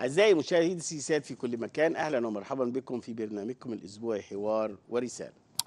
أعزائي مشاهدي سيسات في كل مكان أهلا ومرحبا بكم في برنامجكم الأسبوعي حوار ورسالة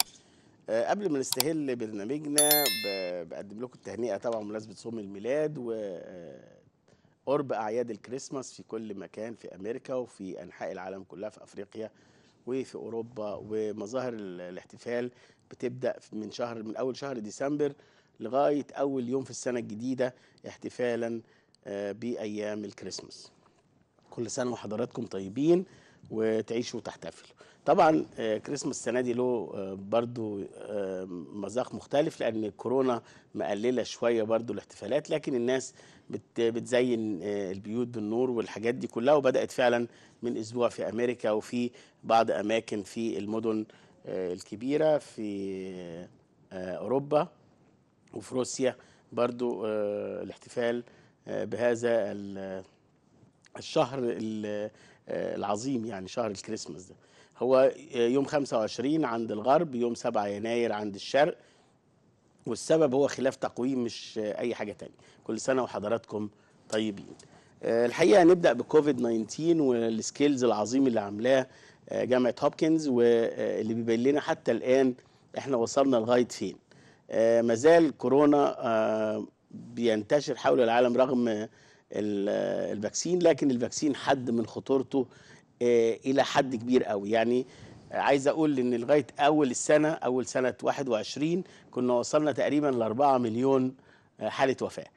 آه، قبل ما نستهل برنامجنا ب- بقدم لكم التهنئة طبعا بمناسبة صوم الميلاد و آه، قرب أعياد الكريسماس في كل مكان في أمريكا وفي أنحاء العالم كلها في أفريقيا وفي أوروبا ومظاهر ال- الاحتفال بتبدأ من شهر من أول شهر ديسمبر لغاية أول يوم في السنة الجديدة احتفالا آه، بأيام الكريسماس كل سنه وحضراتكم طيبين وتعيشوا وتحتفلوا طبعا آه، كريسماس السنه دي له آه، برضو آه، مذاق مختلف لان الكورونا مقلله شويه برضو الاحتفالات لكن الناس بت- بتزين آه، البيوت بالنور والحاجات دي كلها وبدات فعلا من اسبوع في امريكا وفي بعض اماكن في المدن آه، الكبيره في آه، اوروبا وفي روسيا برضو آه، الاحتفال آه، بهذا ال- الشهر ال- آه، العظيم يعني شهر الكريسماس ده هو آه، يوم 25 عند الغرب يوم 7 يناير عند الشرق والسبب هو خلاف تقويم مش آه، اي حاجه تانية كل سنه وحضراتكم طيبين آه، الحقيقه نبدا بكوفيد 19 والسكيلز العظيم اللي عاملاه آه، جامعه هوبكنز واللي بيبين لنا حتى الان احنا وصلنا لغايه فين آه، مازال كورونا آه، بينتشر حول العالم رغم ال- الفاكسين لكن الفاكسين حد من خطورته آه، الى حد كبير قوي يعني عايز اقول ان لغايه اول السنه اول سنه 21 كنا وصلنا تقريبا ل 4 مليون آه، حاله وفاه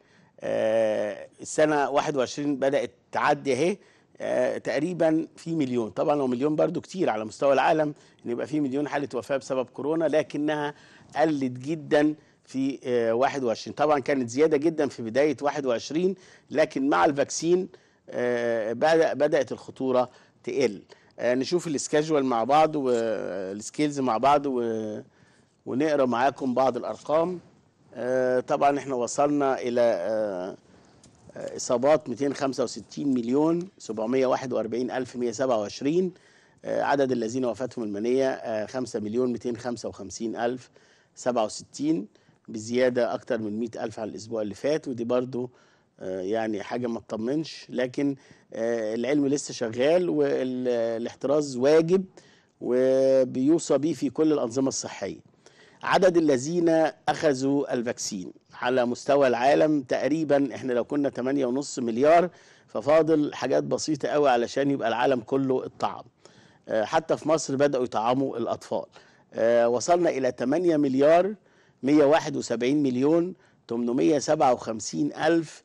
آه، السنه 21 بدات تعدي اهي آه، تقريبا في مليون طبعا لو مليون برضو كتير على مستوى العالم ان يبقى في مليون حاله وفاه بسبب كورونا لكنها قلت جدا في آه، 21 طبعا كانت زياده جدا في بدايه 21 لكن مع الفاكسين آه، بدأ بدات الخطوره تقل آه، نشوف السكاجوال مع بعض والسكيلز مع بعض و- ونقرا معاكم بعض الارقام آه، طبعا احنا وصلنا الى آه، آه، اصابات 265 مليون 741 الف 127 آه، عدد الذين وفاتهم المنيه آه، 5 مليون 255 الف 67 بزياده اكتر من 100 الف عن الاسبوع اللي فات ودي برضو آه، يعني حاجه ما تطمنش لكن آه، العلم لسه شغال والاحتراز واجب وبيوصى به في كل الانظمه الصحيه عدد الذين اخذوا الفاكسين على مستوى العالم تقريبا احنا لو كنا 8.5 مليار ففاضل حاجات بسيطه قوي علشان يبقى العالم كله اتطعم آه، حتى في مصر بداوا يطعموا الاطفال آه، وصلنا الى 8 مليار 171 مليون 857 الف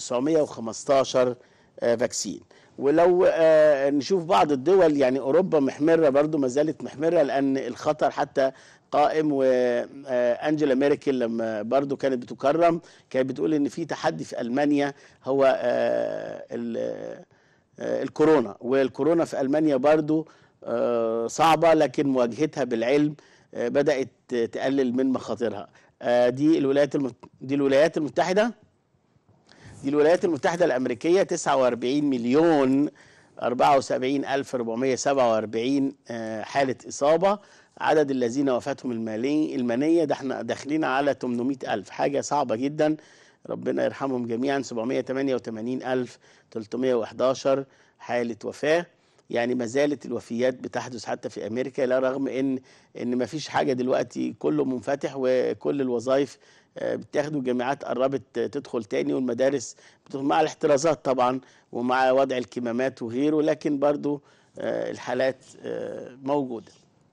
915 آه، فاكسين ولو آه، نشوف بعض الدول يعني اوروبا محمره برضو ما زالت محمره لان الخطر حتى قائم وانجيلا ميركل لما برضو كانت بتكرم كانت بتقول ان في تحدي في المانيا هو آه، ال- آه، الكورونا والكورونا في المانيا برضو آه، صعبه لكن مواجهتها بالعلم آه، بدات تقلل من مخاطرها آه، دي الولايات المت... دي الولايات المتحده دي الولايات المتحدة الأمريكية 49 مليون 74 ألف 447 آه، حالة إصابة عدد الذين وفاتهم المالي المنية ده احنا داخلين على 800 ألف حاجة صعبة جدا ربنا يرحمهم جميعا 788 ألف 311 حالة وفاة يعني ما زالت الوفيات بتحدث حتى في امريكا لا رغم ان ان ما فيش حاجه دلوقتي كله منفتح وكل الوظائف آه، بتاخد والجامعات قربت تدخل تاني والمدارس بتدخل مع الاحترازات طبعا ومع وضع الكمامات وغيره لكن برضو آه، الحالات آه، موجوده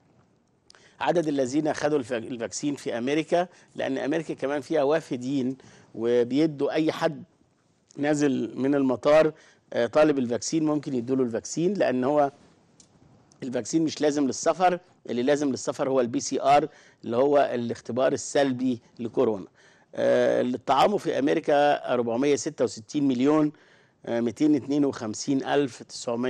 عدد الذين خدوا الف- الفاكسين في امريكا لان امريكا كمان فيها وافدين وبيدوا اي حد نازل من المطار آه، طالب الفاكسين ممكن يدوله الفاكسين لان هو الفاكسين مش لازم للسفر اللي لازم للسفر هو البي سي ار اللي هو الاختبار السلبي لكورونا آه، اللي اتطعموا في امريكا 466 مليون آه، 252 الف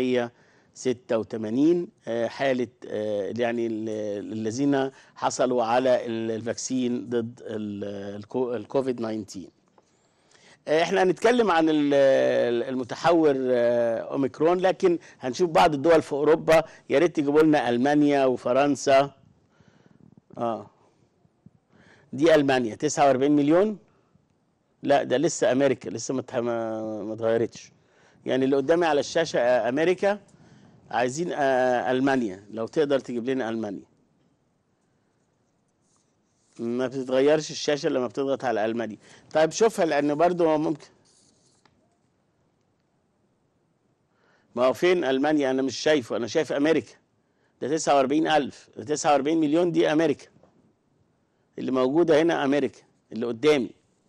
986 آه، حاله آه، يعني ال- الذين حصلوا على ال- الفاكسين ضد ال- الكو- الكوفيد 19 احنا هنتكلم عن ال- المتحور آه، اوميكرون لكن هنشوف بعض الدول في اوروبا يا ريت تجيبوا لنا المانيا وفرنسا اه دي المانيا 49 مليون لا ده لسه امريكا لسه ما اتح- ما ما اتغيرتش يعني اللي قدامي على الشاشه آه، امريكا عايزين آه، المانيا لو تقدر تجيب لنا المانيا ما بتتغيرش الشاشه لما بتضغط على المانيا طيب شوفها لان برضو ممكن ما هو فين المانيا انا مش شايفه انا شايف امريكا ده 49000 ده 49 مليون دي امريكا اللي موجوده هنا امريكا اللي قدامي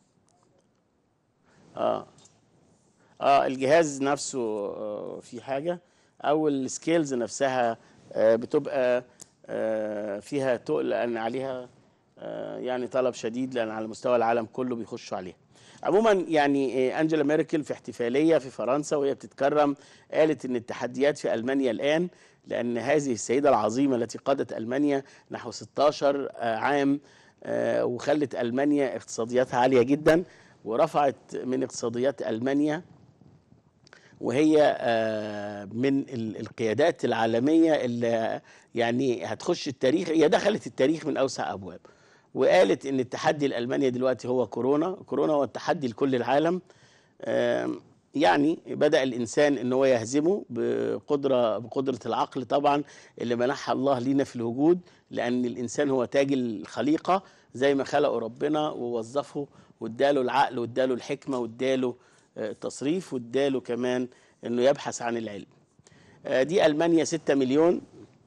اه اه الجهاز نفسه آه في حاجه او السكيلز نفسها آه بتبقى آه فيها تقل لان عليها آه يعني طلب شديد لان على مستوى العالم كله بيخشوا عليها عموما يعني آه، انجела ميركل في احتفاليه في فرنسا وهي بتتكرم قالت ان التحديات في المانيا الان لان هذه السيده العظيمه التي قادت المانيا نحو 16 آه، عام آه، وخلت المانيا اقتصادياتها عاليه جدا ورفعت من اقتصاديات المانيا وهي آه، من ال- القيادات العالميه اللي يعني هتخش التاريخ هي دخلت التاريخ من اوسع ابواب وقالت ان التحدي لالمانيا دلوقتي هو كورونا كورونا هو التحدي لكل العالم آم، يعني بدا الانسان ان هو يهزمه بقدره بقدره العقل طبعا اللي منحها الله لينا في الوجود لان الانسان هو تاج الخليقه زي ما خلقه ربنا ووظفه واداله العقل واداله الحكمه واداله آه، التصريف واداله كمان انه يبحث عن العلم آه، دي المانيا 6 مليون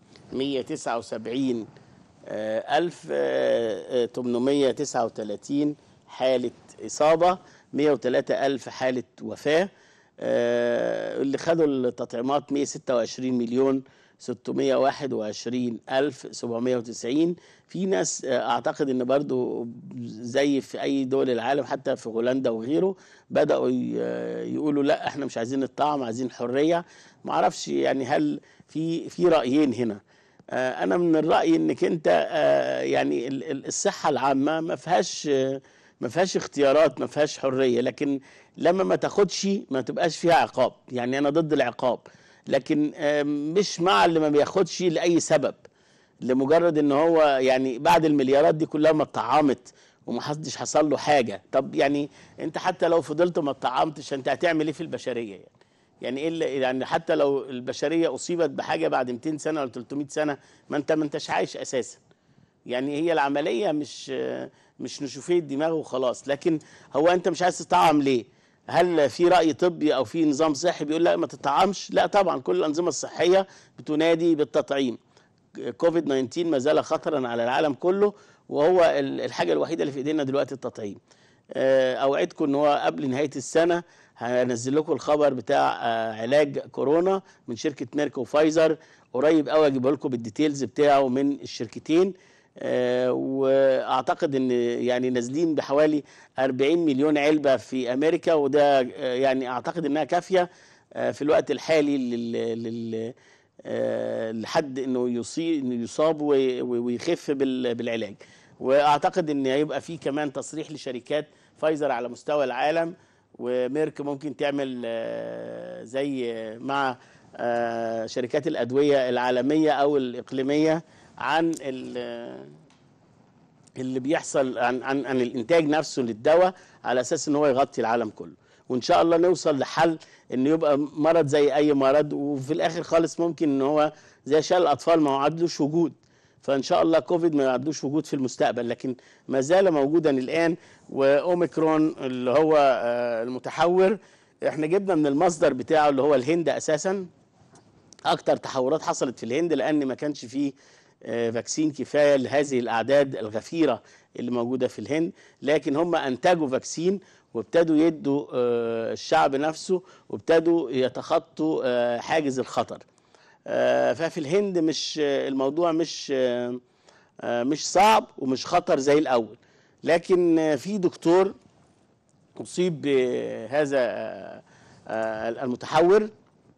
179 آه، ألف آه، آه، 839 حالة إصابة 103 ألف حالة وفاة آه، اللي خدوا التطعيمات 126 مليون 621 ألف 790 في ناس آه، أعتقد إن برضو زي في أي دول العالم حتى في هولندا وغيره بدأوا ي- يقولوا لا احنا مش عايزين الطعم عايزين حرية معرفش يعني هل في في رأيين هنا آه، انا من الراي انك انت آه، يعني ال- ال- الصحه العامه ما فيهاش آه، ما فيهاش اختيارات ما فيهاش حريه لكن لما ما تاخدش ما تبقاش فيها عقاب يعني انا ضد العقاب لكن آه، مش مع اللي ما بياخدش لاي سبب لمجرد ان هو يعني بعد المليارات دي كلها ما اتطعمت وما حدش حصل له حاجه طب يعني انت حتى لو فضلت ما اتطعمتش انت هتعمل ايه في البشريه يعني يعني ايه اللي- يعني حتى لو البشريه اصيبت بحاجه بعد 200 سنه ولا 300 سنه ما انت ما انتش عايش اساسا يعني هي العمليه مش مش نشوفيه الدماغ وخلاص لكن هو انت مش عايز تطعم ليه هل في راي طبي او في نظام صحي بيقول لا ما تطعمش لا طبعا كل الانظمه الصحيه بتنادي بالتطعيم كوفيد 19 ما زال خطرا على العالم كله وهو ال- الحاجه الوحيده اللي في ايدينا دلوقتي التطعيم آه، اوعدكم ان هو قبل نهايه السنه هنزل لكم الخبر بتاع آه، علاج كورونا من شركه ميرك وفايزر قريب قوي اجيبه لكم بالديتيلز بتاعه من الشركتين آه، واعتقد ان يعني نازلين بحوالي 40 مليون علبه في امريكا وده آه، يعني اعتقد انها كافيه آه، في الوقت الحالي لل, لل آه، لحد انه يصيب انه يصاب وي- وي- ويخف بال- بالعلاج واعتقد ان هيبقى في كمان تصريح لشركات فايزر على مستوى العالم وميرك ممكن تعمل آه، زي مع آه، شركات الادويه العالميه او الاقليميه عن ال- اللي بيحصل عن عن عن الانتاج نفسه للدواء على اساس ان هو يغطي العالم كله وان شاء الله نوصل لحل انه يبقى مرض زي اي مرض وفي الاخر خالص ممكن ان هو زي شلل الاطفال ما عادلوش وجود فان شاء الله كوفيد ما يعدلوش وجود في المستقبل لكن ما زال موجودا الان واوميكرون اللي هو آه، المتحور احنا جبنا من المصدر بتاعه اللي هو الهند اساسا اكتر تحورات حصلت في الهند لان ما كانش فيه آه، فاكسين كفايه لهذه الاعداد الغفيره اللي موجوده في الهند لكن هم انتجوا فاكسين وابتدوا يدوا آه، الشعب نفسه وابتدوا يتخطوا آه، حاجز الخطر آه، ففي الهند مش آه، الموضوع مش آه، آه، مش صعب ومش خطر زي الاول لكن آه، في دكتور اصيب بهذا آه، آه، المتحور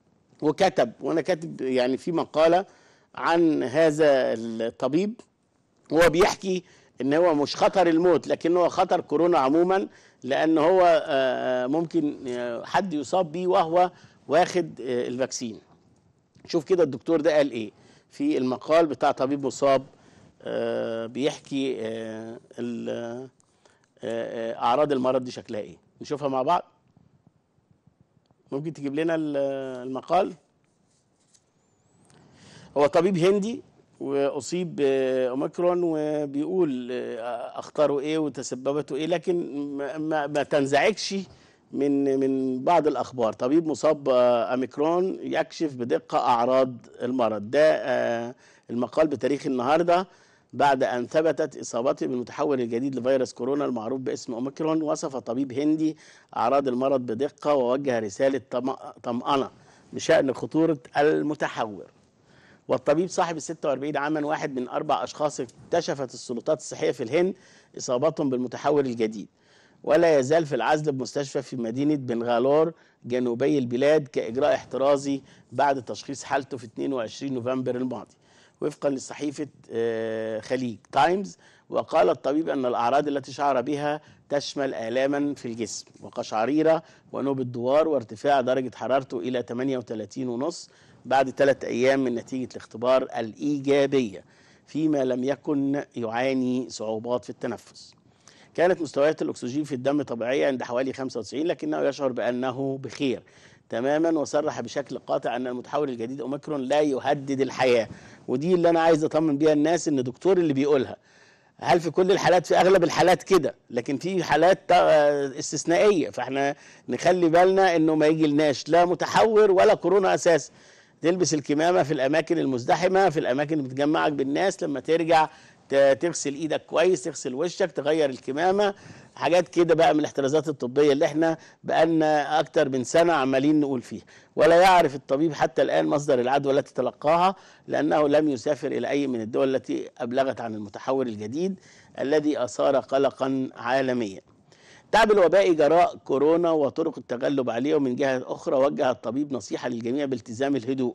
وكتب وانا كاتب يعني في مقاله عن هذا الطبيب هو بيحكي ان هو مش خطر الموت لكن هو خطر كورونا عموما لان هو آه، ممكن آه، حد يصاب بيه وهو واخد آه، الفاكسين شوف كده الدكتور ده قال ايه في المقال بتاع طبيب مصاب آه، بيحكي آه، ال- آه، آه، اعراض المرض دي شكلها ايه نشوفها مع بعض ممكن تجيب لنا ال- المقال هو طبيب هندي واصيب باوميكرون وبيقول آه، اخطاره ايه وتسببته ايه لكن ما, ما, ما تنزعجش من من بعض الاخبار طبيب مصاب باوميكرون يكشف بدقه اعراض المرض ده آه، المقال بتاريخ النهارده بعد ان ثبتت اصابته بالمتحول الجديد لفيروس كورونا المعروف باسم اوميكرون وصف طبيب هندي اعراض المرض بدقه ووجه رساله طم- طمانه بشان خطوره المتحور والطبيب صاحب ال 46 عاما واحد من اربع اشخاص اكتشفت السلطات الصحيه في الهند اصابتهم بالمتحور الجديد ولا يزال في العزل بمستشفى في مدينه بنغالور جنوبي البلاد كاجراء احترازي بعد تشخيص حالته في 22 نوفمبر الماضي وفقا لصحيفه آه، خليج تايمز وقال الطبيب ان الاعراض التي شعر بها تشمل الاما في الجسم وقشعريره ونوبه دوار وارتفاع درجه حرارته الى 38 ونص بعد ثلاث ايام من نتيجه الاختبار الايجابيه فيما لم يكن يعاني صعوبات في التنفس كانت مستويات الاكسجين في الدم طبيعيه عند حوالي 95 لكنه يشعر بانه بخير تماما وصرح بشكل قاطع ان المتحول الجديد اوميكرون لا يهدد الحياه ودي اللي انا عايز اطمن بيها الناس ان دكتور اللي بيقولها هل في كل الحالات في اغلب الحالات كده لكن في حالات آه، استثنائيه فاحنا نخلي بالنا انه ما يجي لناش لا متحور ولا كورونا اساسا تلبس الكمامه في الاماكن المزدحمه في الاماكن اللي بتجمعك بالناس لما ترجع ت- تغسل ايدك كويس تغسل وشك تغير الكمامه حاجات كده بقى من الاحترازات الطبيه اللي احنا بقالنا اكتر من سنه عمالين نقول فيها ولا يعرف الطبيب حتى الان مصدر العدوى التي تلقاها لانه لم يسافر الى اي من الدول التي ابلغت عن المتحور الجديد الذي اثار قلقا عالميا التعب الوبائي جراء كورونا وطرق التغلب عليه ومن جهة أخرى وجه الطبيب نصيحة للجميع بالتزام الهدوء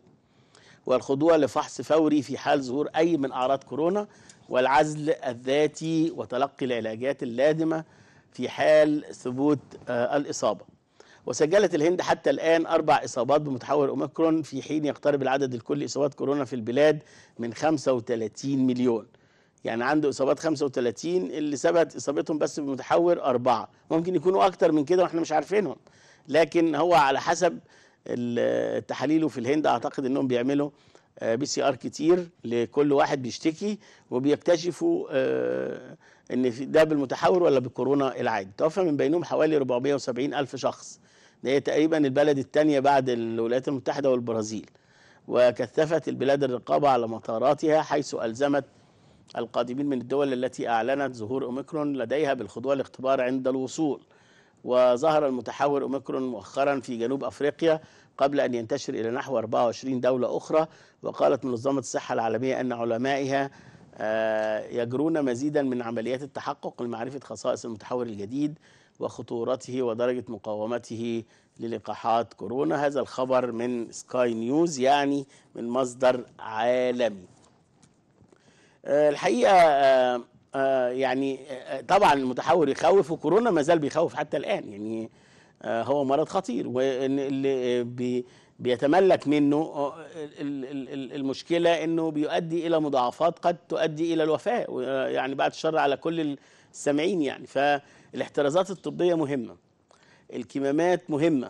والخضوع لفحص فوري في حال ظهور أي من أعراض كورونا والعزل الذاتي وتلقي العلاجات اللازمة في حال ثبوت آه، الإصابة وسجلت الهند حتى الآن أربع إصابات بمتحور أوميكرون في حين يقترب العدد الكلي إصابات كورونا في البلاد من 35 مليون يعني عنده اصابات 35 اللي ثبت اصابتهم بس بمتحور اربعه ممكن يكونوا اكتر من كده واحنا مش عارفينهم لكن هو على حسب ال- التحاليل في الهند اعتقد انهم بيعملوا بي سي ار كتير لكل واحد بيشتكي وبيكتشفوا آه، ان في- ده بالمتحور ولا بالكورونا العادي توفى من بينهم حوالي 470 الف شخص ده هي تقريبا البلد الثانيه بعد الولايات المتحده والبرازيل وكثفت البلاد الرقابه على مطاراتها حيث الزمت القادمين من الدول التي أعلنت ظهور أوميكرون لديها بالخضوع لاختبار عند الوصول وظهر المتحور أوميكرون مؤخرا في جنوب أفريقيا قبل أن ينتشر إلى نحو 24 دولة أخرى وقالت منظمة الصحة العالمية أن علمائها آه، يجرون مزيدا من عمليات التحقق لمعرفة خصائص المتحور الجديد وخطورته ودرجة مقاومته للقاحات كورونا هذا الخبر من سكاي نيوز يعني من مصدر عالمي آه، الحقيقه آه، آه، يعني آه، طبعا المتحور يخوف وكورونا ما زال بيخوف حتى الان يعني آه، هو مرض خطير وان اللي بي بيتملك منه آه، ال- ال- ال- المشكله انه بيؤدي الى مضاعفات قد تؤدي الى الوفاه و- يعني بعد الشر على كل السامعين يعني فالاحترازات الطبيه مهمه الكمامات مهمه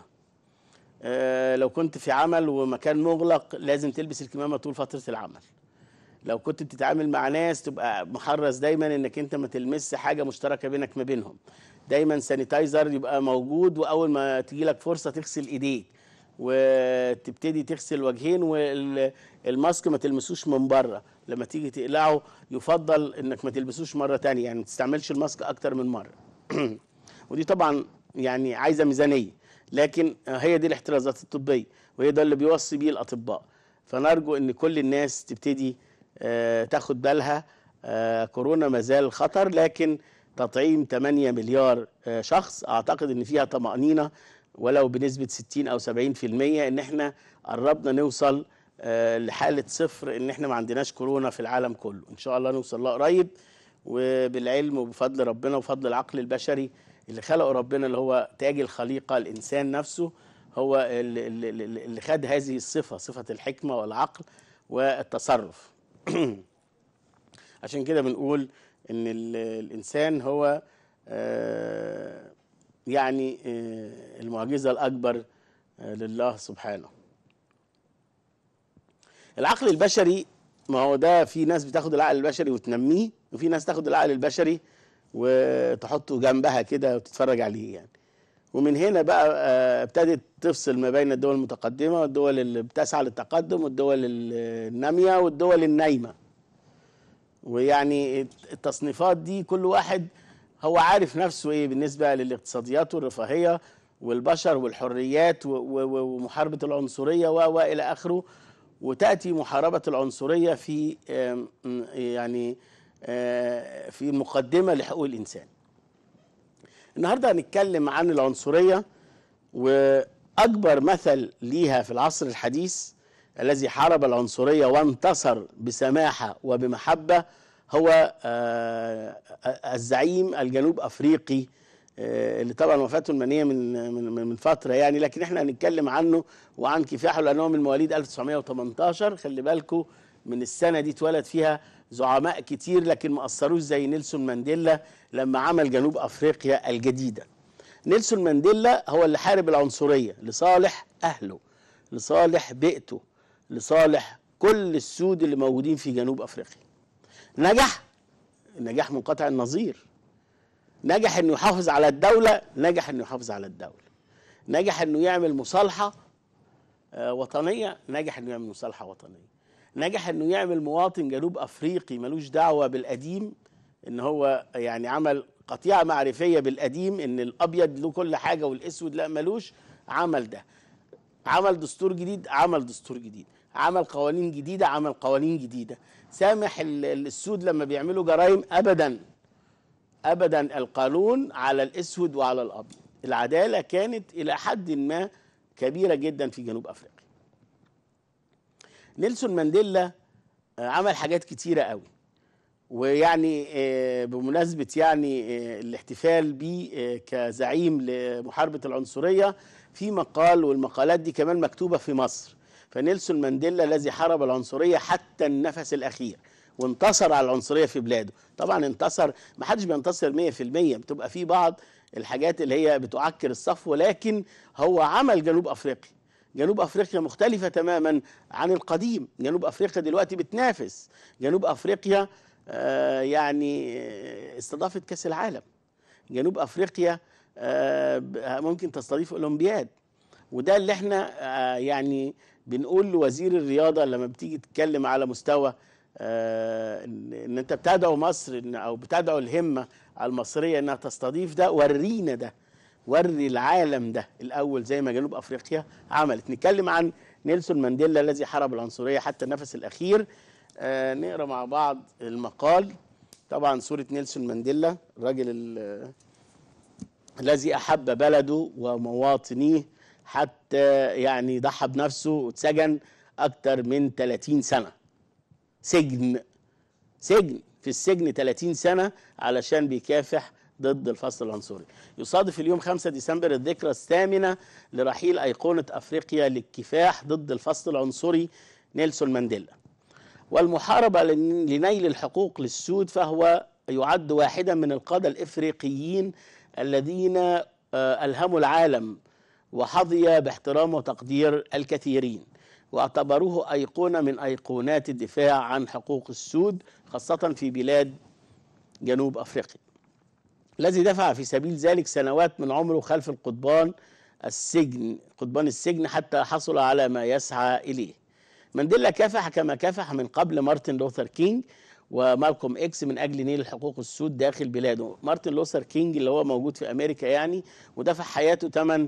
آه، لو كنت في عمل ومكان مغلق لازم تلبس الكمامه طول فتره العمل لو كنت بتتعامل مع ناس تبقى محرص دايما انك انت ما تلمس حاجه مشتركه بينك ما بينهم دايما سانيتايزر يبقى موجود واول ما تجي لك فرصه تغسل ايديك وتبتدي تغسل وجهين والماسك ما تلمسوش من بره لما تيجي تقلعه يفضل انك ما تلبسوش مره تانية يعني ما تستعملش الماسك اكتر من مره ودي طبعا يعني عايزه ميزانيه لكن هي دي الاحترازات الطبيه وهي ده اللي بيوصي بيه الاطباء فنرجو ان كل الناس تبتدي آه، تاخد بالها آه، كورونا ما زال خطر لكن تطعيم 8 مليار آه، شخص اعتقد ان فيها طمانينه ولو بنسبه 60 او 70% ان احنا قربنا نوصل آه، لحاله صفر ان احنا ما عندناش كورونا في العالم كله ان شاء الله نوصل لها قريب وبالعلم وبفضل ربنا وبفضل العقل البشري اللي خلقه ربنا اللي هو تاج الخليقه الانسان نفسه هو اللي, اللي, اللي اللي خد هذه الصفه صفه الحكمه والعقل والتصرف عشان كده بنقول ان ال- الانسان هو آه، يعني آه، المعجزه الاكبر آه، لله سبحانه العقل البشري ما هو ده في ناس بتاخد العقل البشري وتنميه وفي ناس تاخد العقل البشري وتحطه جنبها كده وتتفرج عليه يعني ومن هنا بقى آه، ابتدت تفصل ما بين الدول المتقدمة والدول اللي بتسعى للتقدم والدول النامية والدول النايمة ويعني التصنيفات دي كل واحد هو عارف نفسه ايه بالنسبة للاقتصاديات والرفاهية والبشر والحريات و- و- ومحاربة العنصرية و- وإلى آخره وتأتي محاربة العنصرية في آم، يعني آه، في مقدمة لحقوق الإنسان النهارده هنتكلم عن العنصريه واكبر مثل ليها في العصر الحديث الذي حارب العنصريه وانتصر بسماحه وبمحبه هو آه، الزعيم الجنوب افريقي آه، اللي طبعا وفاته المنيه من من من فتره يعني لكن احنا هنتكلم عنه وعن كفاحه لانه من مواليد 1918 خلي بالكم من السنه دي اتولد فيها زعماء كتير لكن ما اثروش زي نيلسون مانديلا لما عمل جنوب افريقيا الجديده. نيلسون مانديلا هو اللي حارب العنصريه لصالح اهله لصالح بيئته لصالح كل السود اللي موجودين في جنوب افريقيا. نجح نجاح منقطع النظير. نجح انه يحافظ على الدوله نجح انه يحافظ على الدوله. نجح انه يعمل مصالحه آه، وطنيه نجح انه يعمل مصالحه وطنيه. نجح انه يعمل مواطن جنوب افريقي ملوش دعوه بالقديم ان هو يعني عمل قطيعه معرفيه بالقديم ان الابيض له كل حاجه والاسود لا ملوش عمل ده عمل دستور جديد عمل دستور جديد عمل قوانين جديده عمل قوانين جديده سامح ال- ال- السود لما بيعملوا جرائم ابدا ابدا القانون على الاسود وعلى الابيض العداله كانت الى حد ما كبيره جدا في جنوب افريقيا نيلسون مانديلا آه، عمل حاجات كتيرة قوي ويعني آه، بمناسبة يعني آه، الاحتفال بيه آه، كزعيم لمحاربة العنصرية في مقال والمقالات دي كمان مكتوبة في مصر فنيلسون مانديلا الذي حارب العنصرية حتى النفس الأخير وانتصر على العنصرية في بلاده طبعا انتصر ما حدش بينتصر 100% بتبقى في بعض الحاجات اللي هي بتعكر الصف ولكن هو عمل جنوب أفريقيا جنوب افريقيا مختلفه تماما عن القديم جنوب افريقيا دلوقتي بتنافس جنوب افريقيا آه، يعني آه، استضافت كاس العالم جنوب افريقيا آه، ب- ممكن تستضيف اولمبياد وده اللي احنا آه، يعني بنقول لوزير الرياضه لما بتيجي تتكلم على مستوى آه، ان إن انت بتدعو مصر إن- او بتدعو الهمه المصريه انها تستضيف ده ورينا ده وري العالم ده الاول زي ما جنوب افريقيا عملت نتكلم عن نيلسون مانديلا الذي حارب العنصريه حتى النفس الاخير آه نقرا مع بعض المقال طبعا صوره نيلسون مانديلا الراجل ال- الذي احب بلده ومواطنيه حتى يعني ضحى بنفسه واتسجن اكتر من 30 سنه سجن سجن في السجن 30 سنة علشان بيكافح ضد الفصل العنصري يصادف اليوم 5 ديسمبر الذكرى الثامنة لرحيل أيقونة أفريقيا للكفاح ضد الفصل العنصري نيلسون مانديلا والمحاربة لن- لنيل الحقوق للسود فهو يعد واحدا من القادة الإفريقيين الذين آه، ألهموا العالم وحظي باحترام وتقدير الكثيرين واعتبروه أيقونة من أيقونات الدفاع عن حقوق السود خاصة في بلاد جنوب أفريقيا الذي دفع في سبيل ذلك سنوات من عمره خلف القضبان السجن قضبان السجن حتى حصل على ما يسعى إليه مانديلا كافح كما كافح من قبل مارتن لوثر كينج ومالكوم اكس من اجل نيل حقوق السود داخل بلاده مارتن لوثر كينج اللي هو موجود في امريكا يعني ودفع حياته ثمن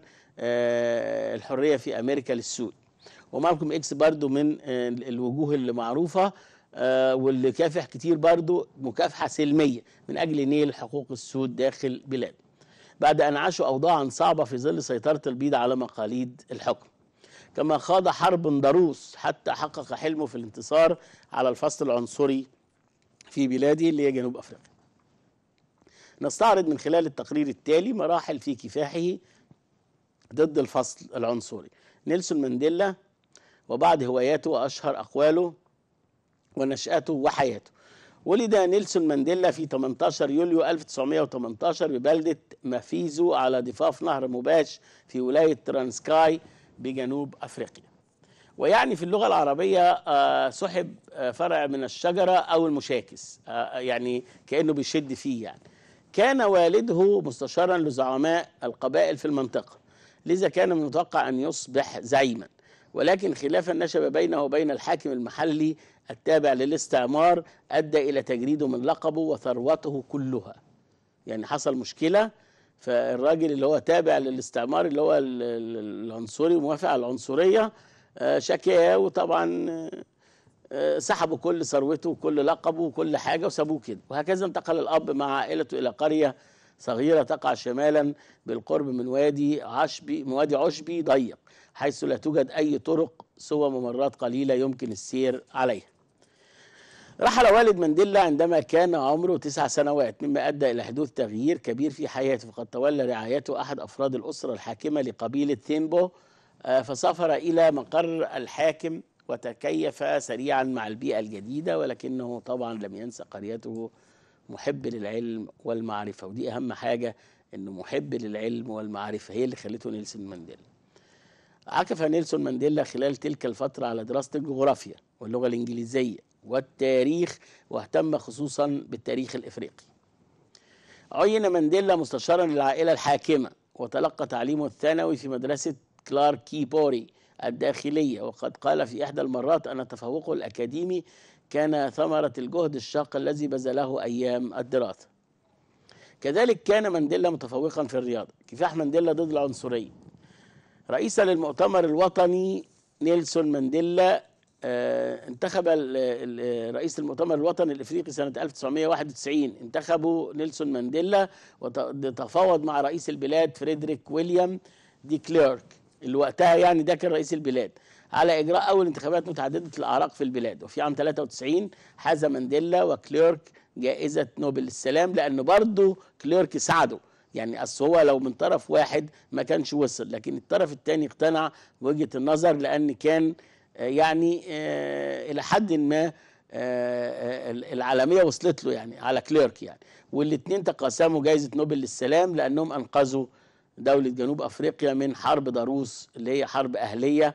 الحريه في امريكا للسود ومالكوم اكس برضو من آه، الوجوه اللي معروفه آه، واللي كافح كتير برضو مكافحه سلميه من اجل نيل حقوق السود داخل بلاده بعد ان عاشوا اوضاعا صعبه في ظل سيطره البيض على مقاليد الحكم كما خاض حرب ضروس حتى حقق حلمه في الانتصار على الفصل العنصري في بلاده اللي هي جنوب افريقيا. نستعرض من خلال التقرير التالي مراحل في كفاحه ضد الفصل العنصري. نيلسون مانديلا وبعض هواياته واشهر اقواله ونشأته وحياته. ولد نيلسون مانديلا في 18 يوليو 1918 ببلدة مافيزو على ضفاف نهر موباش في ولاية ترانسكاي بجنوب افريقيا ويعني في اللغه العربيه آه، سحب آه، فرع من الشجره او المشاكس آه، يعني كانه بيشد فيه يعني كان والده مستشارا لزعماء القبائل في المنطقه لذا كان من المتوقع ان يصبح زعيما ولكن خلافا نشب بينه وبين الحاكم المحلي التابع للاستعمار ادى الى تجريده من لقبه وثروته كلها يعني حصل مشكله فالراجل اللي هو تابع للاستعمار اللي هو ال- ال- العنصري موافق على العنصريه آه، شكاه وطبعا آه، آه، سحبوا كل ثروته وكل لقبه وكل حاجه وسابوه كده وهكذا انتقل الاب مع عائلته الى قريه صغيره تقع شمالا بالقرب من وادي عشبي من وادي عشبي ضيق حيث لا توجد اي طرق سوى ممرات قليله يمكن السير عليها رحل والد مانديلا عندما كان عمره تسع سنوات مما ادى الى حدوث تغيير كبير في حياته فقد تولى رعايته احد افراد الاسره الحاكمه لقبيله ثيمبو آه، فسافر الى مقر الحاكم وتكيف سريعا مع البيئه الجديده ولكنه طبعا لم ينسى قريته محب للعلم والمعرفه ودي اهم حاجه انه محب للعلم والمعرفه هي اللي خلته نيلسون مانديلا عكف نيلسون مانديلا خلال تلك الفترة على دراسة الجغرافيا واللغة الإنجليزية والتاريخ واهتم خصوصا بالتاريخ الإفريقي عين مانديلا مستشارا للعائلة الحاكمة وتلقى تعليمه الثانوي في مدرسة كلاركي بوري الداخلية وقد قال في إحدى المرات أن تفوقه الأكاديمي كان ثمرة الجهد الشاق الذي بذله أيام الدراسة كذلك كان مانديلا متفوقا في الرياضة كفاح مانديلا ضد العنصرية رئيسا للمؤتمر الوطني نيلسون مانديلا آه، انتخب ال- ال- رئيس المؤتمر الوطني الافريقي سنه 1991 انتخبوا نيلسون مانديلا وتفاوض مع رئيس البلاد فريدريك ويليام دي كليرك اللي وقتها يعني ده كان رئيس البلاد على اجراء اول انتخابات متعدده الاعراق في البلاد وفي عام 93 حاز مانديلا وكليرك جائزه نوبل للسلام لانه برضه كليرك ساعده يعني اصل هو لو من طرف واحد ما كانش وصل لكن الطرف الثاني اقتنع بوجهه النظر لان كان آه، يعني آه، الى حد ما آه، آه، العالميه وصلت له يعني على كليرك يعني والاثنين تقاسموا جائزه نوبل للسلام لانهم انقذوا دوله جنوب افريقيا من حرب ضروس اللي هي حرب اهليه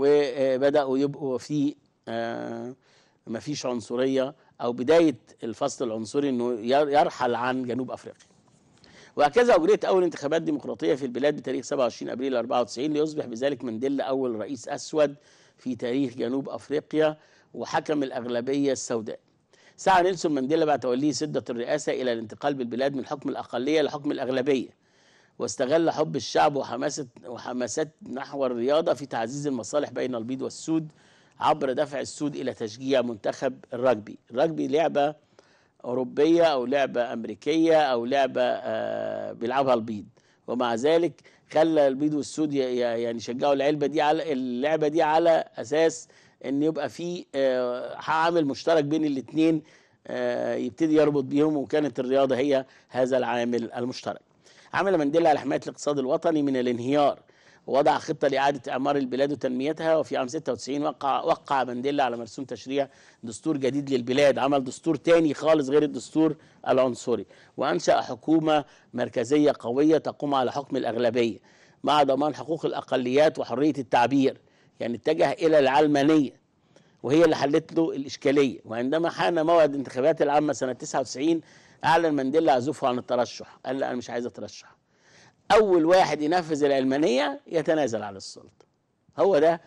وبداوا يبقوا في آه، ما فيش عنصريه او بدايه الفصل العنصري انه ير- يرحل عن جنوب افريقيا وهكذا أجريت أول انتخابات ديمقراطية في البلاد بتاريخ 27 أبريل 94 ليصبح بذلك مانديلا أول رئيس أسود في تاريخ جنوب أفريقيا وحكم الأغلبية السوداء سعى نيلسون مانديلا بعد توليه سدة الرئاسة إلى الانتقال بالبلاد من حكم الأقلية لحكم الأغلبية واستغل حب الشعب وحماسة وحماسات نحو الرياضة في تعزيز المصالح بين البيض والسود عبر دفع السود إلى تشجيع منتخب الرجبي الرجبي لعبة أوروبية أو لعبة أمريكية أو لعبة آه، بيلعبها البيض ومع ذلك خلى البيض والسود ي- ي- يعني يشجعوا العلبة دي على اللعبة دي على أساس إن يبقى في آه، عامل مشترك بين الاتنين آه، يبتدي يربط بيهم وكانت الرياضة هي هذا العامل المشترك عمل مانديلا على حماية الاقتصاد الوطني من الانهيار ووضع خطة لإعادة إعمار البلاد وتنميتها وفي عام 96 وقع وقع مانديلا على مرسوم تشريع دستور جديد للبلاد عمل دستور تاني خالص غير الدستور العنصري وأنشأ حكومة مركزية قوية تقوم على حكم الأغلبية مع ضمان حقوق الأقليات وحرية التعبير يعني اتجه إلى العلمانية وهي اللي حلت له الإشكالية وعندما حان موعد الانتخابات العامة سنة 99 أعلن مانديلا عزوفه عن الترشح قال لا أنا مش عايز أترشح اول واحد ينفذ العلمانيه يتنازل عن السلطه هو ده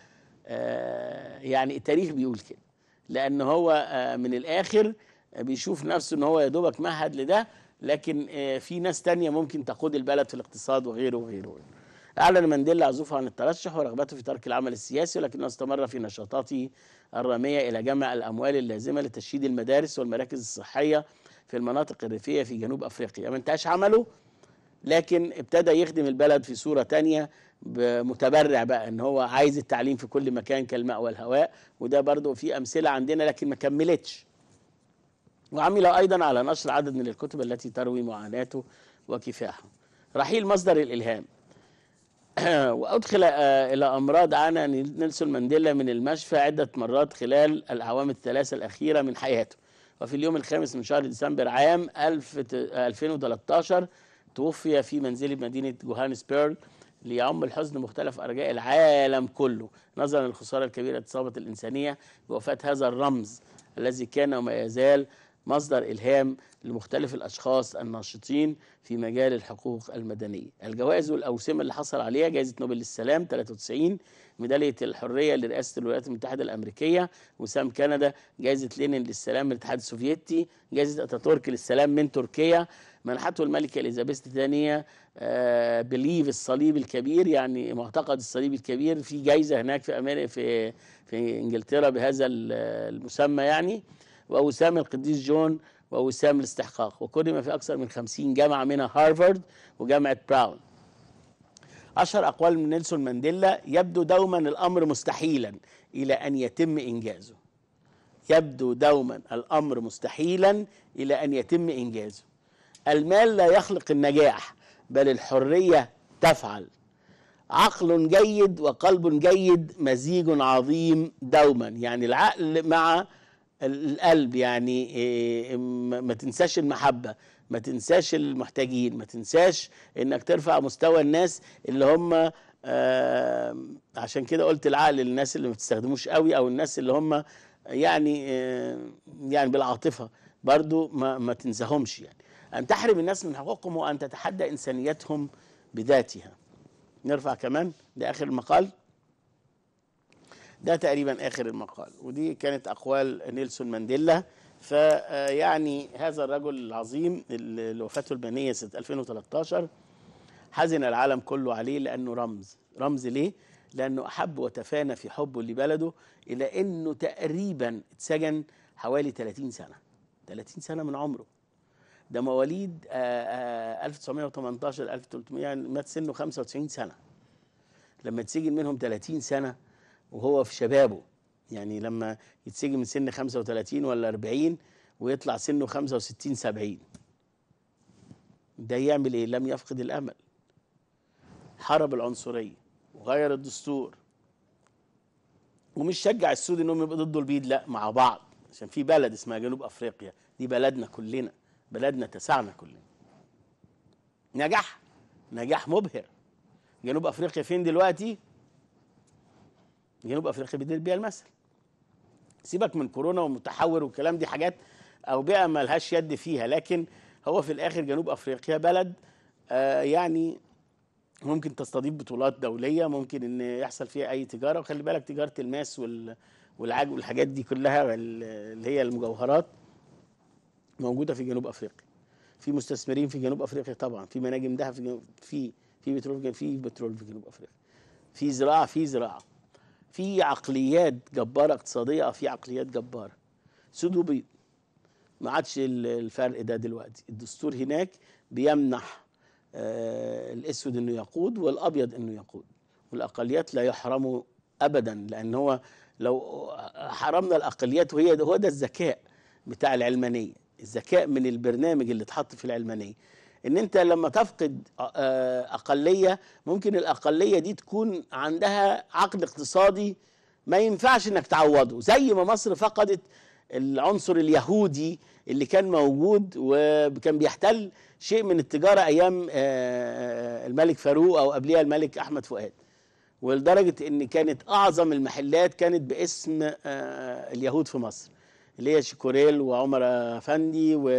آه، يعني التاريخ بيقول كده لان هو آه، من الاخر بيشوف نفسه ان هو يا دوبك مهد لده لكن آه، في ناس تانية ممكن تقود البلد في الاقتصاد وغيره وغيره وغيره. اعلن مانديلا عزوفه عن الترشح ورغبته في ترك العمل السياسي ولكنه استمر في نشاطاته الراميه الى جمع الاموال اللازمه لتشييد المدارس والمراكز الصحيه في المناطق الريفيه في جنوب افريقيا ما انتهاش عمله لكن ابتدى يخدم البلد في صورة تانية متبرع بقى ان هو عايز التعليم في كل مكان كالماء والهواء وده برضو في امثلة عندنا لكن ما كملتش وعمل ايضا على نشر عدد من الكتب التي تروي معاناته وكفاحه رحيل مصدر الالهام وادخل آه، الى امراض عانى نيلسون مانديلا من المشفى عده مرات خلال الاعوام الثلاثه الاخيره من حياته وفي اليوم الخامس من شهر ديسمبر عام 1000 2013 توفي في منزله بمدينه جوهانسبرغ ليعم الحزن مختلف ارجاء العالم كله نظرا للخساره الكبيره التي اصابت الانسانيه بوفاه هذا الرمز الذي كان وما يزال مصدر الهام لمختلف الاشخاص الناشطين في مجال الحقوق المدنيه. الجوائز والاوسمه اللي حصل عليها جائزه نوبل للسلام 93 ميداليه الحريه لرئاسه الولايات المتحده الامريكيه وسام كندا جائزه لينين للسلام من الاتحاد السوفيتي جائزه اتاتورك للسلام من تركيا منحته الملكه اليزابيث الثانيه آه بليف الصليب الكبير يعني معتقد الصليب الكبير في جائزه هناك في امريكا في في انجلترا بهذا المسمى يعني ووسام القديس جون ووسام الاستحقاق وكرم في أكثر من خمسين جامعة منها هارفارد وجامعة براون أشهر أقوال من نيلسون مانديلا يبدو دوما الأمر مستحيلا إلى أن يتم إنجازه يبدو دوما الأمر مستحيلا إلى أن يتم إنجازه المال لا يخلق النجاح بل الحرية تفعل عقل جيد وقلب جيد مزيج عظيم دوما يعني العقل مع القلب يعني إيه، ما تنساش المحبة ما تنساش المحتاجين ما تنساش انك ترفع مستوى الناس اللي هم آه عشان كده قلت العقل للناس اللي ما بتستخدموش قوي او الناس اللي هم يعني آه يعني بالعاطفة برضو ما, ما تنساهمش يعني ان تحرم الناس من حقوقهم وان تتحدى انسانيتهم بذاتها نرفع كمان لاخر المقال ده تقريبا اخر المقال ودي كانت اقوال نيلسون مانديلا فيعني هذا الرجل العظيم اللي وفاته البنيه سنه 2013 حزن العالم كله عليه لانه رمز رمز ليه لانه احب وتفانى في حبه لبلده الى انه تقريبا اتسجن حوالي 30 سنه 30 سنه من عمره ده مواليد 1918 1300 يعني مات سنه 95 سنه لما اتسجن منهم 30 سنه وهو في شبابه يعني لما يتسجن من سن 35 ولا 40 ويطلع سنه 65 70 ده يعمل ايه لم يفقد الامل حارب العنصريه وغير الدستور ومش شجع السود انهم يبقوا ضد البيض لا مع بعض عشان في بلد اسمها جنوب افريقيا دي بلدنا كلنا بلدنا تسعنا كلنا نجح نجاح مبهر جنوب افريقيا فين دلوقتي جنوب افريقيا بيدير بيها المثل سيبك من كورونا ومتحور والكلام دي حاجات او بيئه ما لهاش يد فيها لكن هو في الاخر جنوب افريقيا بلد آه يعني ممكن تستضيف بطولات دوليه ممكن ان يحصل فيها اي تجاره وخلي بالك تجاره الماس وال والعاج والحاجات دي كلها اللي هي المجوهرات موجوده في جنوب افريقيا في مستثمرين في جنوب افريقيا طبعا في مناجم ذهب في جنوب في في بترول في بترول في جنوب افريقيا في زراعه في زراعه في عقليات جباره اقتصاديه اه في عقليات جباره سود وبيض ما عادش الفرق ده دلوقتي الدستور هناك بيمنح آه الاسود انه يقود والابيض انه يقود والاقليات لا يحرموا ابدا لان هو لو حرمنا الاقليات وهي ده هو ده الذكاء بتاع العلمانيه الذكاء من البرنامج اللي اتحط في العلمانيه ان انت لما تفقد اقليه ممكن الاقليه دي تكون عندها عقد اقتصادي ما ينفعش انك تعوضه زي ما مصر فقدت العنصر اليهودي اللي كان موجود وكان بيحتل شيء من التجاره ايام الملك فاروق او قبلها الملك احمد فؤاد ولدرجه ان كانت اعظم المحلات كانت باسم اليهود في مصر اللي هي شيكوريل وعمر افندي و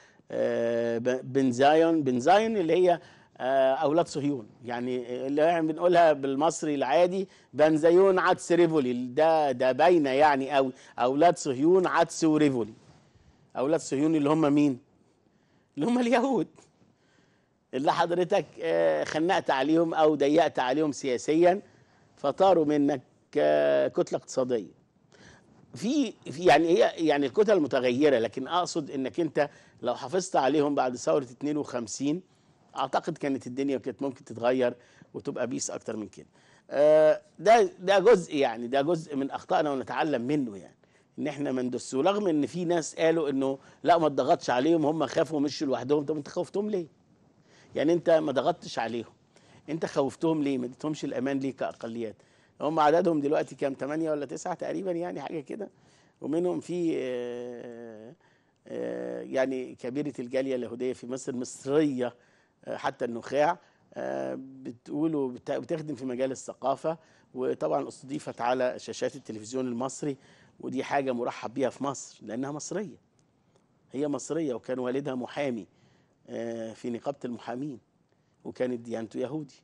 بن زايون بن زايون اللي هي اولاد صهيون يعني اللي احنا بنقولها بالمصري العادي بن زايون عدس ريفولي ده ده باينه يعني قوي اولاد صهيون عدس وريفولي اولاد صهيون اللي هم مين اللي هم اليهود اللي حضرتك خنقت عليهم او ضيقت عليهم سياسيا فطاروا منك كتله اقتصاديه في في يعني هي يعني الكتل متغيره لكن اقصد انك انت لو حافظت عليهم بعد ثوره 52 اعتقد كانت الدنيا كانت ممكن تتغير وتبقى بيس اكتر من كده. آه ده ده جزء يعني ده جزء من اخطائنا ونتعلم منه يعني ان احنا ما ندس رغم ان في ناس قالوا انه لا ما تضغطش عليهم هم خافوا مشوا لوحدهم طب انت خوفتهم ليه؟ يعني انت ما ضغطتش عليهم انت خوفتهم ليه؟ ما اديتهمش الامان ليه كاقليات؟ هم عددهم دلوقتي كام 8 ولا 9 تقريبا يعني حاجه كده ومنهم في آآ آآ يعني كبيره الجاليه اليهوديه في مصر مصريه حتى النخاع آه، بتقول وبت- بتخدم في مجال الثقافة وطبعا استضيفت على شاشات التلفزيون المصري ودي حاجة مرحب بيها في مصر لأنها مصرية هي مصرية وكان والدها محامي آه، في نقابة المحامين وكانت ديانته يهودي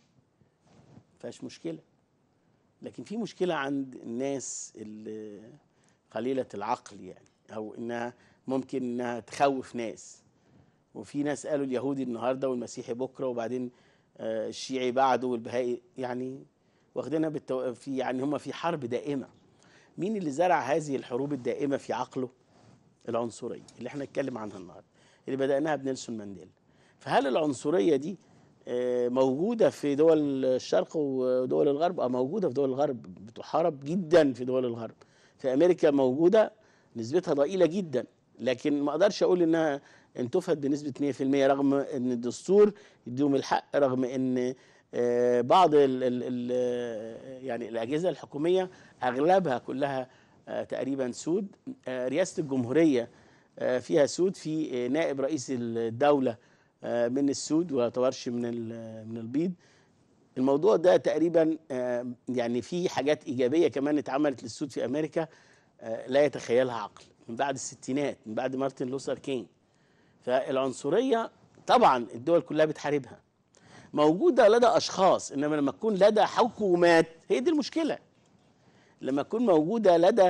فيهاش مشكلة لكن في مشكلة عند الناس اللي قليلة العقل يعني أو إنها ممكن إنها تخوف ناس وفي ناس قالوا اليهودي النهارده والمسيحي بكره وبعدين آه، الشيعي بعده والبهائي يعني واخدينها بالتو... في يعني هم في حرب دائمه مين اللي زرع هذه الحروب الدائمه في عقله العنصريه اللي احنا نتكلم عنها النهارده اللي بدأناها بنيلسون مانديلا فهل العنصريه دي آه، موجوده في دول الشرق ودول الغرب اه موجوده في دول الغرب بتحارب جدا في دول الغرب في امريكا موجوده نسبتها ضئيله جدا لكن ما اقدرش اقول انها انتفت بنسبه 100% رغم ان الدستور يديهم الحق رغم ان آه، بعض ال ال ال يعني الاجهزه الحكوميه اغلبها كلها آه، تقريبا سود آه، رئاسه الجمهوريه آه، فيها سود في آه، نائب رئيس الدوله آه، من السود ولا يعتبرش من ال- من البيض الموضوع ده تقريبا آه، يعني في حاجات ايجابيه كمان اتعملت للسود في امريكا آه، لا يتخيلها عقل من بعد الستينات من بعد مارتن لوثر كينج فالعنصريه طبعا الدول كلها بتحاربها موجوده لدى اشخاص انما لما تكون لدى حكومات هي دي المشكله لما تكون موجوده لدى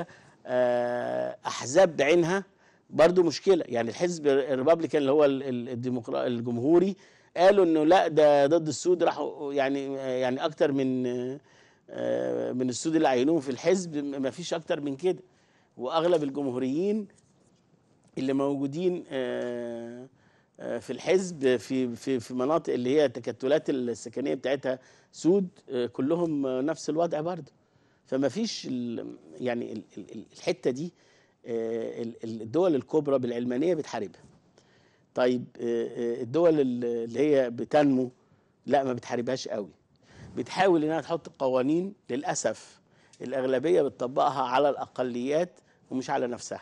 آه، احزاب بعينها برضو مشكله يعني الحزب الريبابليكان اللي هو ال- ال- الديمقرا الجمهوري قالوا انه لا ده ضد السود راحوا يعني يعني اكتر من آه، من السود اللي عينوهم في الحزب ما فيش اكتر من كده واغلب الجمهوريين اللي موجودين آه، آه، في الحزب في في في مناطق اللي هي التكتلات السكنيه بتاعتها سود آه، كلهم آه، نفس الوضع برضه فما فيش ال- يعني ال- ال- ال- الحته دي آه، ال- ال- الدول الكبرى بالعلمانيه بتحاربها طيب آه، آه، الدول ال- اللي هي بتنمو لا ما بتحاربهاش قوي بتحاول انها تحط قوانين للاسف الاغلبيه بتطبقها على الاقليات ومش على نفسها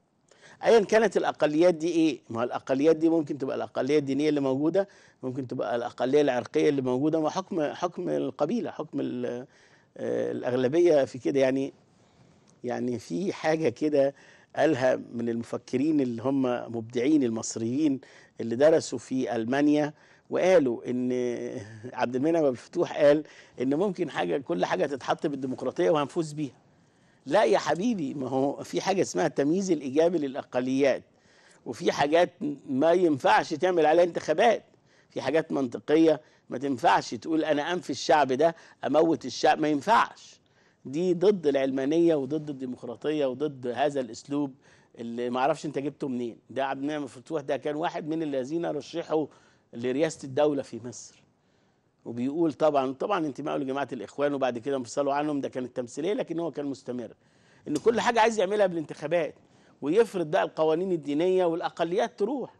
ايا كانت الاقليات دي ايه ما هو الاقليات دي ممكن تبقى الاقليه الدينيه اللي موجوده ممكن تبقى الاقليه العرقيه اللي موجوده ما حكم حكم القبيله حكم ال- آه، الاغلبيه في كده يعني يعني في حاجه كده قالها من المفكرين اللي هم مبدعين المصريين اللي درسوا في المانيا وقالوا ان عبد المنعم ابو الفتوح قال ان ممكن حاجه كل حاجه تتحط بالديمقراطيه وهنفوز بيها لا يا حبيبي ما هو في حاجه اسمها التمييز الايجابي للاقليات وفي حاجات ما ينفعش تعمل عليها انتخابات في حاجات منطقيه ما تنفعش تقول انا انفي الشعب ده اموت الشعب ما ينفعش دي ضد العلمانيه وضد الديمقراطيه وضد هذا الاسلوب اللي ما اعرفش انت جبته منين ده عبد المنعم فتوح ده كان واحد من الذين رشحوا لرئاسه الدوله في مصر وبيقول طبعا طبعا انتمائه لجماعه الاخوان وبعد كده انفصالوا عنهم ده كانت تمثيليه لكن هو كان مستمر ان كل حاجه عايز يعملها بالانتخابات ويفرض بقى القوانين الدينيه والاقليات تروح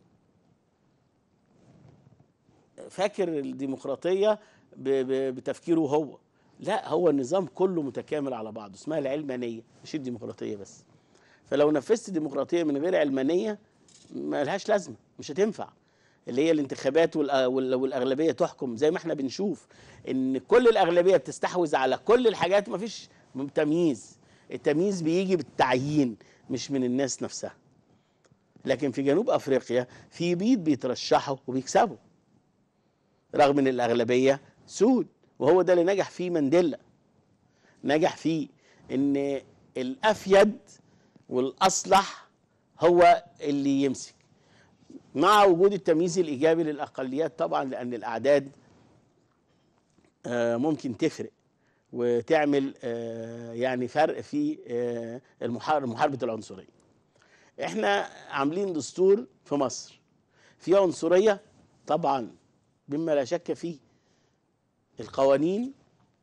فاكر الديمقراطيه ب- ب- بتفكيره هو لا هو النظام كله متكامل على بعضه اسمها العلمانيه مش الديمقراطيه بس فلو نفذت الديمقراطيه من غير علمانيه ما لهاش لازمه مش هتنفع اللي هي الانتخابات والأ- وال- والاغلبيه تحكم زي ما احنا بنشوف ان كل الاغلبيه بتستحوذ على كل الحاجات ما فيش تمييز التمييز بيجي بالتعيين مش من الناس نفسها لكن في جنوب افريقيا في بيض بيترشحوا وبيكسبوا رغم ان الاغلبيه سود وهو ده اللي نجح فيه مانديلا نجح فيه ان الافيد والاصلح هو اللي يمسك مع وجود التمييز الايجابي للاقليات طبعا لان الاعداد آه، ممكن تفرق وتعمل آه، يعني فرق في آه، المحار- محاربه العنصريه احنا عاملين دستور في مصر في عنصريه طبعا مما لا شك فيه القوانين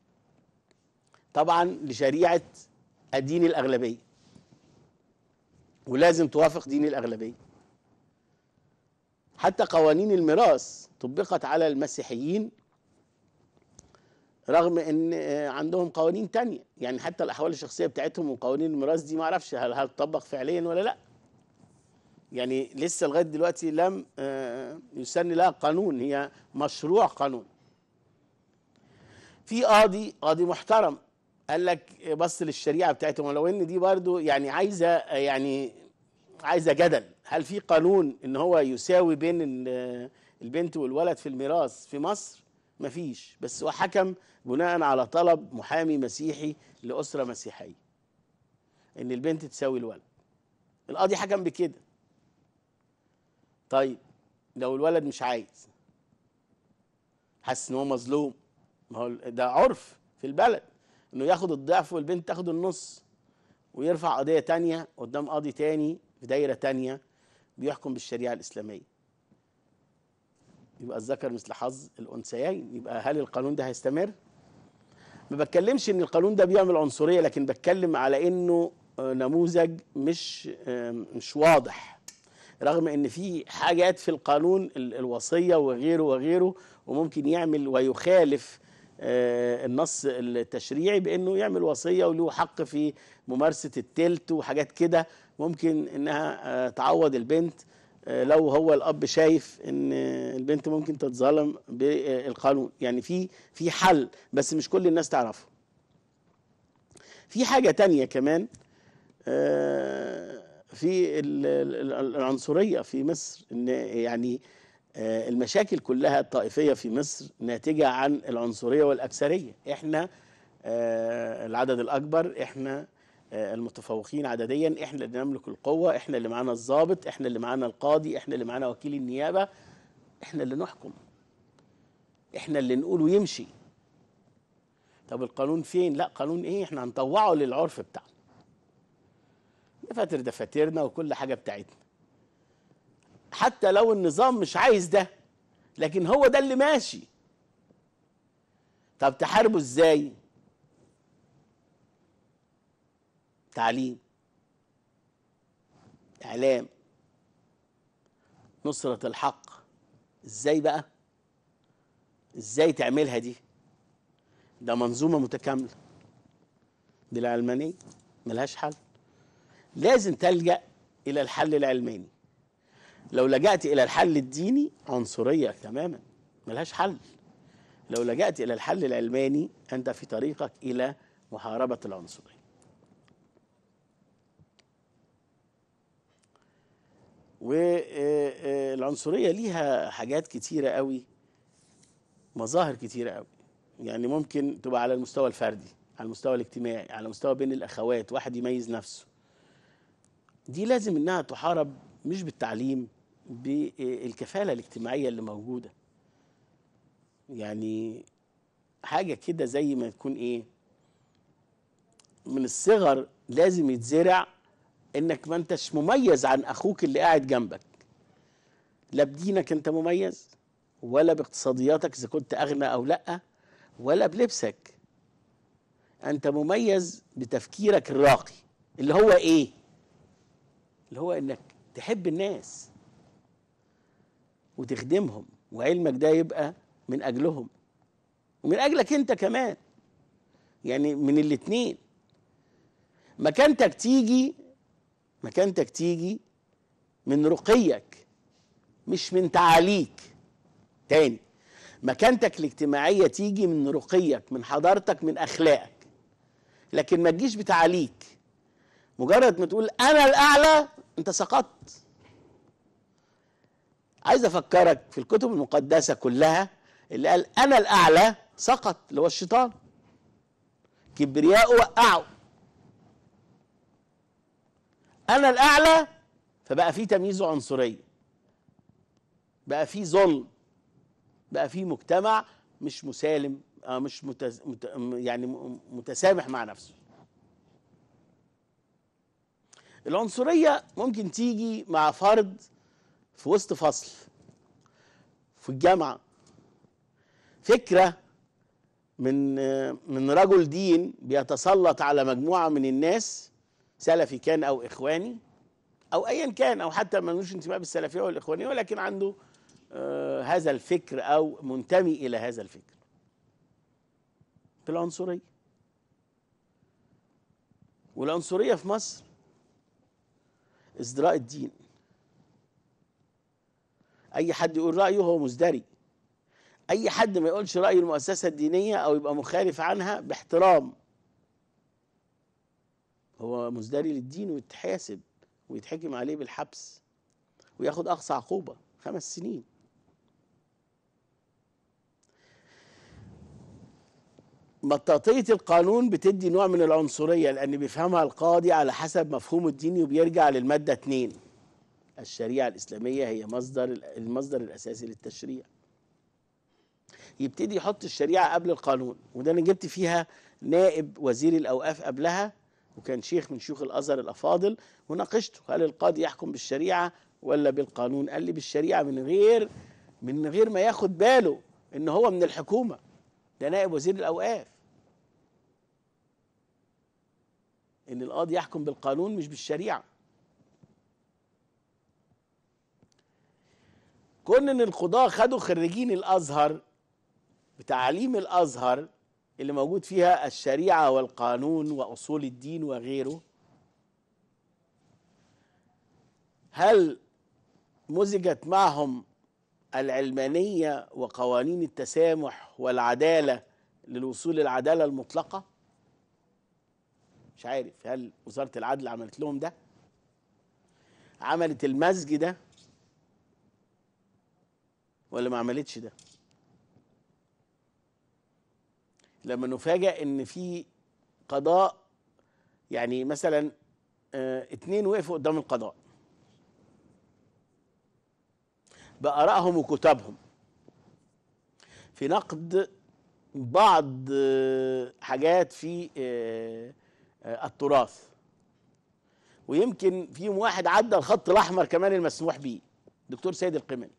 طبعا لشريعه الدين الاغلبيه ولازم توافق دين الاغلبيه حتى قوانين الميراث طبقت على المسيحيين رغم ان آه، عندهم قوانين تانية يعني حتى الاحوال الشخصيه بتاعتهم وقوانين الميراث دي ما اعرفش هل هل تطبق فعليا ولا لا يعني لسه لغايه دلوقتي لم آه، يسن لها قانون هي مشروع قانون في قاضي قاضي محترم قال لك بص للشريعه بتاعتهم ولو ان دي برضو يعني عايزه يعني عايزه جدل هل في قانون ان هو يساوي بين ال- البنت والولد في الميراث في مصر مفيش بس هو حكم بناء على طلب محامي مسيحي لاسره مسيحيه ان البنت تساوي الولد القاضي حكم بكده طيب لو الولد مش عايز حاسس ان هو مظلوم ما هو ده عرف في البلد انه ياخد الضعف والبنت تاخد النص ويرفع قضيه تانية قدام قاضي تاني في دايره تانية بيحكم بالشريعه الاسلاميه يبقى الذكر مثل حظ الانثيين يبقى هل القانون ده هيستمر ما بتكلمش ان القانون ده بيعمل عنصريه لكن بتكلم على انه آه، نموذج مش آه، مش واضح رغم ان في حاجات في القانون ال- الوصيه وغيره وغيره وممكن يعمل ويخالف آه، النص التشريعي بانه يعمل وصيه وله حق في ممارسه التلت وحاجات كده ممكن انها آه، تعوض البنت آه، لو هو الاب شايف ان البنت ممكن تتظلم بالقانون يعني في في حل بس مش كل الناس تعرفه في حاجه تانية كمان آه، في ال- ال- العنصريه في مصر ان يعني آه، المشاكل كلها الطائفيه في مصر ناتجه عن العنصريه والاكثريه احنا آه، العدد الاكبر احنا آه، المتفوقين عدديا احنا اللي نملك القوه احنا اللي معانا الضابط احنا اللي معانا القاضي احنا اللي معانا وكيل النيابه احنا اللي نحكم احنا اللي نقوله يمشي طب القانون فين لا قانون ايه احنا هنطوعه للعرف بتاعنا دفاتر دفاترنا وكل حاجه بتاعتنا حتى لو النظام مش عايز ده لكن هو ده اللي ماشي طب تحاربه ازاي تعليم اعلام نصرة الحق ازاي بقى ازاي تعملها دي ده منظومة متكاملة بالعلمانية ملهاش حل لازم تلجأ إلى الحل العلماني لو لجأت إلى الحل الديني عنصرية تماما ملهاش حل لو لجأت إلى الحل العلماني أنت في طريقك إلى محاربة العنصرية والعنصرية ليها حاجات كتيرة قوي مظاهر كتيرة قوي يعني ممكن تبقى على المستوى الفردي على المستوى الاجتماعي على مستوى بين الأخوات واحد يميز نفسه دي لازم إنها تحارب مش بالتعليم بالكفالة الاجتماعية اللي موجودة يعني حاجة كده زي ما تكون إيه من الصغر لازم يتزرع انك ما انتش مميز عن اخوك اللي قاعد جنبك لا بدينك انت مميز ولا باقتصادياتك اذا كنت اغنى او لا ولا بلبسك انت مميز بتفكيرك الراقي اللي هو ايه اللي هو انك تحب الناس وتخدمهم وعلمك ده يبقى من اجلهم ومن اجلك انت كمان يعني من الاتنين مكانتك تيجي مكانتك تيجي من رقيك مش من تعاليك تاني مكانتك الاجتماعية تيجي من رقيك من حضارتك من أخلاقك لكن ما تجيش بتعاليك مجرد ما تقول أنا الأعلى أنت سقطت عايز أفكرك في الكتب المقدسة كلها اللي قال أنا الأعلى سقط اللي هو الشيطان كبرياء وقعه انا الاعلى فبقى في تمييز وعنصريه بقى في ظلم بقى في مجتمع مش مسالم آه مش متز... مت... يعني م- متسامح مع نفسه العنصريه ممكن تيجي مع فرد في وسط فصل في الجامعه فكره من آه، من رجل دين بيتسلط على مجموعه من الناس سلفي كان او اخواني او ايا كان او حتى ملوش انتماء بالسلفيه والاخوانيه ولكن عنده آه هذا الفكر او منتمي الى هذا الفكر بالعنصريه والعنصريه في مصر ازدراء الدين اي حد يقول رايه هو مزدري اي حد ما يقولش راي المؤسسه الدينيه او يبقى مخالف عنها باحترام هو مزدري للدين ويتحاسب ويتحكم عليه بالحبس وياخد اقصى عقوبه خمس سنين مطاطية القانون بتدي نوع من العنصرية لأن بيفهمها القاضي على حسب مفهومه الديني وبيرجع للمادة 2 الشريعة الإسلامية هي مصدر المصدر الأساسي للتشريع يبتدي يحط الشريعة قبل القانون وده أنا جبت فيها نائب وزير الأوقاف قبلها وكان شيخ من شيوخ الأزهر الأفاضل وناقشته هل القاضي يحكم بالشريعة ولا بالقانون قال لي بالشريعة من غير من غير ما ياخد باله إن هو من الحكومة ده نائب وزير الأوقاف إن القاضي يحكم بالقانون مش بالشريعة كون ان القضاة خدوا خريجين الازهر بتعليم الازهر اللي موجود فيها الشريعة والقانون واصول الدين وغيره هل مزجت معهم العلمانية وقوانين التسامح والعدالة للوصول للعدالة المطلقة مش عارف هل وزارة العدل عملت لهم ده عملت المزج ده ولا ما عملتش ده لما نفاجأ ان في قضاء يعني مثلا اه اتنين وقفوا قدام القضاء بآرائهم وكتابهم في نقد بعض اه حاجات في اه التراث ويمكن فيهم واحد عدى الخط الاحمر كمان المسموح به دكتور سيد القمني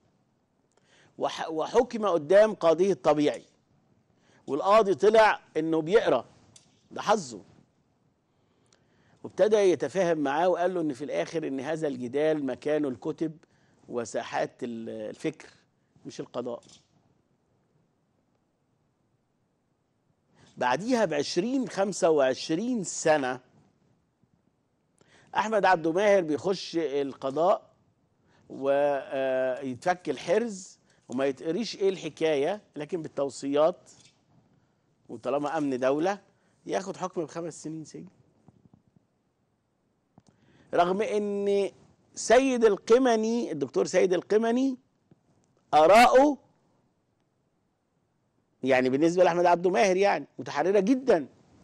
وحكم قدام قاضيه الطبيعي والقاضي طلع انه بيقرا ده حظه وابتدى يتفاهم معاه وقال له ان في الاخر ان هذا الجدال مكانه الكتب وساحات الفكر مش القضاء بعديها بعشرين خمسة وعشرين سنة أحمد عبد ماهر بيخش القضاء ويتفك الحرز وما يتقريش ايه الحكايه لكن بالتوصيات وطالما امن دوله ياخد حكم بخمس سنين سجن رغم ان سيد القمني الدكتور سيد القمني اراءه يعني بالنسبه لاحمد عبد ماهر يعني متحرره جدا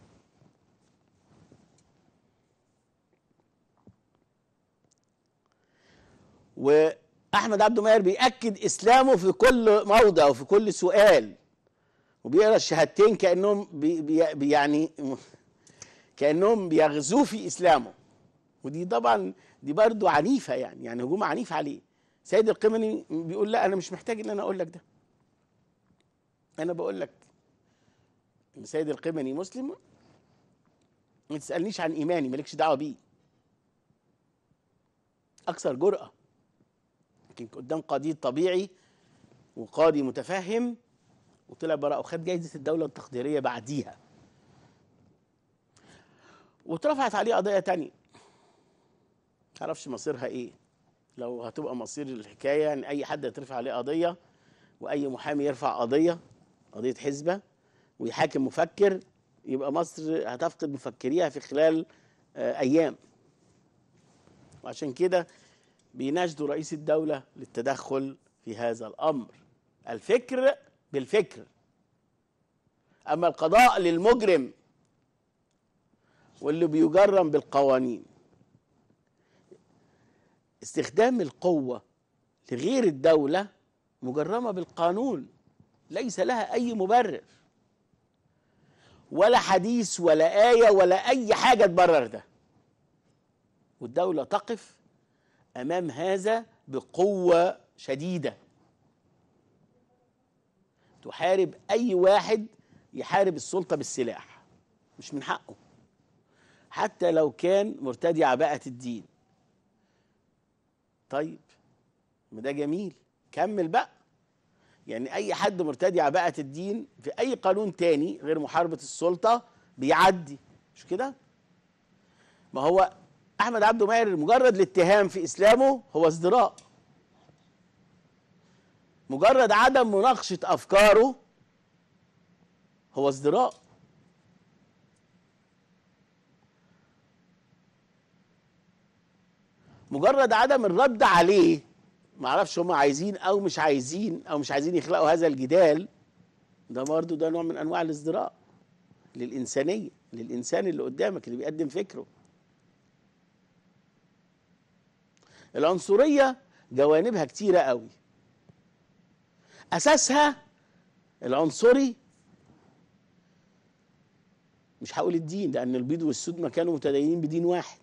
و احمد عبد ماهر بياكد اسلامه في كل موضع وفي كل سؤال وبيقرا الشهادتين كانهم بي بي يعني كانهم بيغزوه في اسلامه ودي طبعا دي برضه عنيفه يعني يعني هجوم عنيف عليه سيد القمني بيقول لا انا مش محتاج ان انا اقول لك ده انا بقول لك ان سيد القمني مسلم ما تسالنيش عن ايماني مالكش دعوه بيه اكثر جرأه لكن قدام قاضي طبيعي وقاضي متفهم وطلع براءه وخد جايزه الدوله التقديريه بعديها واترفعت عليه قضيه تانية معرفش مصيرها ايه لو هتبقى مصير الحكايه يعني اي حد يترفع عليه قضيه واي محامي يرفع قضيه قضيه حزبه ويحاكم مفكر يبقى مصر هتفقد مفكريها في خلال آه ايام وعشان كده بيناشدوا رئيس الدولة للتدخل في هذا الأمر الفكر بالفكر أما القضاء للمجرم واللي بيجرم بالقوانين استخدام القوة لغير الدولة مجرمة بالقانون ليس لها أي مبرر ولا حديث ولا آية ولا أي حاجة تبرر ده والدولة تقف امام هذا بقوه شديده تحارب اي واحد يحارب السلطه بالسلاح مش من حقه حتى لو كان مرتدي عباءه الدين طيب ما ده جميل كمل بقى يعني اي حد مرتدي عباءه الدين في اي قانون تاني غير محاربه السلطه بيعدي مش كده ما هو احمد عبده ماهر مجرد الاتهام في اسلامه هو ازدراء مجرد عدم مناقشه افكاره هو ازدراء مجرد عدم الرد عليه معرفش هم عايزين او مش عايزين او مش عايزين يخلقوا هذا الجدال ده برضه ده نوع من انواع الازدراء للانسانيه للانسان اللي قدامك اللي بيقدم فكره العنصريه جوانبها كتيره قوي اساسها العنصري مش هقول الدين لان البيض والسود ما كانوا متدينين بدين واحد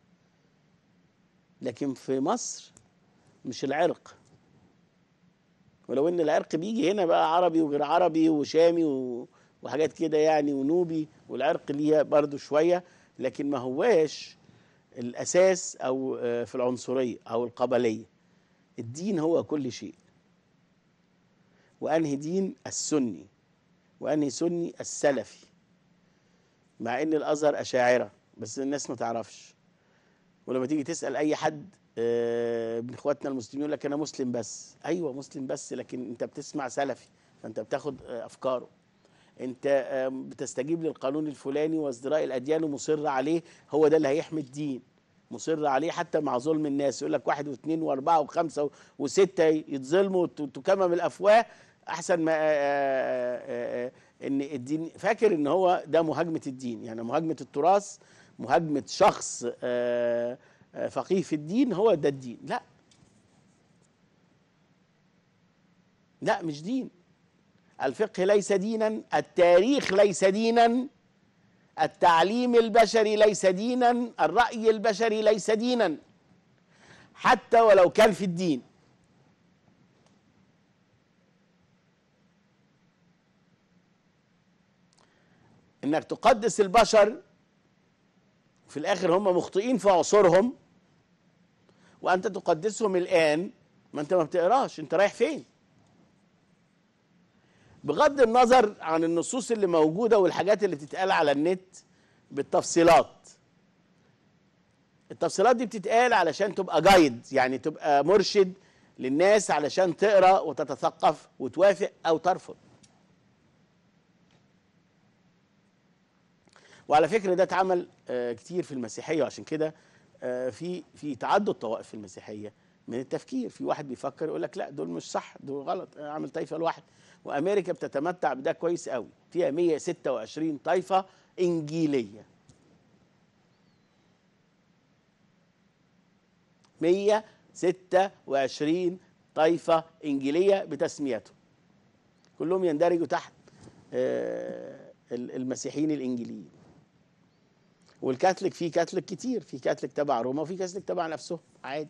لكن في مصر مش العرق ولو ان العرق بيجي هنا بقى عربي وغير عربي وشامي و... وحاجات كده يعني ونوبي والعرق ليها برضو شويه لكن ما هواش الاساس او آه، في العنصريه او القبليه الدين هو كل شيء وانهي دين السني وانهي سني السلفي مع ان الازهر اشاعره بس الناس ما تعرفش ولما تيجي تسال اي حد آه، من اخواتنا المسلمين يقول لك انا مسلم بس ايوه مسلم بس لكن انت بتسمع سلفي فانت بتاخد آه، افكاره انت آه، بتستجيب للقانون الفلاني وازدراء الاديان ومصر عليه هو ده اللي هيحمي الدين مصر عليه حتى مع ظلم الناس يقول لك واحد واثنين واربعه وخمسه وسته يتظلموا وتكمم الافواه احسن ما آه، آه، آه، ان الدين فاكر ان هو ده مهاجمه الدين يعني مهاجمه التراث مهاجمه شخص آه، آه، فقيه في الدين هو ده الدين لا لا مش دين الفقه ليس دينا التاريخ ليس دينا التعليم البشري ليس دينا الرأي البشري ليس دينا حتى ولو كان في الدين انك تقدس البشر في الاخر هم مخطئين في عصورهم وانت تقدسهم الان ما انت ما بتقراش انت رايح فين بغض النظر عن النصوص اللي موجوده والحاجات اللي بتتقال على النت بالتفصيلات التفصيلات دي بتتقال علشان تبقى جايد يعني تبقى مرشد للناس علشان تقرا وتتثقف وتوافق او ترفض وعلى فكره ده اتعمل آه، كتير في المسيحيه وعشان كده آه، في في تعدد طوائف في المسيحيه من التفكير في واحد بيفكر يقول لك لا دول مش صح دول غلط أنا اعمل طائفه لواحد وامريكا بتتمتع بده كويس قوي فيها 126 طائفه انجيليه 126 طائفه انجيليه بتسميته كلهم يندرجوا تحت آه، المسيحيين الانجيليين والكاثوليك في كاثوليك كتير في كاثوليك تبع روما وفي كاثوليك تبع نفسهم عادي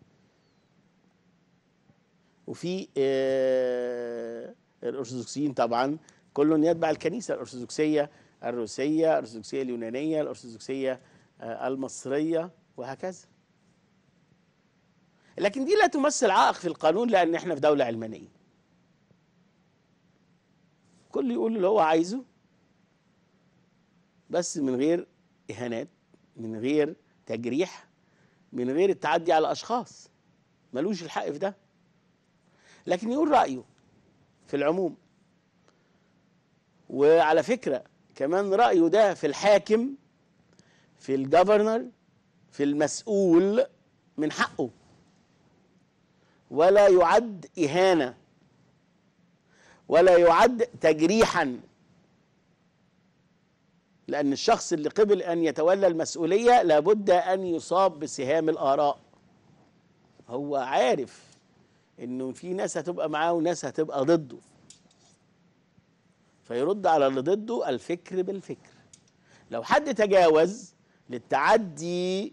وفي آه، الارثوذكسيين طبعا كل يتبع الكنيسه الارثوذكسيه الروسيه الارثوذكسيه اليونانيه الارثوذكسيه آه، المصريه وهكذا لكن دي لا تمثل عائق في القانون لان احنا في دوله علمانيه كل يقول اللي هو عايزه بس من غير اهانات من غير تجريح من غير التعدي على اشخاص ملوش الحق في ده لكن يقول رايه في العموم وعلى فكره كمان رايه ده في الحاكم في الجفرنر في المسؤول من حقه ولا يعد اهانه ولا يعد تجريحا لأن الشخص اللي قبل أن يتولى المسؤولية لابد أن يصاب بسهام الآراء هو عارف إنه في ناس هتبقى معاه وناس هتبقى ضده فيرد على اللي ضده الفكر بالفكر لو حد تجاوز للتعدي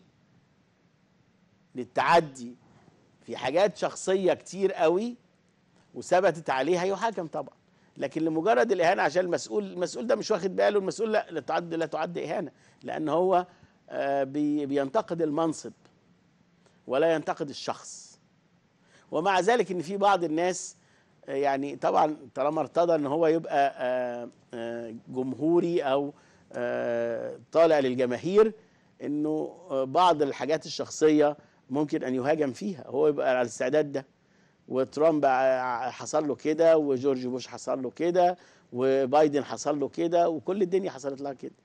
للتعدي في حاجات شخصية كتير قوي وثبتت عليها يحاكم طبعا لكن لمجرد الاهانه عشان المسؤول المسؤول ده مش واخد باله المسؤول لا لا تعد لا تعد اهانه لان هو آه، بي- بينتقد المنصب ولا ينتقد الشخص ومع ذلك ان في بعض الناس آه، يعني طبعا طالما ارتضى ان هو يبقى آه، آه، جمهوري او آه، طالع للجماهير انه آه، بعض الحاجات الشخصيه ممكن ان يهاجم فيها هو يبقى على الاستعداد ده وترامب ع- حصل له كده وجورج بوش حصل له كده وبايدن حصل له كده وكل الدنيا حصلت لها كده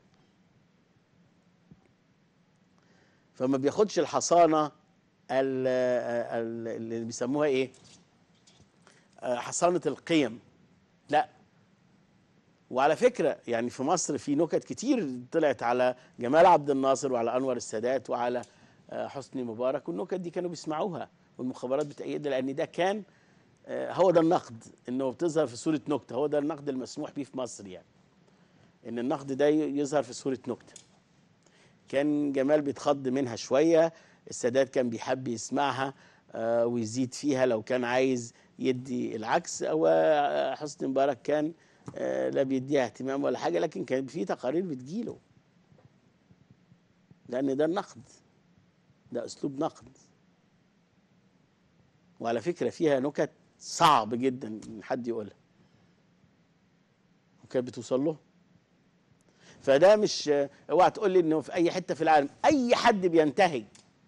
فما بياخدش الحصانه ال- ال- اللي بيسموها ايه آه، حصانه القيم لا وعلى فكره يعني في مصر في نكت كتير طلعت على جمال عبد الناصر وعلى انور السادات وعلى آه، حسني مبارك والنكت دي كانوا بيسمعوها والمخابرات بتأيدها لان ده كان آه، هو ده النقد انه بتظهر في صوره نكته هو ده النقد المسموح به في مصر يعني ان النقد ده ي- يظهر في صوره نكته كان جمال بيتخض منها شويه السادات كان بيحب يسمعها آه، ويزيد فيها لو كان عايز يدي العكس او آه، حسني مبارك كان آه، لا بيديها اهتمام ولا حاجه لكن كان في تقارير بتجيله لان ده النقد ده اسلوب نقد وعلى فكره فيها نكت صعب جدا ان حد يقولها وكانت بتوصل له فده مش اوعى تقول لي انه في اي حته في العالم اي حد بينتهج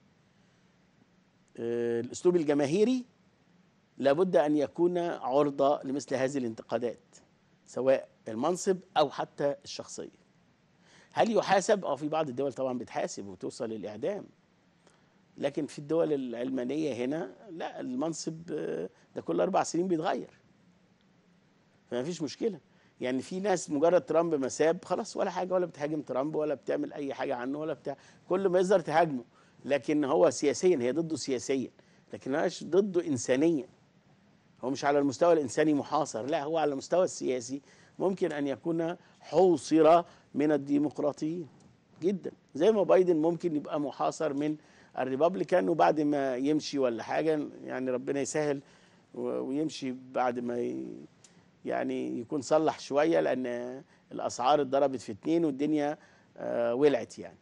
آه، الاسلوب الجماهيري لابد ان يكون عرضه لمثل هذه الانتقادات سواء المنصب او حتى الشخصيه هل يحاسب اه في بعض الدول طبعا بتحاسب وتوصل للاعدام لكن في الدول العلمانيه هنا لا المنصب آه، ده كل اربع سنين بيتغير فما فيش مشكله يعني في ناس مجرد ترامب ما ساب خلاص ولا حاجه ولا بتهاجم ترامب ولا بتعمل اي حاجه عنه ولا بتاع كل ما يظهر تهاجمه لكن هو سياسيا هي ضده سياسيا لكن مش ضده انسانيا هو مش على المستوى الانساني محاصر لا هو على المستوى السياسي ممكن ان يكون حوصر من الديمقراطيين جدا زي ما بايدن ممكن يبقى محاصر من الريبابليكان وبعد ما يمشي ولا حاجه يعني ربنا يسهل و- ويمشي بعد ما ي- يعني يكون صلح شويه لان الاسعار اتضربت في اتنين والدنيا آه، ولعت يعني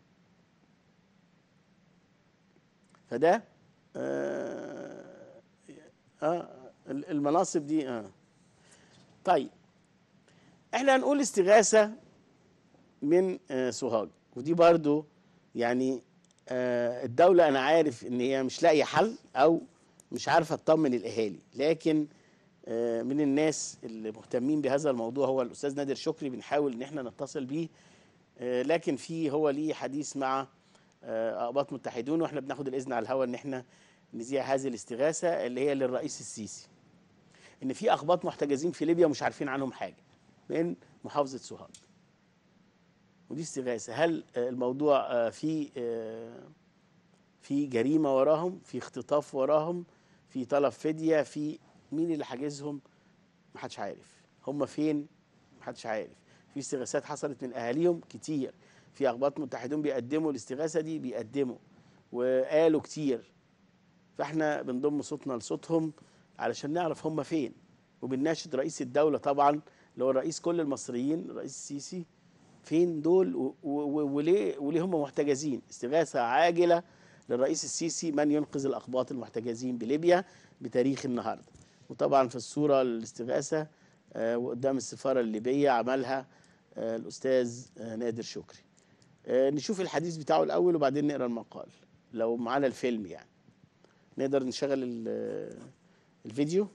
فده آه آه المناصب دي اه طيب احنا هنقول استغاثه من آه سوهاج ودي برضو يعني آه الدوله انا عارف ان هي مش لاقيه حل او مش عارفه تطمن الاهالي لكن آه من الناس اللي مهتمين بهذا الموضوع هو الاستاذ نادر شكري بنحاول ان احنا نتصل بيه آه لكن في هو ليه حديث مع آه، اقباط متحدون واحنا بناخد الاذن على الهواء ان احنا نذيع هذه الاستغاثه اللي هي للرئيس السيسي ان في اقباط محتجزين في ليبيا ومش عارفين عنهم حاجه من محافظه سوهاج ودي استغاثه هل آه، الموضوع آه، في آه، في جريمه وراهم في اختطاف وراهم في طلب فديه في مين اللي حاجزهم محدش عارف هم فين محدش عارف في استغاثات حصلت من اهاليهم كتير في اقباط متحدون بيقدموا الاستغاثه دي بيقدموا وقالوا كتير فاحنا بنضم صوتنا لصوتهم علشان نعرف هم فين وبنناشد رئيس الدوله طبعا اللي هو رئيس كل المصريين الرئيس السيسي فين دول و- و- وليه وليه هم محتجزين استغاثه عاجله للرئيس السيسي من ينقذ الاقباط المحتجزين بليبيا بتاريخ النهارده وطبعا في الصوره الاستغاثه آه، وقدام السفاره الليبيه عملها آه، الاستاذ آه، نادر شكري آه، نشوف الحديث بتاعه الاول وبعدين نقرا المقال لو معانا الفيلم يعني نقدر نشغل ال- الفيديو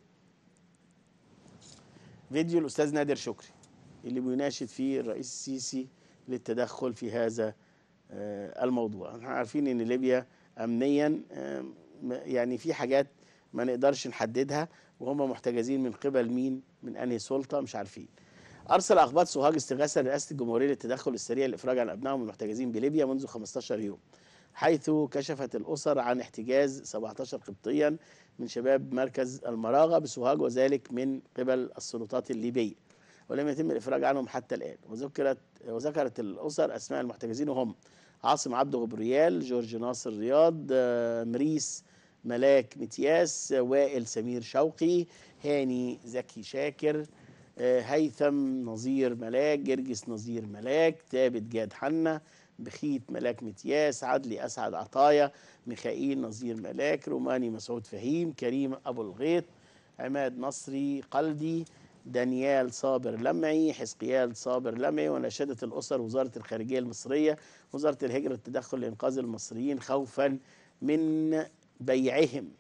فيديو الاستاذ نادر شكري اللي بيناشد فيه الرئيس السيسي للتدخل في هذا آه، الموضوع احنا عارفين ان ليبيا امنيا آه، م- يعني في حاجات ما نقدرش نحددها وهم محتجزين من قبل مين من انهي سلطه مش عارفين ارسل اقباط سوهاج استغاثه لرئاسه الجمهوريه للتدخل السريع للافراج عن ابنائهم المحتجزين بليبيا منذ 15 يوم حيث كشفت الاسر عن احتجاز 17 قبطيا من شباب مركز المراغه بسوهاج وذلك من قبل السلطات الليبيه ولم يتم الافراج عنهم حتى الان وذكرت وذكرت الاسر اسماء المحتجزين وهم عاصم عبد غبريال جورج ناصر رياض آه، مريس ملاك متياس وائل سمير شوقي هاني زكي شاكر آه، هيثم نظير ملاك جرجس نظير ملاك ثابت جاد حنا بخيت ملاك متياس عدلي اسعد عطايا ميخائيل نظير ملاك روماني مسعود فهيم كريم ابو الغيط عماد نصري قلدي دانيال صابر لمعي حزقيال صابر لمعي ونشدت الأسر وزارة الخارجية المصرية وزارة الهجرة التدخل لإنقاذ المصريين خوفا من بيعهم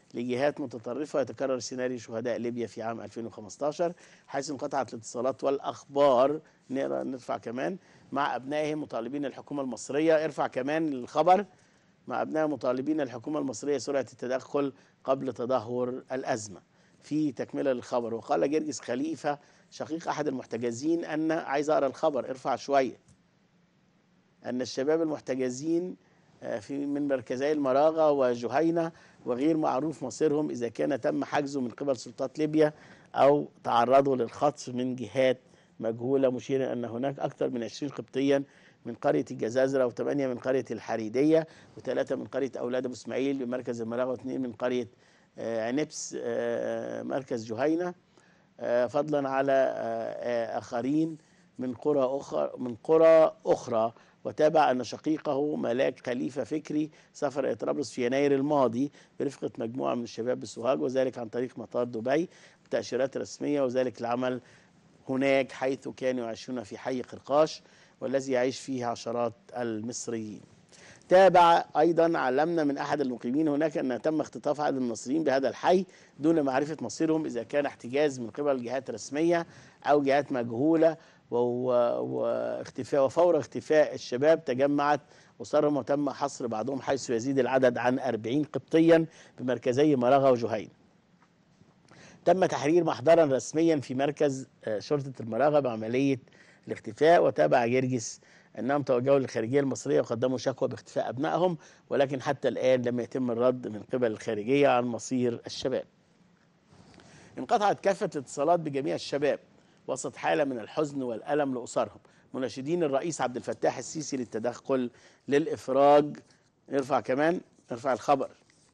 لجهات متطرفة يتكرر سيناريو شهداء ليبيا في عام 2015 حيث انقطعت الاتصالات والأخبار نقرأ نرفع كمان مع أبنائهم مطالبين الحكومة المصرية ارفع كمان الخبر مع أبناء مطالبين الحكومة المصرية سرعة التدخل قبل تدهور الأزمة في تكملة للخبر وقال جرجس خليفة شقيق أحد المحتجزين أن عايز أقرأ الخبر ارفع شوية أن الشباب المحتجزين آه، في من مركزي المراغة وجهينة وغير معروف مصيرهم إذا كان تم حجزه من قبل سلطات ليبيا أو تعرضوا للخطف من جهات مجهولة مشيرا أن هناك أكثر من 20 قبطيا من قرية الجزازرة وثمانية من قرية الحريدية وثلاثة من قرية أولاد أبو إسماعيل بمركز المراغة واثنين من قرية آه، عنبس آه، مركز جهينة آه، فضلا على آه، آه، آخرين من قرى أخرى من قرى أخرى وتابع أن شقيقه ملاك خليفة فكري سافر إلى طرابلس في يناير الماضي برفقة مجموعة من الشباب بالسوهاج وذلك عن طريق مطار دبي بتأشيرات رسمية وذلك العمل هناك حيث كانوا يعيشون في حي قرقاش والذي يعيش فيه عشرات المصريين تابع ايضا علمنا من احد المقيمين هناك ان تم اختطاف عدد من المصريين بهذا الحي دون معرفه مصيرهم اذا كان احتجاز من قبل جهات رسميه او جهات مجهوله و- و- واختفاء وفور اختفاء الشباب تجمعت اسرهم وتم حصر بعضهم حيث يزيد العدد عن 40 قبطيا بمركزي مراغه وجهينه. تم تحرير محضرا رسميا في مركز آه، شرطه المراغه بعمليه الاختفاء وتابع جرجس انهم توجهوا للخارجيه المصريه وقدموا شكوى باختفاء ابنائهم ولكن حتى الان لم يتم الرد من قبل الخارجيه عن مصير الشباب. انقطعت كافه الاتصالات بجميع الشباب وسط حاله من الحزن والالم لاسرهم مناشدين الرئيس عبد الفتاح السيسي للتدخل للافراج نرفع كمان نرفع الخبر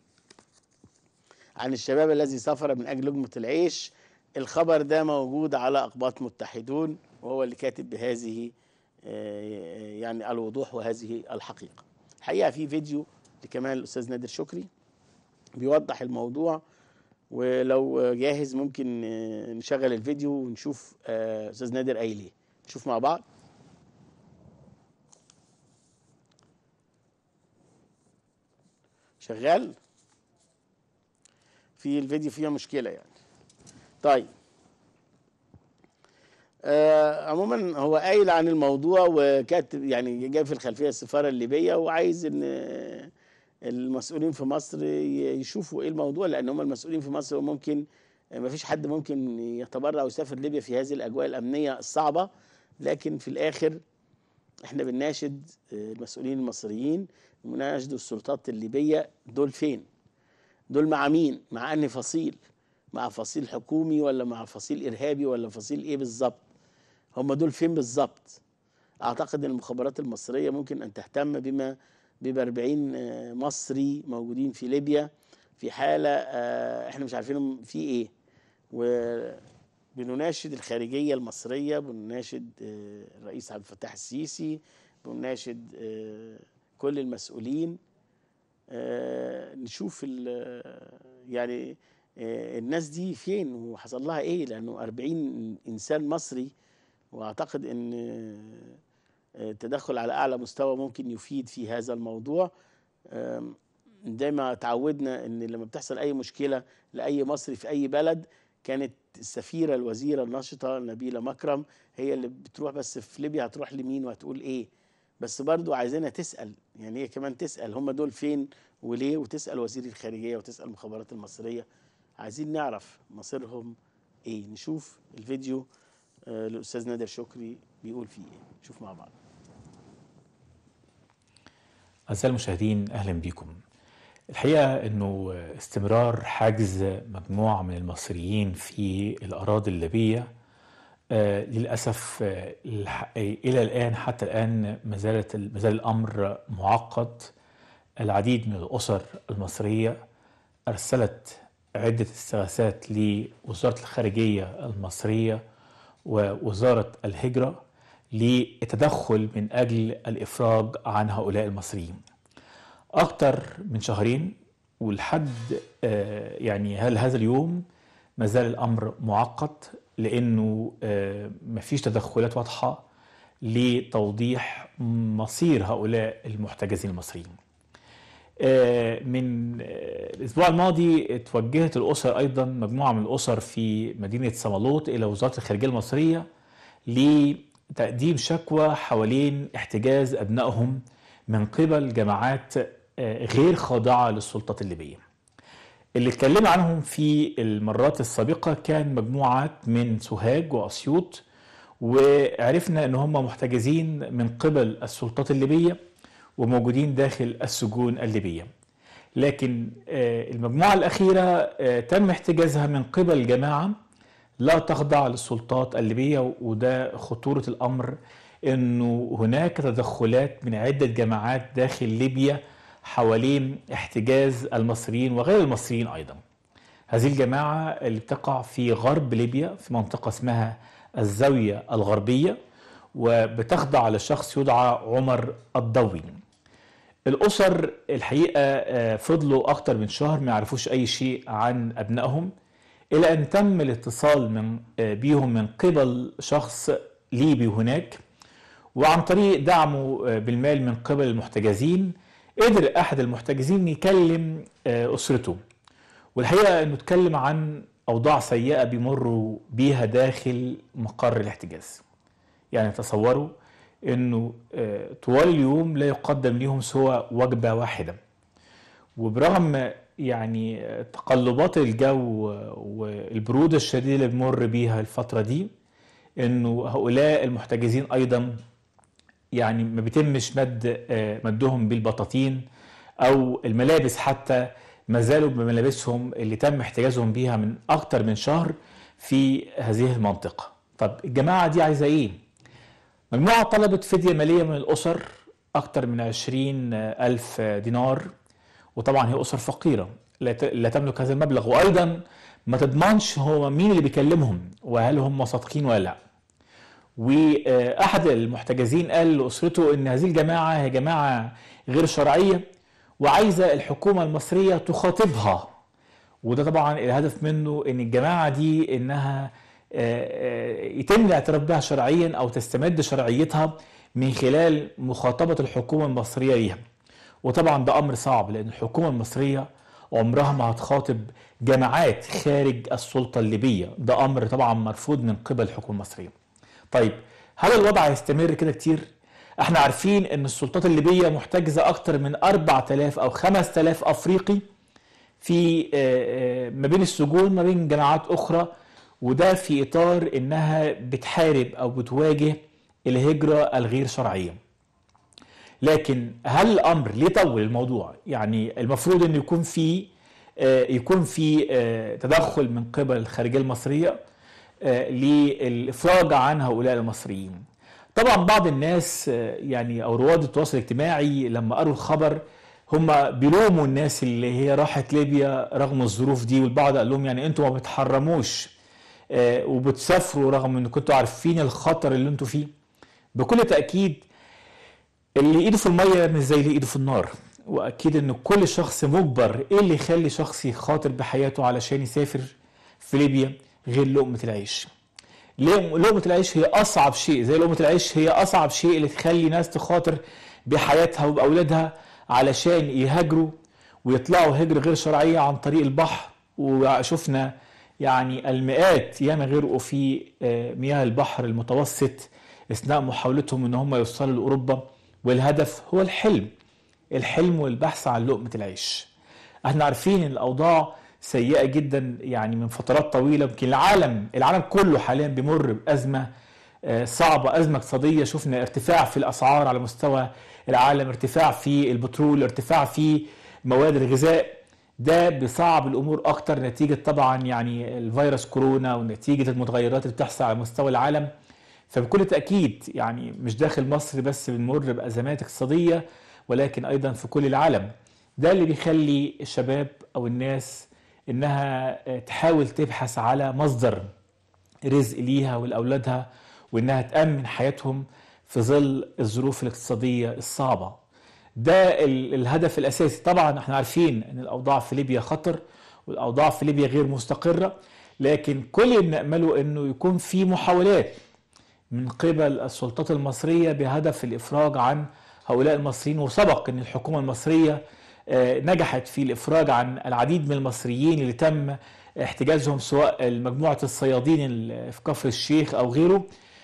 عن الشباب الذي سافر من اجل لقمه العيش الخبر ده موجود على اقباط متحدون وهو اللي كاتب بهذه آه، يعني الوضوح وهذه الحقيقه الحقيقه في فيديو لكمان الاستاذ نادر شكري بيوضح الموضوع ولو جاهز ممكن آه، نشغل الفيديو ونشوف آه، استاذ نادر قايل ايه نشوف مع بعض شغال في الفيديو فيها مشكله يعني طيب آه عموما هو قايل عن الموضوع وكاتب يعني جاي في الخلفيه السفاره الليبيه وعايز ان آه، المسؤولين في مصر ي- يشوفوا ايه الموضوع لان هم المسؤولين في مصر ممكن ما فيش حد ممكن يتبرع ويسافر ليبيا في هذه الاجواء الامنيه الصعبه لكن في الاخر احنا بنناشد آه، المسؤولين المصريين ونناشد السلطات الليبيه دول فين؟ دول مع مين؟ مع انهي فصيل؟ مع فصيل حكومي ولا مع فصيل ارهابي ولا فصيل ايه بالظبط؟ هم دول فين بالظبط؟ اعتقد ان المخابرات المصريه ممكن ان تهتم بما بما 40 آه، مصري موجودين في ليبيا في حاله آه، احنا مش عارفين في ايه وبنناشد الخارجيه المصريه بنناشد آه، الرئيس عبد الفتاح السيسي بنناشد آه، كل المسؤولين آه، نشوف ال- يعني آه، الناس دي فين وحصل لها ايه لانه 40 انسان مصري واعتقد ان آه، التدخل على اعلى مستوى ممكن يفيد في هذا الموضوع آم، دايما تعودنا ان لما بتحصل اي مشكله لاي مصري في اي بلد كانت السفيره الوزيره الناشطه نبيله مكرم هي اللي بتروح بس في ليبيا هتروح لمين وهتقول ايه بس برضو عايزينها تسال يعني هي كمان تسال هم دول فين وليه وتسال وزير الخارجيه وتسال المخابرات المصريه عايزين نعرف مصيرهم ايه نشوف الفيديو آه، للاستاذ نادر شكري بيقول فيه ايه نشوف مع بعض أعزائي المشاهدين أهلا بكم الحقيقة أنه استمرار حجز مجموعة من المصريين في الأراضي الليبية آه، للأسف آه، الح- إلى الآن حتى الآن ما زالت ما زال الأمر معقد العديد من الأسر المصرية أرسلت عدة استغاثات لوزارة الخارجية المصرية ووزارة الهجرة للتدخل من أجل الإفراج عن هؤلاء المصريين أكثر من شهرين ولحد آه، يعني هل هذا اليوم ما زال الأمر معقد لأنه آه، مفيش تدخلات واضحة لتوضيح مصير هؤلاء المحتجزين المصريين آه، من آه، الاسبوع الماضي توجهت الاسر ايضا مجموعه من الاسر في مدينه صمالوط الى وزاره الخارجيه المصريه لتقديم شكوى حوالين احتجاز ابنائهم من قبل جماعات آه، غير خاضعه للسلطات الليبيه. اللي اتكلمنا عنهم في المرات السابقه كان مجموعات من سوهاج واسيوط وعرفنا ان هم محتجزين من قبل السلطات الليبيه وموجودين داخل السجون الليبيه. لكن آه، المجموعه الاخيره آه، تم احتجازها من قبل جماعه لا تخضع للسلطات الليبيه وده خطوره الامر انه هناك تدخلات من عده جماعات داخل ليبيا حوالين احتجاز المصريين وغير المصريين ايضا. هذه الجماعه اللي تقع في غرب ليبيا في منطقه اسمها الزاويه الغربيه وبتخضع لشخص يدعى عمر الضوي. الأسر الحقيقة آه، فضلوا أكتر من شهر ما يعرفوش أي شيء عن أبنائهم إلى أن تم الاتصال من آه، بيهم من قبل شخص ليبي هناك وعن طريق دعمه آه، بالمال من قبل المحتجزين قدر أحد المحتجزين يكلم آه، أسرته والحقيقة أنه اتكلم عن أوضاع سيئة بيمروا بيها داخل مقر الاحتجاز يعني تصوروا انه آه، طوال اليوم لا يقدم لهم سوى وجبه واحده وبرغم يعني آه، تقلبات الجو والبروده الشديده اللي بنمر بيها الفتره دي انه هؤلاء المحتجزين ايضا يعني ما بيتمش مد آه، مدهم بالبطاطين او الملابس حتى ما زالوا بملابسهم اللي تم احتجازهم بيها من اكتر من شهر في هذه المنطقه طب الجماعه دي عايزه ايه مجموعة طلبت فدية مالية من الأسر أكثر من عشرين ألف دينار وطبعا هي أسر فقيرة لا ت- لا تملك هذا المبلغ وأيضا ما تضمنش هو مين اللي بيكلمهم وهل هم صادقين ولا لا وأحد المحتجزين قال لأسرته إن هذه الجماعة هي جماعة غير شرعية وعايزة الحكومة المصرية تخاطبها وده طبعا الهدف منه ان الجماعه دي انها آه، آه، يتم الاعتراف بها شرعيا او تستمد شرعيتها من خلال مخاطبه الحكومه المصريه ليها. وطبعا ده امر صعب لان الحكومه المصريه عمرها ما هتخاطب جماعات خارج السلطه الليبيه، ده امر طبعا مرفوض من قبل الحكومه المصريه. طيب هل الوضع هيستمر كده كتير؟ احنا عارفين ان السلطات الليبيه محتجزه اكتر من 4000 او 5000 افريقي في آه، آه، ما بين السجون ما بين جماعات اخرى وده في اطار انها بتحارب او بتواجه الهجره الغير شرعيه. لكن هل الامر ليه طول الموضوع؟ يعني المفروض انه يكون في آه، يكون في آه، تدخل من قبل الخارجيه المصريه آه، للافراج عن هؤلاء المصريين. طبعا بعض الناس آه، يعني او رواد التواصل الاجتماعي لما قروا الخبر هم بيلوموا الناس اللي هي راحت ليبيا رغم الظروف دي والبعض قال لهم يعني انتوا ما بتحرموش آه، وبتسافروا رغم ان كنتوا عارفين الخطر اللي انتوا فيه بكل تاكيد اللي ايده في الميه مش زي اللي ايده في النار واكيد ان كل شخص مجبر ايه اللي يخلي شخص يخاطر بحياته علشان يسافر في ليبيا غير لقمه العيش لقم- لقمة العيش هي أصعب شيء زي لقمة العيش هي أصعب شيء اللي تخلي ناس تخاطر بحياتها وبأولادها علشان يهاجروا ويطلعوا هجرة غير شرعية عن طريق البحر وشفنا يعني المئات ياما غرقوا في آه، مياه البحر المتوسط أثناء محاولتهم إن هم يوصلوا لأوروبا والهدف هو الحلم الحلم والبحث عن لقمة العيش احنا عارفين ان الاوضاع سيئه جدا يعني من فترات طويله يمكن العالم العالم كله حاليا بيمر بازمه آه، صعبه ازمه اقتصاديه شفنا ارتفاع في الاسعار على مستوى العالم ارتفاع في البترول ارتفاع في مواد الغذاء ده بيصعب الامور اكتر نتيجه طبعا يعني الفيروس كورونا ونتيجه المتغيرات اللي بتحصل على مستوى العالم فبكل تاكيد يعني مش داخل مصر بس بنمر بازمات اقتصاديه ولكن ايضا في كل العالم ده اللي بيخلي الشباب او الناس انها تحاول تبحث على مصدر رزق ليها ولاولادها وانها تامن حياتهم في ظل الظروف الاقتصاديه الصعبه ده ال- الهدف الاساسي طبعا احنا عارفين ان الاوضاع في ليبيا خطر والاوضاع في ليبيا غير مستقره لكن كل اللي نامله انه يكون في محاولات من قبل السلطات المصريه بهدف الافراج عن هؤلاء المصريين وسبق ان الحكومه المصريه آه، نجحت في الإفراج عن العديد من المصريين اللي تم احتجازهم سواء مجموعة الصيادين ال- في كفر الشيخ أو غيره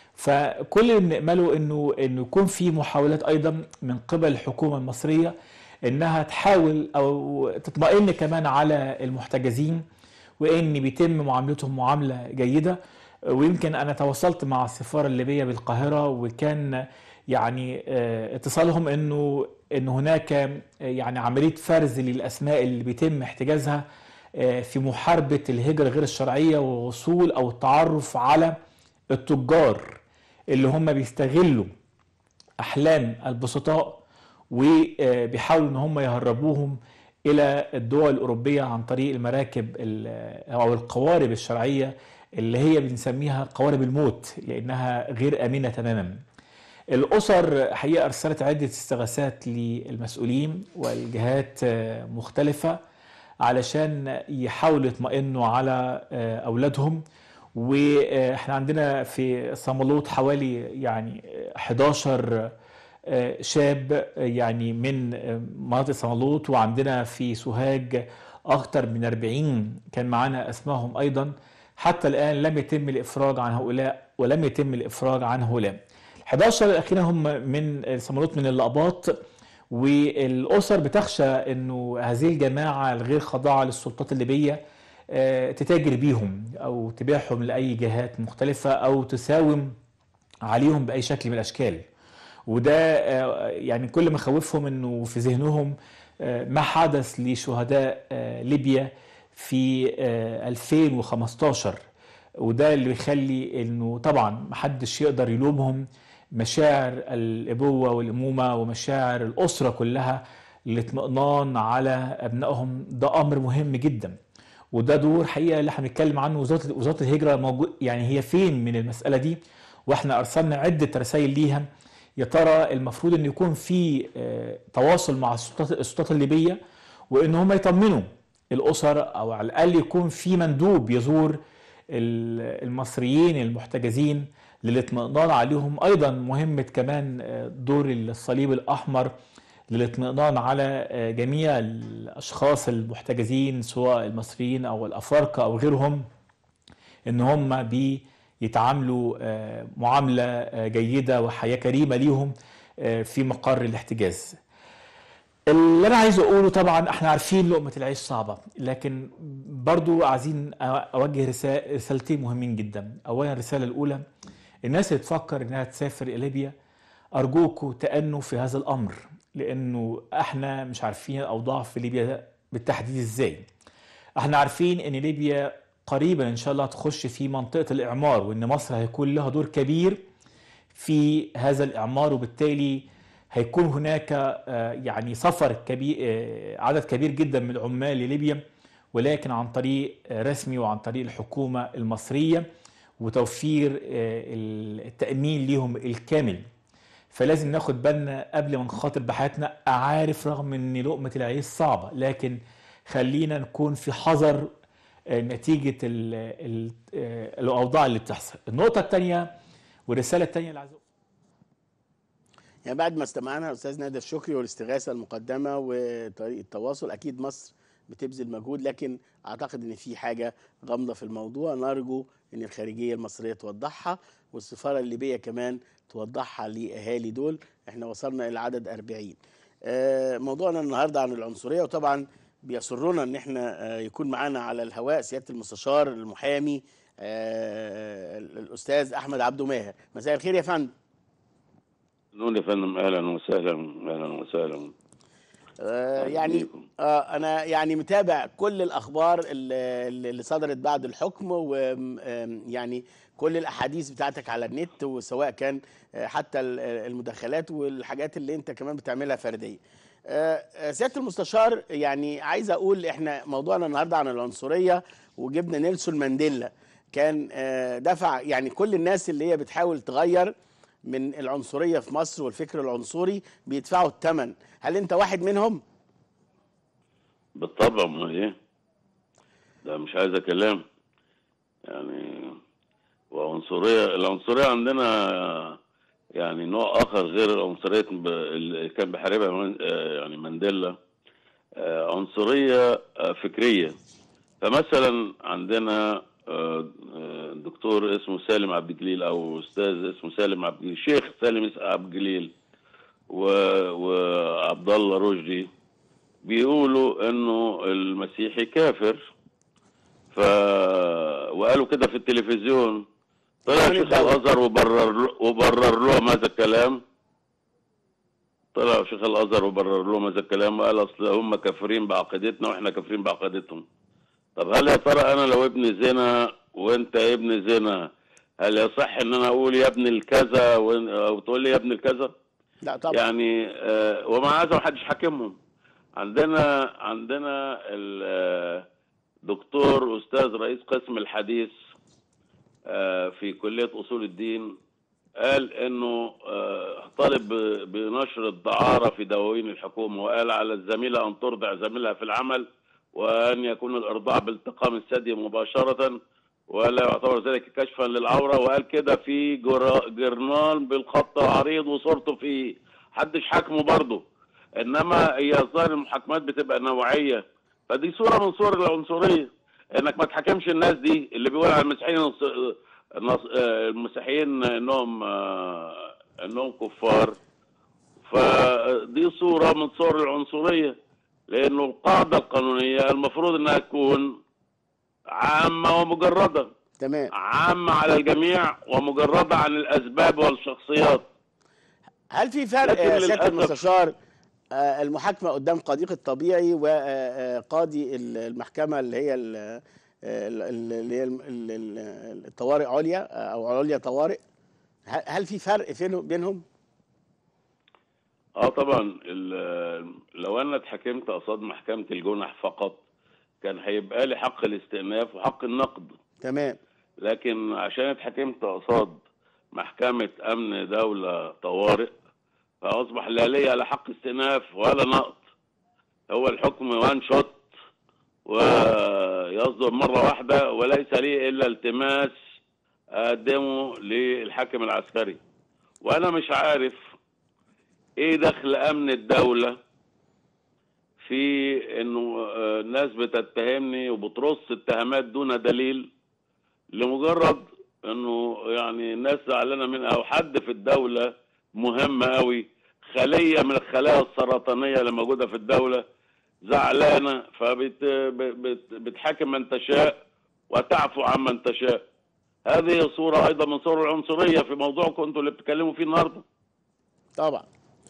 فكل اللي بنأمله إنه إنه يكون في محاولات أيضا من قبل الحكومة المصرية إنها تحاول أو تطمئن كمان على المحتجزين وإن بيتم معاملتهم معاملة جيدة ويمكن أنا تواصلت مع السفارة الليبية بالقاهرة وكان يعني آه، اتصالهم إنه إن هناك آه، يعني عملية فرز للأسماء اللي بيتم احتجازها آه، في محاربة الهجرة غير الشرعية ووصول أو التعرف على التجار اللي هم بيستغلوا احلام البسطاء وبيحاولوا ان هم يهربوهم الى الدول الاوروبيه عن طريق المراكب ال- او القوارب الشرعيه اللي هي بنسميها قوارب الموت لانها غير امنه تماما. الاسر حقيقه ارسلت عده استغاثات للمسؤولين والجهات آه، مختلفه علشان يحاولوا يطمئنوا على آه، اولادهم واحنا عندنا في صمالوط حوالي يعني 11 آه، شاب آه، يعني من آه، مناطق صمالوط وعندنا في سوهاج اكثر من 40 كان معانا اسمائهم ايضا حتى الان لم يتم الافراج عن هؤلاء ولم يتم الافراج عن هؤلاء 11 الاخيرين هم من صمالوط من اللقباط والاسر بتخشى انه هذه الجماعه الغير خاضعه للسلطات الليبيه آه، تتاجر بيهم او تبيعهم لاي جهات مختلفه او تساوم عليهم باي شكل من الاشكال وده آه، يعني كل ما خوفهم انه في ذهنهم آه، ما حدث لشهداء آه، ليبيا في آه، 2015 وده اللي بيخلي انه طبعا محدش يقدر يلومهم مشاعر الابوه والامومه ومشاعر الاسره كلها الاطمئنان على ابنائهم ده امر مهم جدا وده دور حقيقه اللي احنا بنتكلم عنه وزاره وزاره الهجره موجود يعني هي فين من المساله دي واحنا ارسلنا عده رسائل ليها يا ترى المفروض ان يكون في آه، تواصل مع السلطات السلطات الليبيه وان هم يطمنوا الاسر او على الاقل يكون في مندوب يزور ال- المصريين المحتجزين للاطمئنان عليهم ايضا مهمه كمان آه، دور الصليب الاحمر للاطمئنان على آه، جميع الاشخاص المحتجزين سواء المصريين او الافارقه او غيرهم ان هم بيتعاملوا آه، معامله آه، جيده وحياه كريمه ليهم آه، في مقر الاحتجاز. اللي انا عايز اقوله طبعا احنا عارفين لقمه العيش صعبه لكن برضو عايزين اوجه رسا- رسالتين مهمين جدا اولا الرساله الاولى الناس اللي تفكر انها تسافر الى ليبيا ارجوكوا تأنوا في هذا الامر لانه احنا مش عارفين الاوضاع في ليبيا بالتحديد ازاي احنا عارفين ان ليبيا قريبا ان شاء الله تخش في منطقه الاعمار وان مصر هيكون لها دور كبير في هذا الإعمار وبالتالي هيكون هناك آه، يعني سفر كبير عدد كبير جدا من العمال لليبيا ولكن عن طريق آه، رسمي وعن طريق الحكومة المصرية وتوفير آه، التأمين ليهم الكامل فلازم ناخد بالنا قبل ما نخاطر بحياتنا أعارف رغم ان لقمة العيش صعبة لكن خلينا نكون في حذر آه، نتيجة ال ال آه، الأوضاع اللي بتحصل النقطة الثانية والرسالة الثانية اللي عايز أقولها يعني بعد ما استمعنا استاذ نادر شكري والاستغاثه المقدمه وطريقه التواصل اكيد مصر بتبذل مجهود لكن اعتقد ان في حاجه غامضه في الموضوع نرجو ان الخارجيه المصريه توضحها والسفاره الليبيه كمان توضحها لاهالي دول احنا وصلنا الى عدد 40 آه، موضوعنا النهارده عن العنصريه وطبعا بيسرنا ان احنا آه، يكون معانا على الهواء سياده المستشار المحامي آه، الاستاذ احمد عبده ماهر مساء الخير يا فندم نقول يا فندم اهلا وسهلا اهلا وسهلا آه، أهلا يعني بيكم. آه انا يعني متابع كل الاخبار اللي اللي صدرت بعد الحكم ويعني كل الاحاديث بتاعتك على النت وسواء كان آه، حتى ال- المداخلات والحاجات اللي انت كمان بتعملها فرديه آه، آه، سياده المستشار يعني عايز اقول احنا موضوعنا النهارده عن العنصريه وجبنا نيلسون مانديلا كان آه، دفع يعني كل الناس اللي هي بتحاول تغير من العنصريه في مصر والفكر العنصري بيدفعوا الثمن هل انت واحد منهم بالطبع امال ايه ده مش عايزه كلام يعني وعنصريه العنصريه عندنا يعني نوع اخر غير العنصريه ب- اللي كان بيحاربها من- آه، يعني مانديلا آه، عنصريه آه، فكريه فمثلا عندنا آه، آه، دكتور اسمه سالم عبد الجليل او استاذ اسمه سالم عبد الجليل شيخ سالم عبد الجليل و- وعبد الله رشدي بيقولوا انه المسيحي كافر ف وقالوا كده في التلفزيون طلع يعني شيخ ده- الازهر وبرر له- وبرر لهم هذا الكلام طلع شيخ الازهر وبرر لهم هذا الكلام وقال اصل هم كافرين بعقيدتنا واحنا كافرين بعقيدتهم طب هل يا ترى انا لو ابن زنا وانت ابن زنا هل يصح ان انا اقول يا ابن الكذا وإن- او تقول لي يا ابن الكذا لا طبعا يعني آه، ومع هذا محدش حاكمهم عندنا عندنا الدكتور استاذ رئيس قسم الحديث آه، في كليه اصول الدين قال انه آه، طالب ب- بنشر الدعاره في دواوين الحكومه وقال على الزميله ان ترضع زميلها في العمل وان يكون الارضاع بالتقام الثدي مباشره ولا يعتبر ذلك كشفا للعوره وقال كده في جرا- جرنال بالخط العريض وصورته فيه حدش حاكمه برضه انما هي ظاهر المحاكمات بتبقى نوعيه فدي صوره من صور العنصريه انك ما تحاكمش الناس دي اللي بيقول على المسيحيين نص- نص- آه، المسيحيين انهم آه، انهم كفار فدي صوره من صور العنصريه لانه القاعده القانونيه المفروض انها تكون عامه ومجرده تمام عامه على الجميع ومجرده عن الاسباب والشخصيات هل في فرق لكن يا سياده للأسف- المستشار آه، المحاكمه قدام قضيق الطبيعي وقاضي المحكمه اللي هي ال- ال- ال- اللي هي ال- ال- ال- الطوارئ عليا آه، او عليا طوارئ هل هل في فرق فين- بينهم؟ اه طبعا ال- لو انا اتحكمت قصاد محكمه الجنح فقط كان هيبقى لي حق الاستئناف وحق النقد تمام لكن عشان اتحكمت قصاد محكمه امن دوله طوارئ فاصبح لا لي لا حق استئناف ولا نقد هو الحكم وان شوت ويصدر مره واحده وليس لي الا التماس اقدمه للحاكم العسكري وانا مش عارف ايه دخل امن الدوله في انه آه، الناس بتتهمني وبترص اتهامات دون دليل لمجرد انه يعني الناس زعلانه من او حد في الدوله مهمه قوي خليه من الخلايا السرطانيه اللي موجوده في الدوله زعلانه فبتحاكم من تشاء وتعفو عن من تشاء هذه صوره ايضا من صور العنصريه في موضوعكم انتوا اللي بتتكلموا فيه النهارده طبعا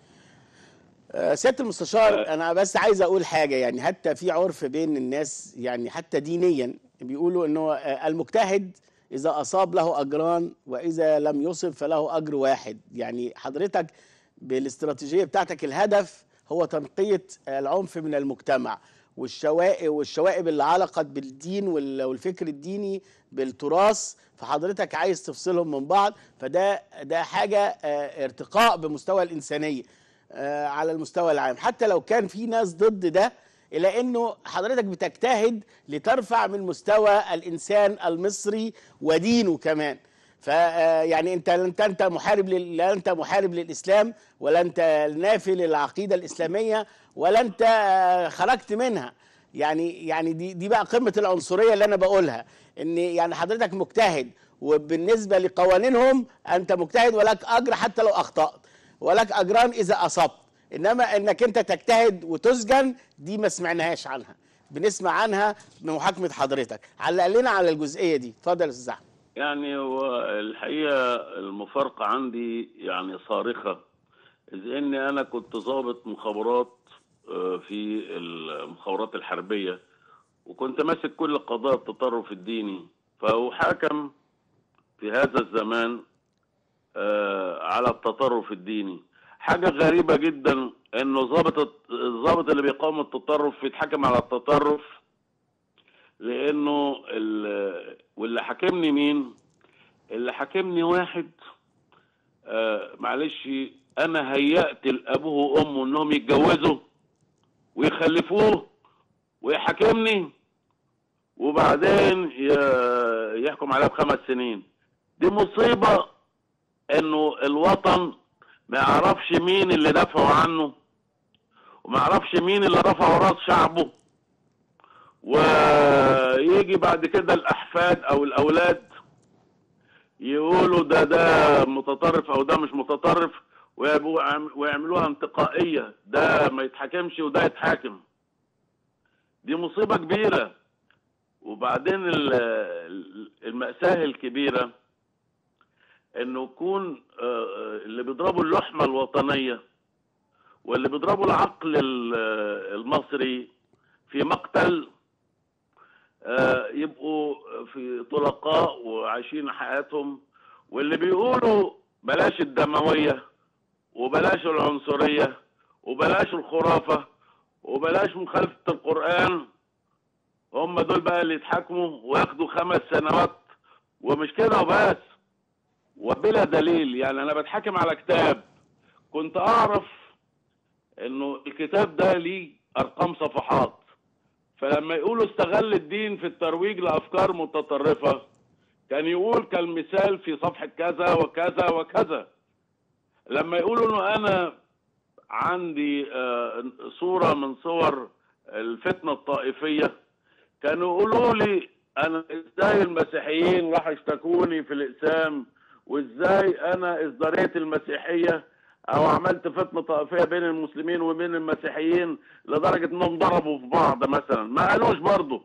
آه، سياده المستشار انا بس عايز اقول حاجه يعني حتى في عرف بين الناس يعني حتى دينيا بيقولوا انه آه، المجتهد اذا اصاب له اجران واذا لم يصب فله اجر واحد يعني حضرتك بالاستراتيجيه بتاعتك الهدف هو تنقيه العنف من المجتمع والشوائب والشوائب اللي علقت بالدين وال- والفكر الديني بالتراث فحضرتك عايز تفصلهم من بعض فده ده حاجه آه، ارتقاء بمستوى الانسانيه آه، على المستوى العام حتى لو كان في ناس ضد ده الا انه حضرتك بتجتهد لترفع من مستوى الانسان المصري ودينه كمان ف آه، يعني انت لا انت انت محارب لل... لا انت محارب للاسلام ولا انت نافي للعقيده الاسلاميه ولا انت آه، خرجت منها يعني يعني دي دي بقى قمه العنصريه اللي انا بقولها ان يعني حضرتك مجتهد وبالنسبه لقوانينهم انت مجتهد ولك اجر حتى لو اخطات ولك اجران اذا اصبت انما انك انت تجتهد وتسجن دي ما سمعناهاش عنها بنسمع عنها من محاكمه حضرتك علق لنا على الجزئيه دي اتفضل يا استاذ احمد يعني هو الحقيقة المفارقة عندي يعني صارخة إذ إني أنا كنت ضابط مخابرات آه، في المخابرات الحربية وكنت ماسك كل قضايا التطرف الديني فأحاكم في هذا الزمان آه، على التطرف الديني حاجة غريبة جدا إنه ضابط الضابط اللي بيقاوم التطرف يتحكم على التطرف لانه ال- واللي حاكمني مين اللي حاكمني واحد آه معلش انا هيأت لابوه وامه انهم يتجوزوا ويخلفوه ويحاكمني وبعدين ي- يحكم عليها بخمس سنين دي مصيبة انه الوطن ما يعرفش مين اللي دافعوا عنه وما يعرفش مين اللي رفع راس شعبه ويجي بعد كده الاحفاد او الاولاد يقولوا ده ده متطرف او ده مش متطرف ويبقوا- ويعملوها انتقائيه ده ما يتحكمش وده يتحاكم دي مصيبه كبيره وبعدين ال- ال- المأساة الكبيرة انه يكون آه، آه، اللي بيضربوا اللحمة الوطنية واللي بيضربوا العقل ال- آه، المصري في مقتل آه، يبقوا في طلقاء وعايشين حياتهم واللي بيقولوا بلاش الدموية وبلاش العنصرية وبلاش الخرافة وبلاش مخالفة القرآن هم دول بقى اللي يتحاكموا وياخدوا خمس سنوات ومش كده وبس وبلا دليل يعني انا بتحاكم على كتاب كنت اعرف انه الكتاب ده ليه ارقام صفحات فلما يقولوا استغل الدين في الترويج لافكار متطرفه كان يقول كالمثال في صفحه كذا وكذا وكذا لما يقولوا انه انا عندي آه، صوره من صور الفتنه الطائفيه كانوا يقولوا لي انا ازاي المسيحيين راح يشتكوني في الاقسام وازاي انا ازدريت المسيحيه او عملت فتنه طائفيه بين المسلمين وبين المسيحيين لدرجه انهم ضربوا في بعض مثلا ما قالوش برضه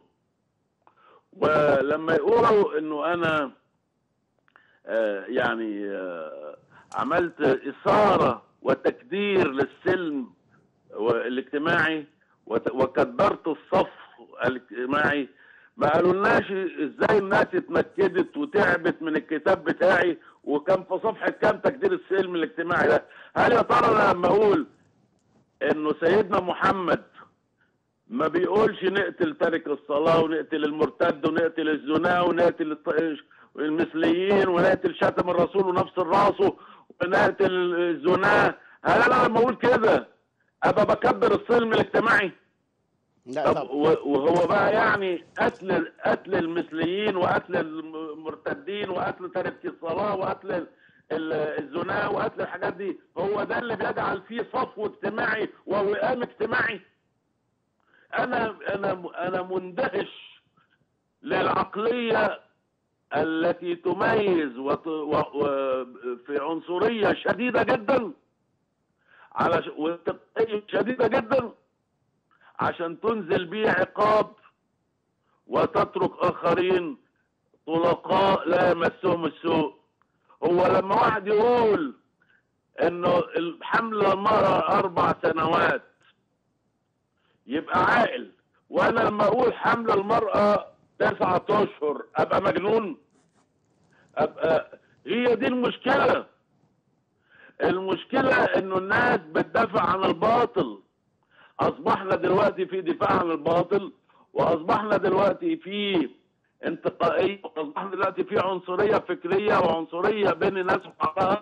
ولما يقولوا انه انا آه، يعني آه، عملت اثاره وتكدير للسلم الاجتماعي وت- وكدرت الصف الاجتماعي ما قالولناش ازاي الناس اتمكدت وتعبت من الكتاب بتاعي وكان في صفحه كام تكدير السلم الاجتماعي ده هل يا ترى انا لما اقول انه سيدنا محمد ما بيقولش نقتل تارك الصلاة ونقتل المرتد ونقتل الزنا ونقتل الط- المثليين ونقتل شتم الرسول ونفس الراسه ونقتل الزنا هل انا لما اقول كده ابقى بكبر الظلم الاجتماعي لا طب طب و- وهو بقى يعني قتل قتل المثليين وقتل المرتدين وقتل تارك الصلاه وقتل ال- ال- الزنا وقتل الحاجات دي هو ده اللي بيجعل فيه صفو اجتماعي ووئام اجتماعي انا انا انا مندهش للعقليه التي تميز وت... و... و... في عنصريه شديده جدا على ش... وانتقائيه شديده جدا عشان تنزل بيه عقاب وتترك اخرين طلقاء لا يمسهم السوء هو لما واحد يقول انه الحمل المرأة اربع سنوات يبقى عاقل وانا لما اقول حمل المرأة تسعة اشهر ابقى مجنون ابقى هي دي المشكلة المشكلة انه الناس بتدافع عن الباطل اصبحنا دلوقتي في دفاع عن الباطل واصبحنا دلوقتي في انتقائيه واصبحنا دلوقتي في عنصريه فكريه وعنصريه بين الناس وبعضها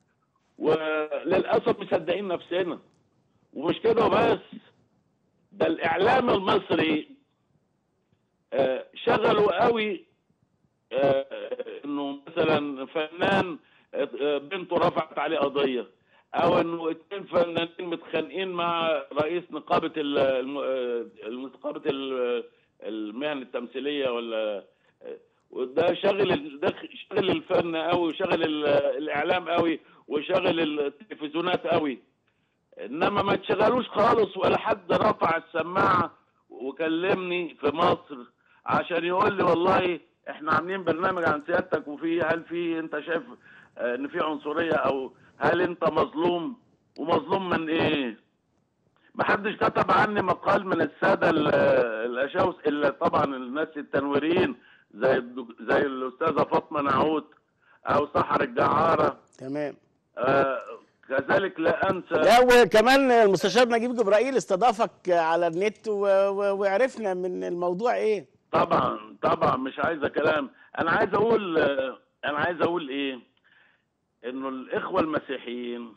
وللاسف مصدقين نفسنا ومش كده وبس ده الاعلام المصري آه، شغلوا قوي آه، انه مثلا فنان آه، آه، بنته رفعت عليه قضيه او انه اتنين فنانين متخانقين مع رئيس نقابه ال- الم- آه، نقابه ال- المهن التمثيليه ولا وده شغل ال- ده شغل الفن قوي وشغل ال- الاعلام قوي وشغل التلفزيونات قوي انما ما تشغلوش خالص ولا حد رفع السماعه وكلمني في مصر عشان يقول لي والله احنا عاملين برنامج عن سيادتك وفي هل في انت شايف آه، ان في عنصريه او هل انت مظلوم ومظلوم من ايه ما حدش كتب عني مقال من الساده ال- الاشاوس الا طبعا الناس التنويريين زي الدك- زي الاستاذه فاطمه نعود او سحر الجعاره تمام آه كذلك لا انسى لا وكمان المستشار نجيب جبرائيل استضافك على النت و... و... وعرفنا من الموضوع ايه طبعا طبعا مش عايزه كلام انا عايز اقول انا عايز اقول ايه انه الاخوه المسيحيين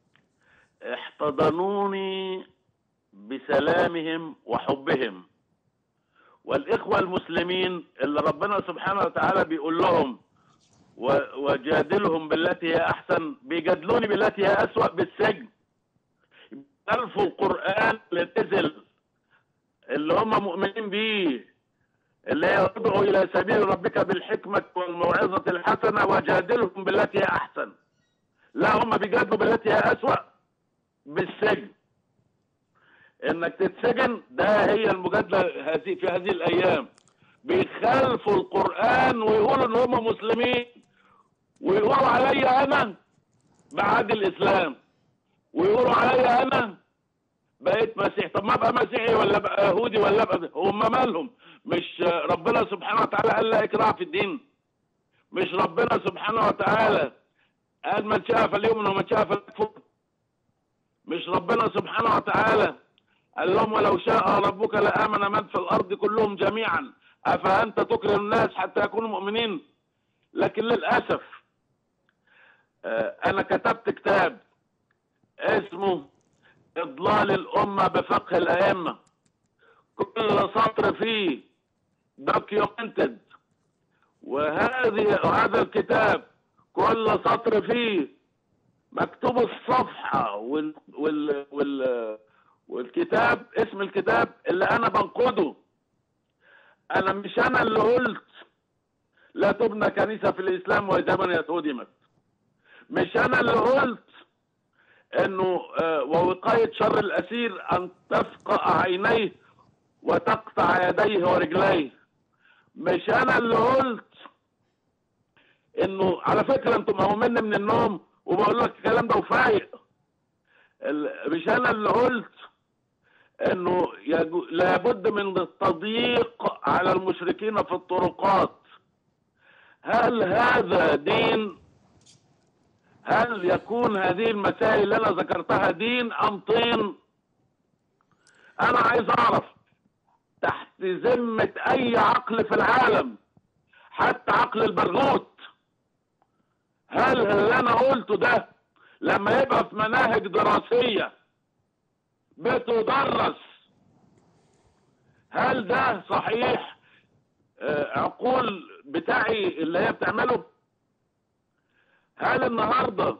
احتضنوني بسلامهم وحبهم والاخوه المسلمين اللي ربنا سبحانه وتعالى بيقول لهم و- وجادلهم بالتي هي احسن بيجادلوني بالتي هي اسوا بالسجن ألف بيخالفوا القرآن اللي نزل اللي هم مؤمنين بيه اللي هي ادعو إلى سبيل ربك بالحكمة والموعظة الحسنة وجادلهم بالتي هي أحسن لا هم بيجادلوا بالتي هي أسوأ بالسجن انك تتسجن ده هي المجادله هذه في هذه الايام بيخالفوا القران ويقولوا ان هم مسلمين ويقولوا علي انا بعد الاسلام ويقولوا علي انا بقيت مسيح طب ما ابقى مسيحي ولا ابقى يهودي ولا ابقى هم مالهم مش ربنا سبحانه وتعالى قال لا اكراه في الدين مش ربنا سبحانه وتعالى قال من شاء فليؤمن ومن شاء فليكفر مش ربنا سبحانه وتعالى قال لهم ولو شاء ربك لآمن من في الأرض كلهم جميعا أفأنت تكره الناس حتى يكونوا مؤمنين لكن للأسف آه، أنا كتبت كتاب اسمه إضلال الأمة بفقه الأئمة كل سطر فيه دوكيومنتد وهذه وهذا الكتاب كل سطر فيه مكتوب الصفحة وال وال وال والكتاب اسم الكتاب اللي انا بنقده انا مش انا اللي قلت لا تبنى كنيسة في الاسلام واذا بنيت هدمت مش انا اللي قلت انه آه، ووقاية شر الاسير ان تفقع عينيه وتقطع يديه ورجليه مش انا اللي قلت انه على فكرة انتم مهومين من النوم وبقول لك الكلام ده وفايق ال- مش انا اللي قلت انه يجو- لابد من التضييق على المشركين في الطرقات هل هذا دين هل يكون هذه المسائل اللي انا ذكرتها دين ام طين انا عايز اعرف تحت ذمة اي عقل في العالم حتى عقل البرغوث هل اللي انا قلته ده لما يبقى في مناهج دراسية بتدرس هل ده صحيح آه، عقول بتاعي اللي هي بتعمله هل النهارده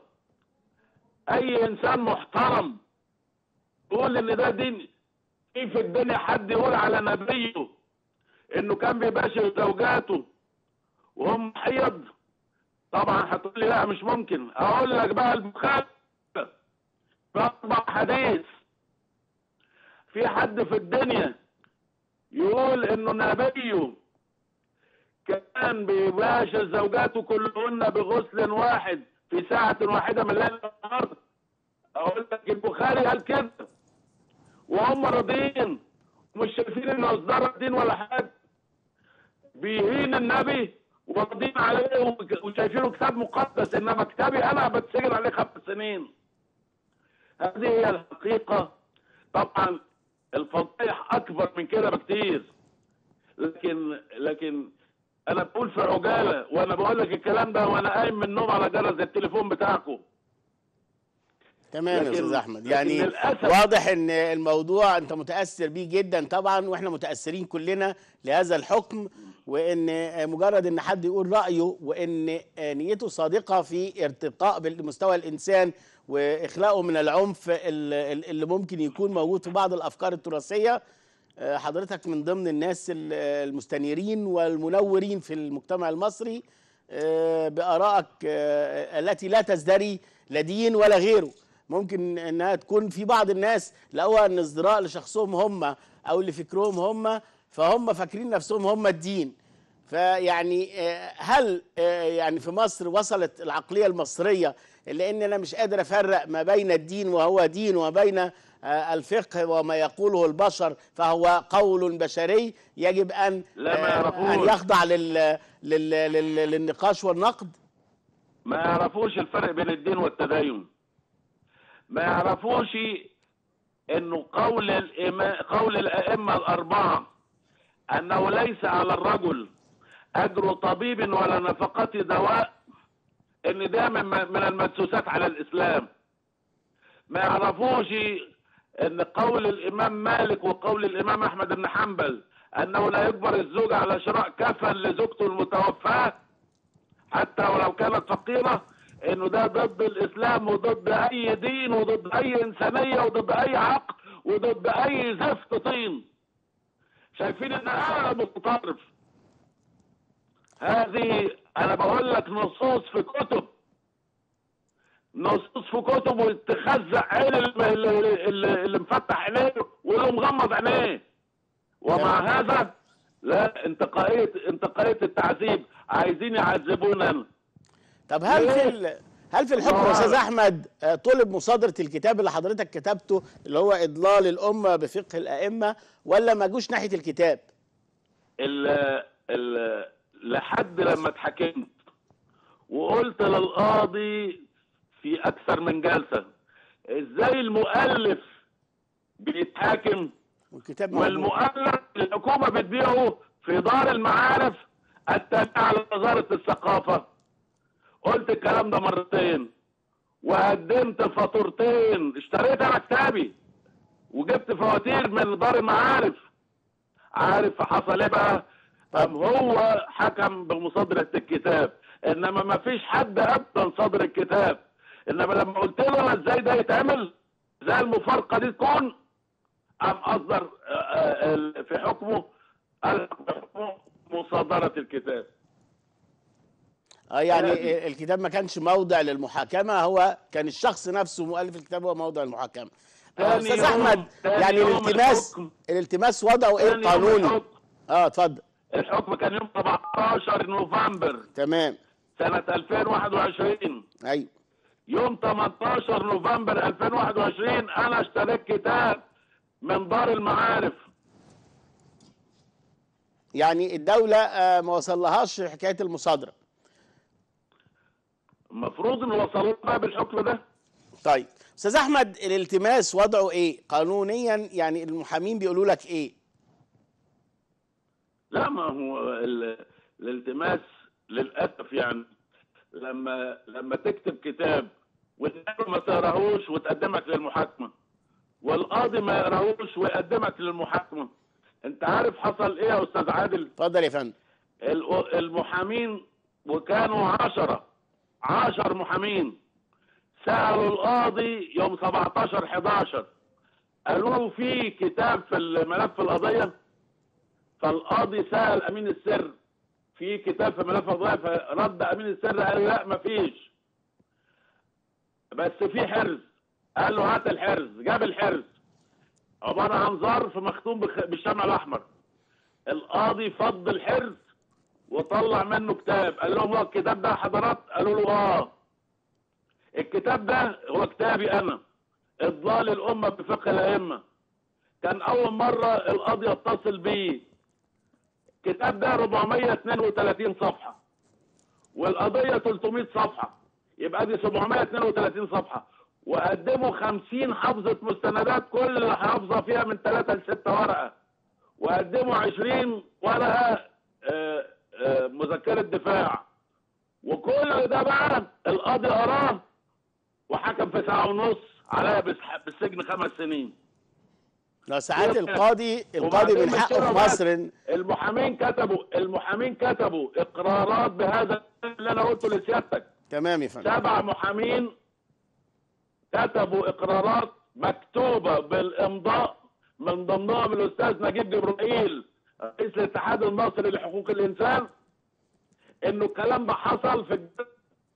اي انسان محترم يقول ان ده دين في في الدنيا حد يقول على نبيه انه كان بيباشر زوجاته وهم حيض طبعا هتقول لي لا مش ممكن اقول لك بقى البخاري باربع حديث في حد في الدنيا يقول انه نبيه كان بيباشر زوجاته كلهن بغسل واحد في ساعة واحدة من الليل والنهار اقول لك البخاري قال كده وهم راضيين مش شايفين ان اصدار الدين ولا حاجة بيهين النبي واخدين عليه وك- وشايفينه كتاب مقدس انما كتابي انا بتسجن عليه خمس سنين هذه هي الحقيقة طبعا الفضيح اكبر من كده بكتير لكن لكن انا بقول في عجالة وانا بقول لك الكلام ده وانا قايم من النوم على جرس التليفون بتاعكم تمام يا لكن- استاذ احمد لكن يعني للأسف- واضح ان الموضوع انت متاثر بيه جدا طبعا واحنا متاثرين كلنا لهذا الحكم وان مجرد ان حد يقول رايه وان نيته صادقه في ارتقاء بمستوى الانسان واخلاقه من العنف ال- ال- اللي ممكن يكون موجود في بعض الافكار التراثيه آه، حضرتك من ضمن الناس ال- المستنيرين والمنورين في المجتمع المصري آه، بآرائك آه، التي لا تزدري لا دين ولا غيره ممكن انها تكون في بعض الناس لقوها ان ازدراء لشخصهم هم او لفكرهم هم فهم فاكرين نفسهم هم الدين فيعني آه، هل آه، يعني في مصر وصلت العقليه المصريه لان انا مش قادر افرق ما بين الدين وهو دين وما بين آه، الفقه وما يقوله البشر فهو قول بشري يجب ان لا، ما آه، يعرفوش. ان يخضع لل لل لل للنقاش والنقد ما يعرفوش الفرق بين الدين والتدين ما يعرفوش انه قول الإما... قول الائمه الاربعه انه ليس على الرجل اجر طبيب ولا نفقه دواء ان ده من, من المدسوسات على الاسلام ما يعرفوش ان قول الامام مالك وقول الامام احمد بن حنبل انه لا يجبر الزوج على شراء كفن لزوجته المتوفاه حتى ولو كانت فقيرة انه ده ضد الاسلام وضد اي دين وضد اي انسانيه وضد اي عقل وضد اي زفت طين شايفين ان انا متطرف هذه انا بقول لك نصوص في كتب نصوص في كتب وتخزق عين اللي, اللي, اللي, اللي مفتح عينيه واللي مغمض عينيه ومع هذا لا انتقائيه انتقائيه التعذيب عايزين يعذبونا طب هل في ليه؟ ال- هل في الحكم يا آه. استاذ احمد آه، طلب مصادره الكتاب اللي حضرتك كتبته اللي هو اضلال الامه بفقه الائمه ولا ما جوش ناحيه الكتاب؟ ال ال لحد لما اتحكمت وقلت للقاضي في اكثر من جلسه ازاي المؤلف بيتحاكم والكتاب موجود. والمؤلف الحكومه بتبيعه في دار المعارف التابعه لوزاره الثقافه قلت الكلام ده مرتين وقدمت فاتورتين اشتريت انا كتابي وجبت فواتير من دار المعارف عارف حصل ايه بقى طب هو حكم بمصادرة الكتاب انما ما فيش حد ابدا صدر الكتاب انما لما قلت له انا ازاي ده يتعمل ازاي المفارقة دي تكون ام اصدر آه، آه، في حكمه قال في حكمه مصادرة الكتاب اه يعني هذه. الكتاب ما كانش موضع للمحاكمه هو كان الشخص نفسه مؤلف الكتاب هو موضع المحاكمه آه، تاني استاذ يوم- احمد تاني يعني يوم الالتماس الحكم. الالتماس وضعه ايه تاني يوم قانوني الحكم. اه اتفضل الحكم كان يوم 17 نوفمبر تمام سنة 2021 ايوه يوم 18 نوفمبر 2021 انا اشتريت كتاب من دار المعارف يعني الدوله آه ما وصلهاش حكايه المصادره المفروض انه وصلوا بقى بالحكم ده طيب استاذ احمد الالتماس وضعه ايه قانونيا يعني المحامين بيقولوا لك ايه لا ما هو ال- الالتماس للاسف يعني لما لما تكتب كتاب والناس ما تقراهوش وتقدمك للمحاكمه والقاضي ما يقراهوش ويقدمك للمحاكمه انت عارف حصل ايه يا استاذ عادل اتفضل يا فندم ال- المحامين وكانوا عشرة عشر محامين سألوا القاضي يوم 17 11 قالوا له في كتاب في الملف القضية فالقاضي سأل أمين السر في كتاب في ملف القضية فرد أمين السر قال لا مفيش بس في حرز قال له هات الحرز جاب الحرز عبارة عن ظرف مختوم بخ- بالشمع الأحمر القاضي فض الحرز وطلع منه كتاب قال لهم هو الكتاب ده يا حضرات قالوا له اه الكتاب ده هو كتابي انا اضلال الامه بفقه الائمه كان اول مره القاضي يتصل بيه الكتاب ده 432 صفحه والقضيه 300 صفحه يبقى دي 732 صفحه وقدموا 50 حافظه مستندات كل حافظه فيها من 3 ل 6 ورقه وقدموا 20 ورقه آه، آه، مذكره دفاع وكل ده بقى القاضي قراه وحكم في ساعه ونص عليا بس- بالسجن خمس سنين لو ساعات القاضي القاضي وبعدين من حقه مش كده في بس، مصر إن- المحامين كتبوا المحامين كتبوا اقرارات بهذا اللي انا قلته لسيادتك تمام يا فندم سبع محامين كتبوا اقرارات مكتوبه بالامضاء من ضمنهم الاستاذ نجيب جبرائيل رئيس الاتحاد المصري لحقوق الانسان انه الكلام ده حصل في الج-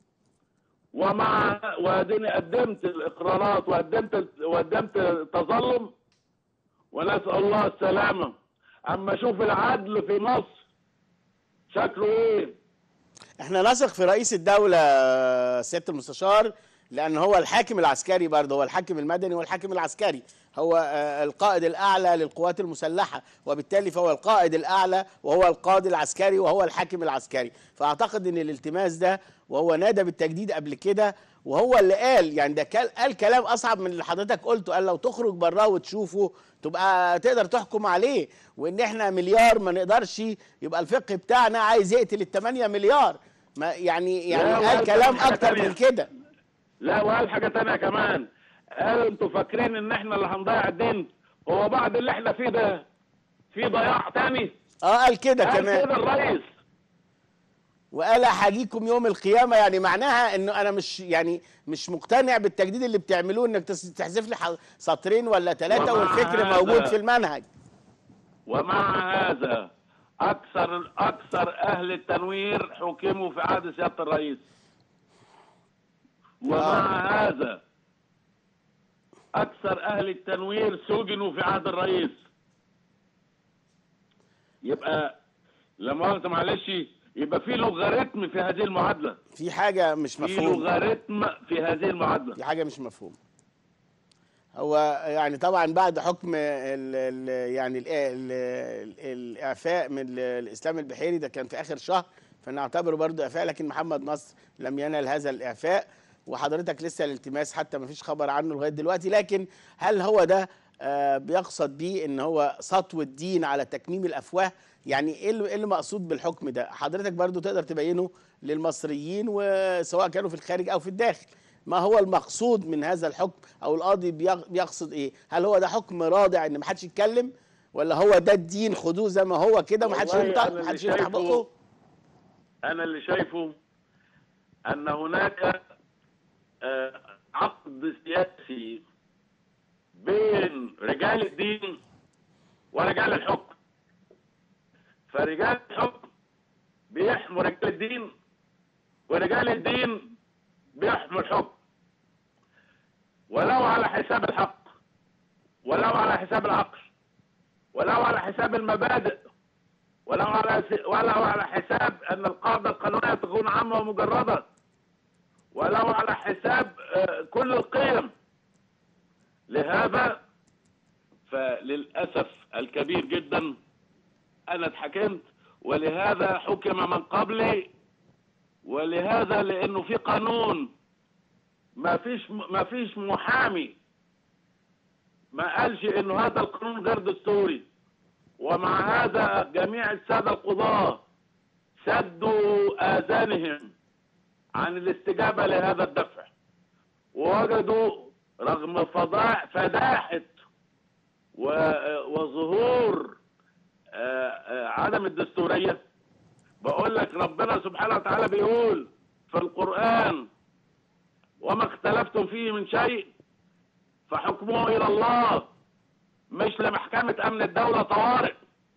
ومع واديني قدمت الاقرارات وقدمت وقدمت تظلم ونسال الله السلامه اما اشوف العدل في مصر شكله ايه احنا نثق في رئيس الدولة آه، سيادة المستشار لأن هو الحاكم العسكري برضه هو الحاكم المدني والحاكم العسكري هو آه، القائد الأعلى للقوات المسلحة وبالتالي فهو القائد الأعلى وهو القائد العسكري وهو الحاكم العسكري فأعتقد أن الالتماس ده وهو نادى بالتجديد قبل كده وهو اللي قال يعني ده كال- قال كلام أصعب من اللي حضرتك قلته قال لو تخرج براه وتشوفه تبقى تقدر تحكم عليه وان احنا مليار ما نقدرش يبقى الفقه بتاعنا عايز يقتل الثمانية مليار ما يعني يعني لا، قال وقال كلام حاجة اكتر تانية. من كده لا وقال حاجة تانية كمان قال انتوا فاكرين ان احنا اللي هنضيع الدين هو بعد اللي احنا فيه ده في ضياع تاني اه قال كده قال كمان كده الرئيس وقال هاجيكم يوم القيامه يعني معناها انه انا مش يعني مش مقتنع بالتجديد اللي بتعملوه انك تس- تحذف لي ح- سطرين ولا ثلاثه ومع والفكر هذا- موجود في المنهج ومع هذا اكثر اكثر اهل التنوير حكموا في عهد سياده الرئيس ومع هذا اكثر اهل التنوير سجنوا في عهد الرئيس يبقى لا مؤاخذه معلش يبقى في لوغاريتم في هذه المعادله في حاجه مش في مفهومه لوغاريتم في هذه المعادله دي حاجه مش مفهومه هو يعني طبعا بعد حكم ال ال يعني ال ال الاعفاء من ال- الاسلام البحيري ده كان في اخر شهر فنعتبره برضه اعفاء لكن محمد نصر لم ينل هذا الاعفاء وحضرتك لسه الالتماس حتى ما فيش خبر عنه لغايه دلوقتي لكن هل هو ده آه، بيقصد بيه ان هو سطو الدين على تكميم الافواه يعني ايه اللي إيه اللي مقصود بالحكم ده حضرتك برضو تقدر تبينه للمصريين وسواء كانوا في الخارج او في الداخل ما هو المقصود من هذا الحكم او القاضي بيغ- بيقصد ايه هل هو ده حكم رادع ان محدش يتكلم ولا هو ده الدين خدوه زي ما هو كده ومحدش والله ينطق أنا اللي محدش يفتح شايفه- بقه انا اللي شايفه ان هناك آه، عقد سياسي بين رجال الدين ورجال الحكم فرجال الحكم بيحموا رجال الدين ورجال الدين بيحموا الحكم ولو على حساب الحق ولو على حساب العقل ولو على حساب المبادئ ولو على ولو على حساب ان القاعده القانونيه تكون عامه ومجرده ولو على حساب آه، كل القيم لهذا فللاسف الكبير جدا انا اتحكمت ولهذا حكم من قبلي ولهذا لانه في قانون ما فيش ما فيش محامي ما قالش انه هذا القانون غير دستوري ومع هذا جميع السادة القضاة سدوا آذانهم عن الاستجابة لهذا الدفع ووجدوا رغم فضاع فداحة و- وظهور آه، آه، عدم الدستورية بقول لك ربنا سبحانه وتعالى بيقول في القرآن وما اختلفتم فيه من شيء فحكمه إلى الله مش لمحكمة أمن الدولة طوارئ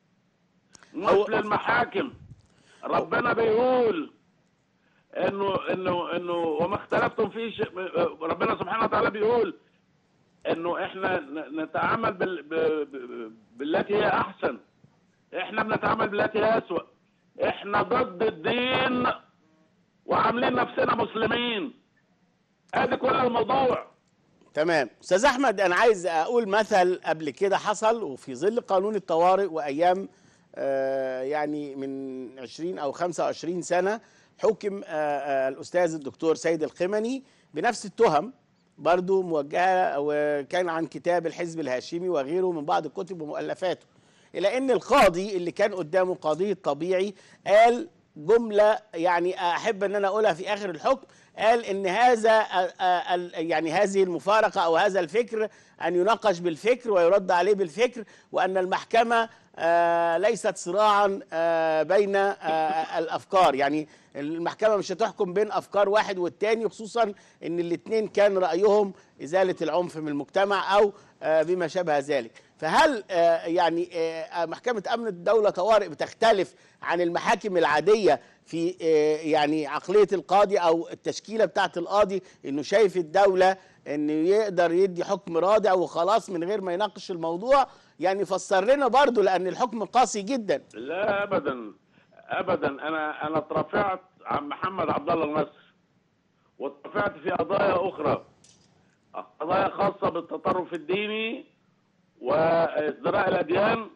هو- مش للمحاكم ربنا بيقول انه انه انه وما اختلفتم فيه ش... ربنا سبحانه وتعالى بيقول انه احنا ن- نتعامل بال... ب... ب... بالتي هي احسن احنا بنتعامل بالتي هي اسوأ احنا ضد الدين وعاملين نفسنا مسلمين ادي كل الموضوع تمام استاذ احمد انا عايز اقول مثل قبل كده حصل وفي ظل قانون الطوارئ وايام آه، يعني من 20 او 25 سنه حكم آه، آه، الاستاذ الدكتور سيد القمني بنفس التهم برضو موجهه وكان عن كتاب الحزب الهاشمي وغيره من بعض الكتب ومؤلفاته الى ان القاضي اللي كان قدامه قاضي الطبيعي قال جمله يعني احب ان انا اقولها في اخر الحكم قال ان هذا آه، آه، ال- يعني هذه المفارقه او هذا الفكر ان يناقش بالفكر ويرد عليه بالفكر وان المحكمه آه، ليست صراعا آه، بين آه، الافكار يعني المحكمه مش هتحكم بين افكار واحد والتاني خصوصا ان الاثنين كان رايهم ازاله العنف من المجتمع او آه، بما شابه ذلك فهل آه، يعني آه، محكمه امن الدوله طوارئ بتختلف عن المحاكم العاديه في آه، يعني عقليه القاضي او التشكيله بتاعه القاضي انه شايف الدوله انه يقدر يدي حكم رادع وخلاص من غير ما يناقش الموضوع يعني فسر لنا برضه لان الحكم قاسي جدا لا ابدا ابدا انا انا اترفعت عن محمد عبد الله النصر واترفعت في قضايا اخرى قضايا خاصه بالتطرف الديني وازدراء الاديان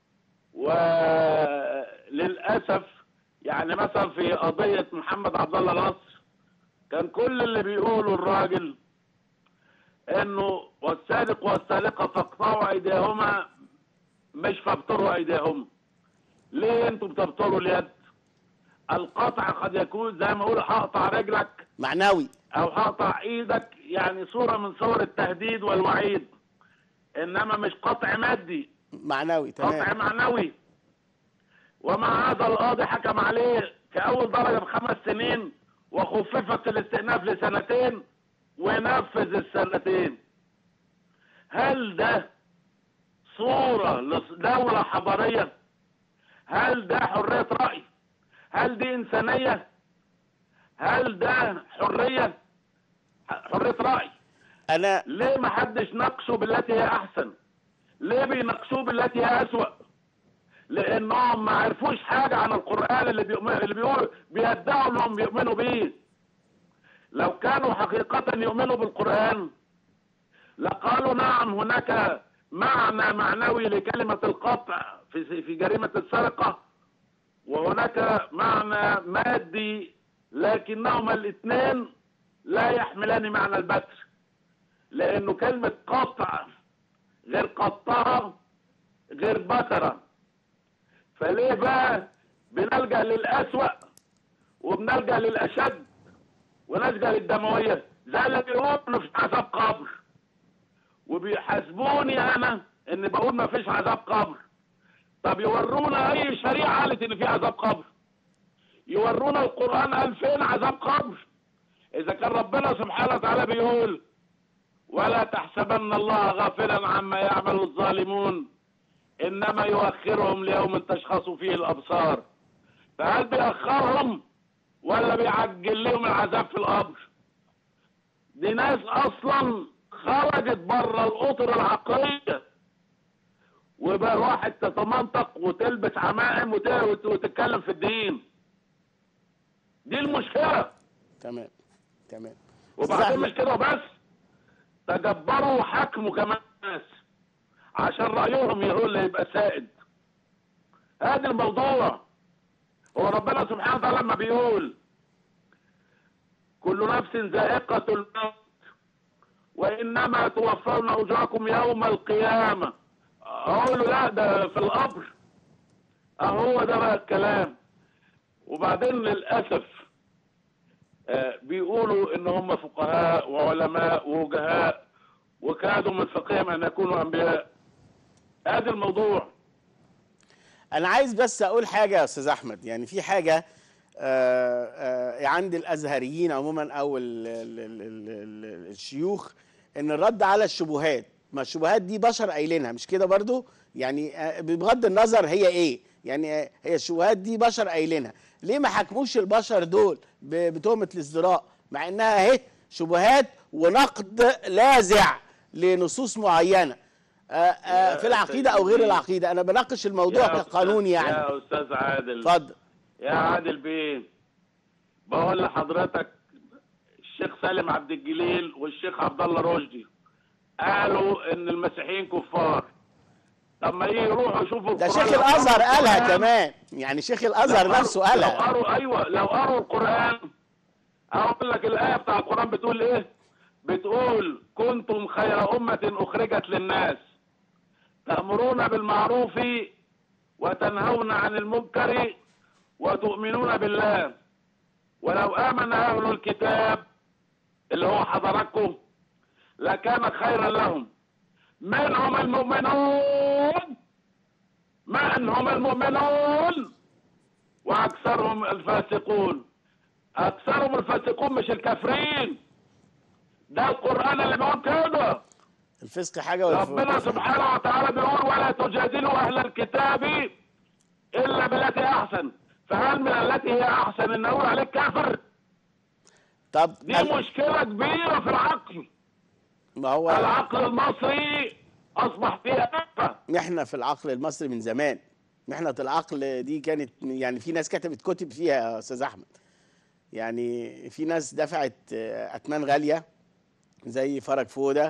وللاسف يعني مثلا في قضيه محمد عبد الله نصر كان كل اللي بيقوله الراجل انه والسارق والسارقه فاقطعوا ايديهما مش فابتروا ايديهم ليه انتوا بتبتروا اليد القطع قد يكون زي ما اقول هقطع رجلك معنوي او هقطع ايدك يعني صورة من صور التهديد والوعيد انما مش قطع مادي معنوي قطع تمام معنوي ومع هذا القاضي حكم عليه كأول درجة بخمس سنين وخففت الاستئناف لسنتين ونفذ السنتين هل ده صورة لدولة حضارية هل ده حرية رأي هل دي إنسانية هل ده حرية حرية رأي انا ليه ما حدش ناقشه بالتي هي احسن ليه بيناقشوه بالتي هي اسوأ لانهم ما عرفوش حاجة عن القرآن اللي بيؤمن اللي بيقول بيدعوا انهم بيؤمنوا بيه لو كانوا حقيقة يؤمنوا بالقرآن لقالوا نعم هناك معنى معنوي لكلمة القطع في في جريمة السرقة وهناك معنى مادي لكنهما الاثنين لا يحملان معنى البتر لانه كلمة قطع غير قطرة غير بترة فليه بقى بنلجأ للأسوأ وبنلجأ للأشد ونلجأ للدموية زي اللي بيقولوا انه في عذاب قبر وبيحاسبوني انا ان بقول ما فيش عذاب قبر طب يورونا اي شريعة قالت ان في عذاب قبر يورونا القرآن قال فين عذاب قبر اذا كان ربنا سبحانه وتعالى بيقول ولا تحسبن الله غافلا عما يعمل الظالمون انما يؤخرهم ليوم تشخص فيه الابصار فهل بيأخرهم ولا بيعجل لهم العذاب في القبر دي ناس اصلا خرجت بره الاطر العقليه وبقى واحد تتمنطق وتلبس عمائم وت- وت- وتتكلم في الدين دي المشكله تمام تمام وبعدين أحمد. مش كده وبس تجبروا وحكموا كمان ناس عشان رأيهم هو اللي يبقى سائد هذا الموضوع هو ربنا سبحانه وتعالى لما بيقول كل نفس ذائقة الموت وإنما توفون أجركم يوم القيامة أقول له لا ده في القبر أهو ده بقى الكلام وبعدين للأسف آه، بيقولوا ان هم فقهاء وعلماء ووجهاء وكادوا من فقههم ان يكونوا انبياء هذا الموضوع انا عايز بس اقول حاجه يا استاذ احمد يعني في حاجه آه، آه، عند الازهريين عموما او ال ال ال ال ال الشيوخ ان الرد على الشبهات ما الشبهات دي بشر قايلينها مش كده برضو يعني آه، بغض النظر هي ايه يعني آه، هي الشبهات دي بشر قايلينها ليه ما حكموش البشر دول ب- بتهمه الازدراء مع انها اهي شبهات ونقد لاذع لنصوص معينه آه، آه، في العقيده او غير العقيده انا بناقش الموضوع يا كقانون أستاذ- يعني يا استاذ عادل اتفضل يا عادل بيه بقول لحضرتك الشيخ سالم عبد الجليل والشيخ عبد الله رشدي قالوا ان المسيحيين كفار طب ما يروحوا يشوفوا ده القرآن. شيخ لو الازهر قروا قالها القرآن- كمان يعني شيخ لو الازهر قروا- نفسه لو قالها قروا ايوه لو قروا القران اقول لك الايه بتاع القران بتقول ايه بتقول كنتم خير امه اخرجت للناس تامرون بالمعروف وتنهون عن المنكر وتؤمنون بالله ولو امن اهل الكتاب اللي هو حضراتكم لكان خيرا لهم منهم المؤمنون من هم المؤمنون واكثرهم الفاسقون اكثرهم الفاسقون مش الكافرين ده القران اللي بيقول كده الفسق حاجه والف- ربنا سبحانه وتعالى بيقول ولا تجادلوا اهل الكتاب الا بالتي احسن فهل من التي هي احسن ان اقول عليك كافر طب دي أنا- مشكله كبيره في العقل ما هو العقل المصري اصبح فيه آفة احنا في العقل المصري من زمان محنة العقل دي كانت يعني في ناس كتبت كتب فيها يا استاذ احمد يعني في ناس دفعت آه، اثمان غاليه زي فرج فوده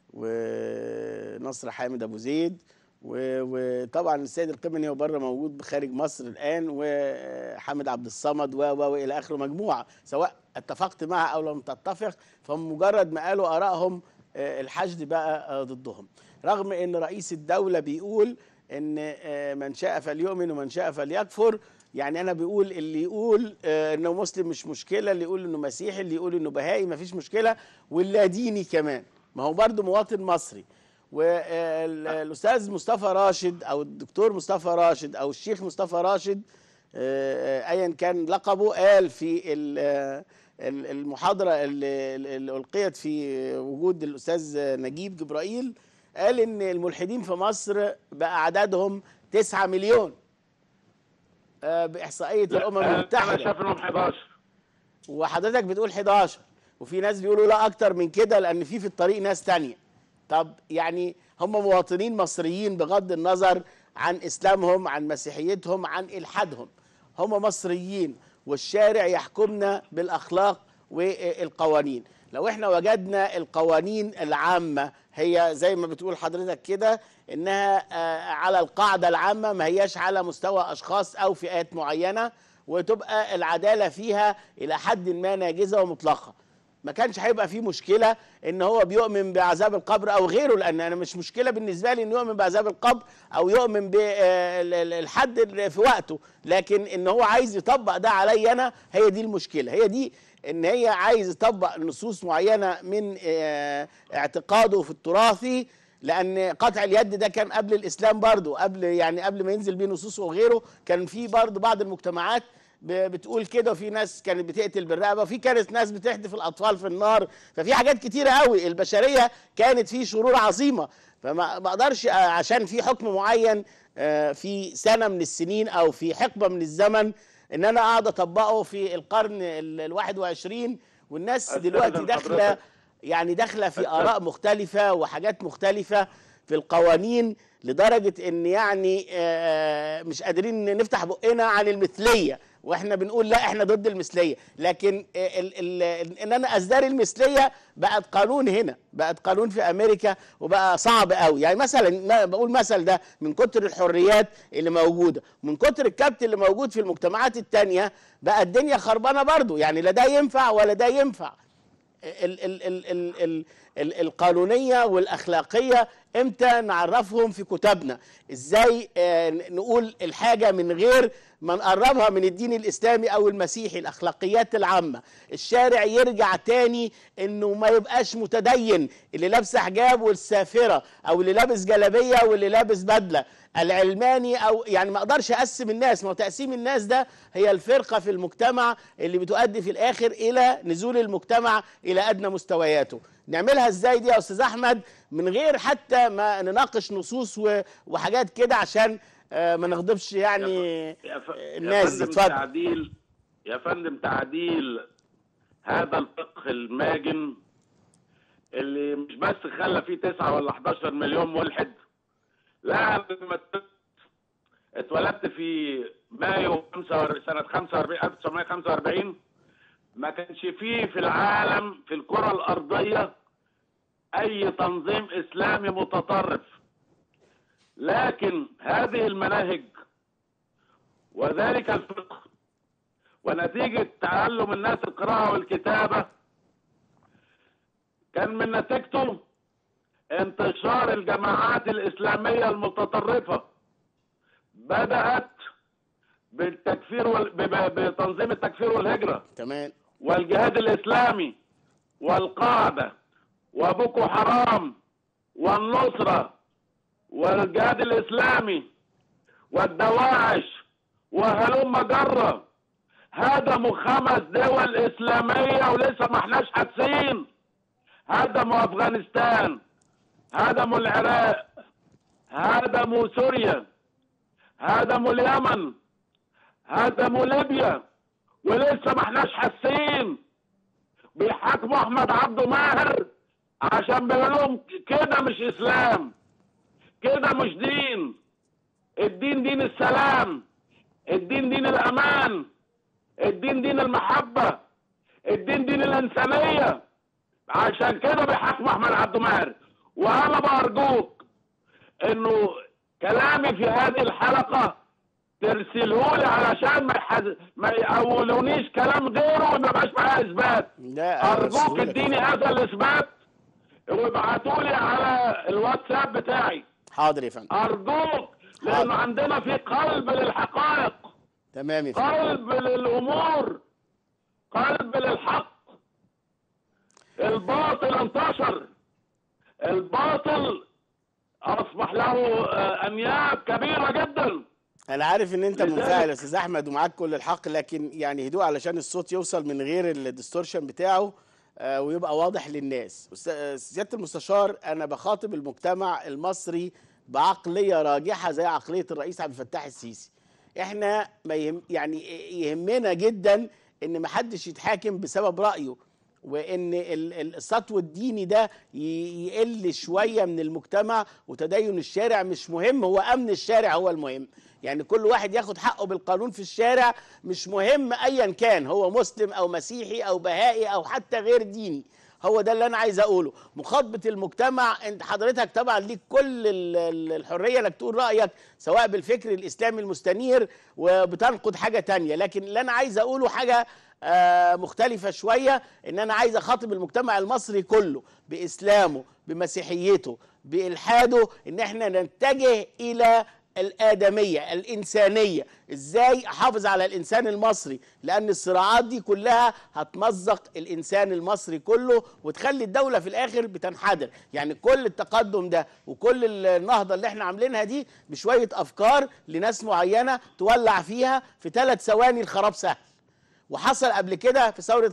ونصر حامد ابو زيد و- وطبعا السيد القمني هو بره موجود خارج مصر الان وحامد عبد الصمد و و والى اخره مجموعه سواء اتفقت معها او لم تتفق فمجرد ما قالوا ارائهم آه، الحشد بقى آه، ضدهم رغم ان رئيس الدوله بيقول ان آه، من شاء فليؤمن ومن شاء فليكفر يعني انا بيقول اللي يقول آه، انه مسلم مش مشكله اللي يقول انه مسيحي اللي يقول انه بهائي مفيش مشكله واللا ديني كمان ما هو برضه مواطن مصري والاستاذ مصطفى راشد او الدكتور مصطفى راشد او الشيخ مصطفى راشد آه، ايا كان لقبه قال في ال- آه، ال- المحاضره اللي اللي القيت في وجود الاستاذ نجيب جبرائيل قال ان الملحدين في مصر بقى عددهم 9 مليون آه، باحصائيه الامم انا المتحده شايف انهم 11 وحضرتك بتقول 11 وفي ناس بيقولوا لا اكتر من كده لان في في الطريق ناس تانية طب يعني هم مواطنين مصريين بغض النظر عن اسلامهم عن مسيحيتهم عن الحادهم هم مصريين والشارع يحكمنا بالاخلاق والقوانين لو احنا وجدنا القوانين العامة هي زي ما بتقول حضرتك كده انها آه، على القاعدة العامة ما هياش على مستوى اشخاص او فئات معينة وتبقى العدالة فيها الى حد ما ناجزة ومطلقة ما كانش هيبقى فيه مشكله ان هو بيؤمن بعذاب القبر او غيره لان انا مش مشكله بالنسبه لي انه يؤمن بعذاب القبر او يؤمن بالحد اللي في وقته لكن ان هو عايز يطبق ده عليا انا هي دي المشكله هي دي ان هي عايز يطبق نصوص معينه من آه، اعتقاده في التراثي لان قطع اليد ده كان قبل الاسلام برضه قبل يعني قبل ما ينزل بيه نصوص وغيره كان في برضه بعض المجتمعات ب- بتقول كده وفي ناس كانت بتقتل بالرقبه وفي كانت ناس بتحدف الاطفال في النار ففي حاجات كتيره قوي البشريه كانت في شرور عظيمه فما ما اقدرش آه، عشان في حكم معين آه، في سنه من السنين او في حقبه من الزمن ان انا اقعد اطبقه في القرن ال ال 21 والناس أستاذن دلوقتي داخله حضرتك. يعني داخله في أستاذ. اراء مختلفه وحاجات مختلفه في القوانين لدرجه ان يعني آه، مش قادرين نفتح بقنا عن المثليه واحنا بنقول لا احنا ضد المثليه لكن آه، ال ال ان انا ازدري المثليه بقت قانون هنا بقت قانون في امريكا وبقى صعب قوي يعني مثلا ما بقول مثل ده من كتر الحريات اللي موجوده من كتر الكبت اللي موجود في المجتمعات التانية بقى الدنيا خربانه برضو يعني لا ده ينفع ولا ده ينفع ال ال ال ال ال ال القانونية والأخلاقية امتى نعرفهم في كتبنا ازاي آه، نقول الحاجة من غير ما نقربها من الدين الإسلامي أو المسيحي الأخلاقيات العامة الشارع يرجع تاني انه ما يبقاش متدين اللي لابسه حجاب والسافرة او اللي لابس جلابية واللي لابس بدلة العلماني او يعني ما اقدرش اقسم الناس ما هو تقسيم الناس ده هي الفرقه في المجتمع اللي بتؤدي في الاخر الى نزول المجتمع الى ادنى مستوياته نعملها ازاي دي يا استاذ احمد من غير حتى ما نناقش نصوص و- وحاجات كده عشان آه، ما نغضبش يعني يا ف... الناس دي يا فندم اتفضل تعديل يا فندم تعديل هذا الفقه الماجن اللي مش بس خلى فيه 9 ولا 11 مليون ملحد لا أنا لما ات- اتولدت في مايو 45 سنة 45 1945 ما كانش فيه في العالم في الكرة الأرضية أي تنظيم إسلامي متطرف لكن هذه المناهج وذلك الفقه ونتيجة تعلم الناس القراءة والكتابة كان من نتيجته انتشار الجماعات الإسلامية المتطرفة بدأت بالتكفير وال... ب- ب- بتنظيم التكفير والهجرة تمام والجهاد الإسلامي والقاعدة وبوكو حرام والنصرة والجهاد الإسلامي والدواعش وهلم جرة هدموا خمس دول إسلامية ولسه ما احناش حاسين هدموا أفغانستان هدموا العراق هدموا سوريا هدموا اليمن هدموا ليبيا ولسه ما احناش حاسين بيحاكموا احمد عبده ماهر عشان بيقول لهم كده مش اسلام كده مش دين الدين دين السلام الدين دين الامان الدين دين المحبه الدين دين الانسانيه عشان كده بيحاكموا احمد عبده ماهر وانا بارجوك انه كلامي في هذه الحلقه ترسله لي علشان ما يحز... ما يقولونيش كلام غيره وما يبقاش معايا اثبات لا ارجوك أرسلهولك. اديني هذا الاثبات وابعتوا لي على الواتساب بتاعي حاضر يا فندم ارجوك لانه عندنا في قلب للحقائق تمام يا فندم قلب للامور قلب للحق الباطل انتشر الباطل اصبح له آه، انياب كبيره جدا انا عارف ان انت لذلك- منفعل يا استاذ احمد ومعاك كل الحق لكن يعني هدوء علشان الصوت يوصل من غير الديستورشن بتاعه آه، ويبقى واضح للناس أست- آه، سياده المستشار انا بخاطب المجتمع المصري بعقليه راجحه زي عقليه الرئيس عبد الفتاح السيسي احنا ما يهم يعني يهمنا جدا ان ما حدش يتحاكم بسبب رايه وان ال- ال- السطو الديني ده ي- يقل شويه من المجتمع وتدين الشارع مش مهم هو امن الشارع هو المهم يعني كل واحد ياخد حقه بالقانون في الشارع مش مهم ايا كان هو مسلم او مسيحي او بهائي او حتى غير ديني هو ده اللي انا عايز اقوله مخاطبه المجتمع انت حضرتك طبعا ليك كل ال- ال- الحريه انك تقول رايك سواء بالفكر الاسلامي المستنير وبتنقد حاجه تانية لكن اللي انا عايز اقوله حاجه آه، مختلفة شوية إن أنا عايز أخاطب المجتمع المصري كله بإسلامه بمسيحيته بإلحاده إن إحنا نتجه إلى الآدمية الإنسانية إزاي أحافظ على الإنسان المصري لأن الصراعات دي كلها هتمزق الإنسان المصري كله وتخلي الدولة في الآخر بتنحدر يعني كل التقدم ده وكل النهضة اللي احنا عاملينها دي بشوية أفكار لناس معينة تولع فيها في ثلاث ثواني الخراب سهل وحصل قبل كده في ثورة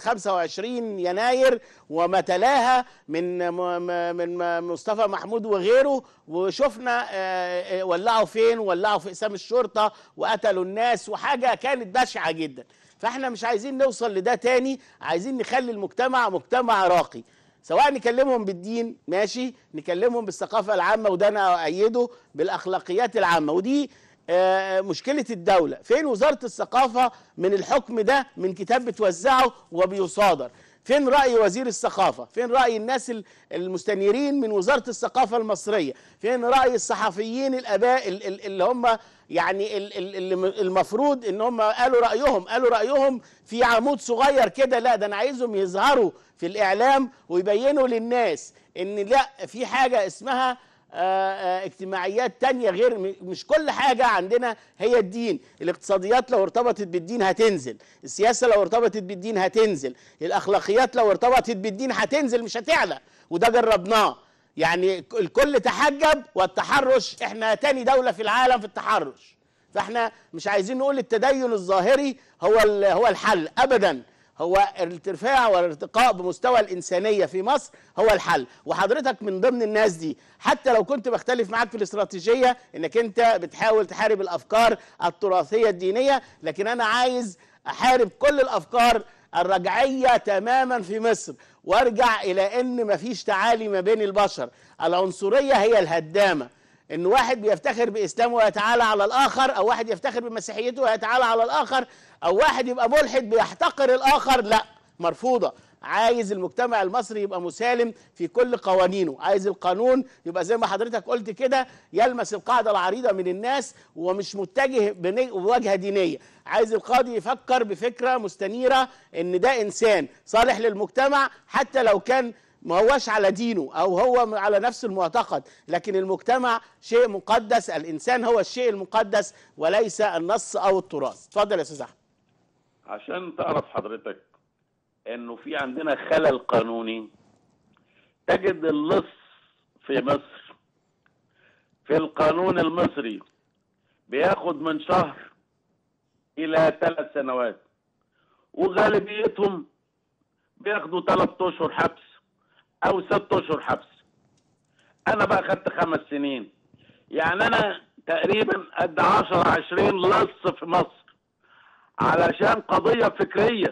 25 يناير وما تلاها من م- م- من مصطفى محمود وغيره وشفنا آه، آه، ولعوا فين ولعوا في اقسام الشرطة وقتلوا الناس وحاجة كانت بشعة جدا فاحنا مش عايزين نوصل لده تاني عايزين نخلي المجتمع مجتمع راقي سواء نكلمهم بالدين ماشي نكلمهم بالثقافة العامة وده أنا أؤيده بالأخلاقيات العامة ودي آه، مشكلة الدولة فين وزارة الثقافة من الحكم ده من كتاب بتوزعه وبيصادر فين رأي وزير الثقافة فين رأي الناس ال- المستنيرين من وزارة الثقافة المصرية فين رأي الصحفيين الأباء ال- ال- اللي هم يعني ال- ال- اللي المفروض ان هم قالوا رأيهم قالوا رأيهم في عمود صغير كده لا ده انا عايزهم يظهروا في الإعلام ويبينوا للناس ان لا في حاجة اسمها آه، آه، اجتماعيات تانية غير م- مش كل حاجة عندنا هي الدين الاقتصاديات لو ارتبطت بالدين هتنزل السياسة لو ارتبطت بالدين هتنزل الأخلاقيات لو ارتبطت بالدين هتنزل مش هتعلى وده جربناه يعني ك- الكل تحجب والتحرش احنا تاني دولة في العالم في التحرش فاحنا مش عايزين نقول التدين الظاهري هو ال- هو الحل ابدا هو الارتفاع والارتقاء بمستوى الإنسانية في مصر هو الحل وحضرتك من ضمن الناس دي حتى لو كنت بختلف معاك في الاستراتيجية انك انت بتحاول تحارب الأفكار التراثية الدينية لكن أنا عايز أحارب كل الأفكار الرجعية تماما في مصر وارجع إلى أن مفيش تعالي ما بين البشر العنصرية هي الهدامة ان واحد بيفتخر باسلامه ويتعالى على الاخر او واحد يفتخر بمسيحيته ويتعالى على الاخر او واحد يبقى ملحد بيحتقر الاخر لا مرفوضه عايز المجتمع المصري يبقى مسالم في كل قوانينه عايز القانون يبقى زي ما حضرتك قلت كده يلمس القاعده العريضه من الناس ومش متجه بني- بوجهه دينيه عايز القاضي يفكر بفكره مستنيره ان ده انسان صالح للمجتمع حتى لو كان ما هوش على دينه او هو على نفس المعتقد لكن المجتمع شيء مقدس الانسان هو الشيء المقدس وليس النص او التراث اتفضل يا استاذ احمد عشان تعرف حضرتك انه في عندنا خلل قانوني تجد اللص في مصر في القانون المصري بياخد من شهر الى ثلاث سنوات وغالبيتهم بياخدوا ثلاث اشهر حبس او ست اشهر حبس انا بقى خدت خمس سنين يعني انا تقريبا قد 10 20 لص في مصر علشان قضية فكرية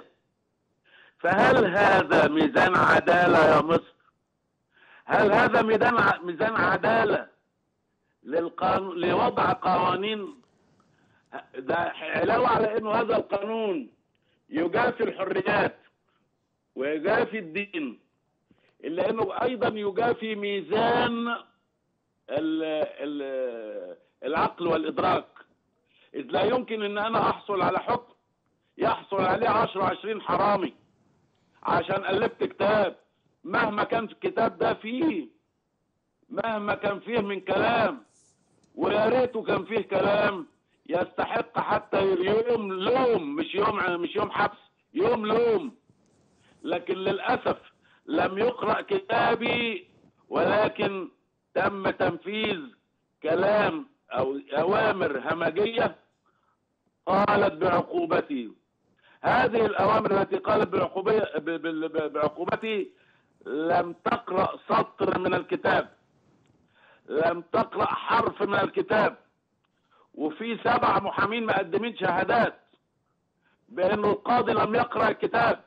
فهل هذا ميزان عدالة يا مصر هل هذا ميزان ع- ميزان عدالة للقانون لوضع قوانين ده علاوة على انه هذا القانون يجافي الحريات ويجافي الدين الا انه ايضا يجافي ميزان ال ال العقل والادراك اذ لا يمكن ان انا احصل على حكم يحصل عليه 10 20 حرامي عشان الفت كتاب مهما كان الكتاب ده فيه مهما كان فيه من كلام ويا ريته كان فيه كلام يستحق حتى يوم لوم مش يوم مش يوم حبس يوم لوم لكن للاسف لم يقرا كتابي ولكن تم تنفيذ كلام او اوامر همجيه قالت بعقوبتي هذه الأوامر التي قالت بعقوبي ب- ب- ب- بعقوبتي لم تقرأ سطر من الكتاب لم تقرأ حرف من الكتاب وفي سبع محامين مقدمين شهادات بأنه القاضي لم يقرأ الكتاب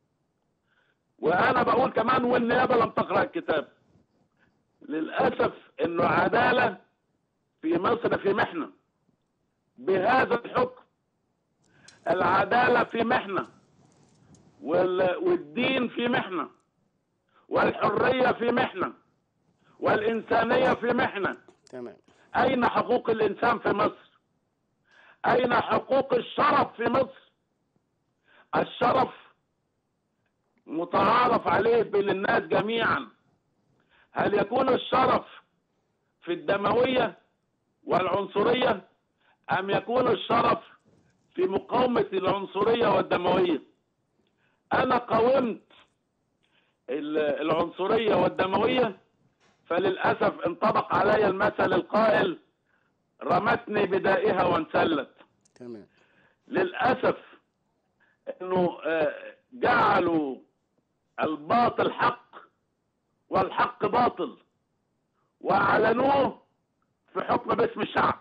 وأنا بقول كمان والنيابة لم تقرأ الكتاب للأسف أنه عدالة في مصر في محنة بهذا الحكم العدالة في محنة وال- والدين في محنة والحرية في محنة والإنسانية في محنة تمام أين حقوق الإنسان في مصر أين حقوق الشرف في مصر الشرف متعارف عليه بين الناس جميعا هل يكون الشرف في الدموية والعنصرية أم يكون الشرف في مقاومة العنصرية والدموية أنا قاومت ال- العنصرية والدموية فللأسف انطبق علي المثل القائل رمتني بدائها وانسلت تمام للأسف أنه آه، جعلوا الباطل حق والحق باطل وأعلنوه في حكم باسم الشعب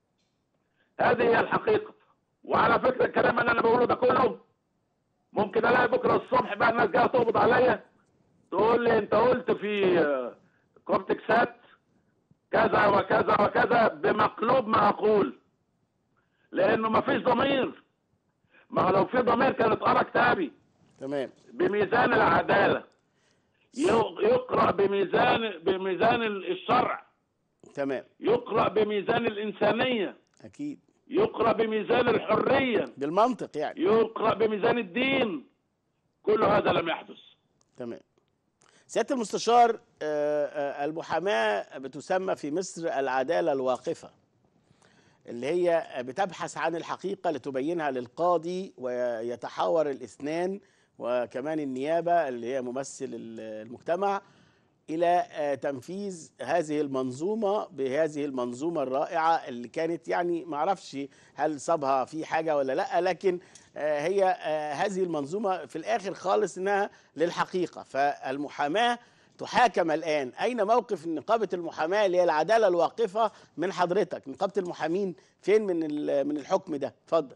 هذه هي الحقيقة وعلى فكرة الكلام اللي أنا بقوله ده كله ممكن ألاقي بكرة الصبح بقى الناس جاية تقبض عليا تقول لي أنت قلت في آه، كومتكسات كذا وكذا وكذا بمقلوب ما أقول لأنه ما فيش ضمير ما هو لو في ضمير كانت قرا كتابي تمام بميزان العدالة يق- يقرأ بميزان بميزان الشرع تمام يقرأ بميزان الإنسانية اكيد يقرأ بميزان الحرية بالمنطق يعني يقرأ بميزان الدين كل هذا لم يحدث تمام سياده المستشار آه، آه، المحاماه بتسمى في مصر العداله الواقفه اللي هي بتبحث عن الحقيقه لتبينها للقاضي ويتحاور الاثنان وكمان النيابه اللي هي ممثل المجتمع الى آه، تنفيذ هذه المنظومه بهذه المنظومه الرائعه اللي كانت يعني ما اعرفش هل صابها في حاجه ولا لا لكن آه، هي آه، هذه المنظومه في الاخر خالص انها للحقيقه فالمحاماه تحاكم الان اين موقف نقابه المحاماه اللي هي العداله الواقفه من حضرتك نقابه المحامين فين من ال- من الحكم ده اتفضل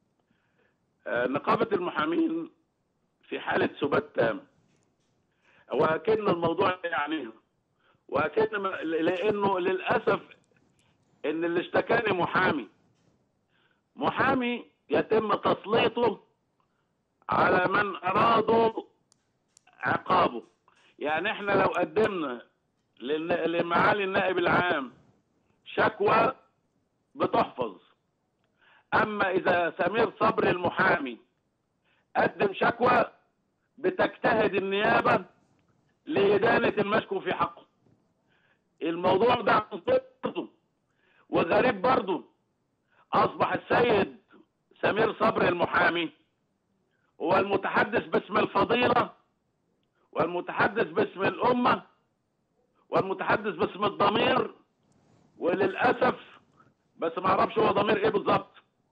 آه، نقابة المحامين في حالة سبات تام وأكن الموضوع يعني وأكن م- لأنه للأسف إن اللي اشتكاني محامي محامي يتم تسليطه على من أرادوا عقابه يعني احنا لو قدمنا للن- لمعالي النائب العام شكوى بتحفظ اما اذا سمير صبري المحامي قدم شكوى بتجتهد النيابه لادانه المشكو في حقه الموضوع ده برضه وغريب برضه اصبح السيد سمير صبري المحامي هو المتحدث باسم الفضيله والمتحدث باسم الامه والمتحدث باسم الضمير وللاسف بس ما اعرفش هو ضمير ايه بالظبط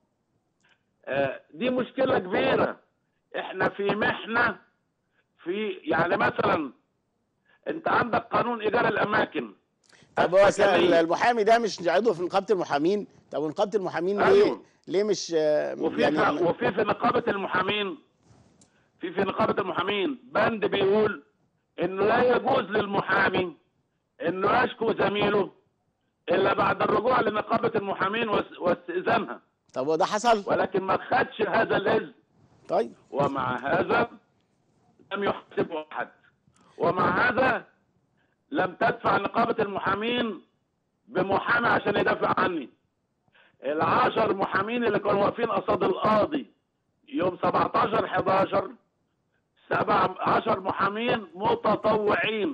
آه، دي مشكله كبيره احنا في محنه في يعني مثلا انت عندك قانون ايجار الاماكن طب هو السكنية. المحامي ده مش عضو في نقابه المحامين طب ونقابه المحامين ليه أيوه. ليه مش آه، وفي يعني في وفي في نقابه المحامين في في نقابه المحامين بند بيقول انه لا يجوز للمحامي انه يشكو زميله الا بعد الرجوع لنقابه المحامين واس- واستئذانها طب هو ده حصل ولكن ما خدش هذا الاذن طيب ومع هذا لم يحسبه احد ومع هذا لم تدفع نقابه المحامين بمحامي عشان يدافع عني العشر محامين اللي كانوا واقفين قصاد القاضي يوم 17 11 سبع عشر محامين متطوعين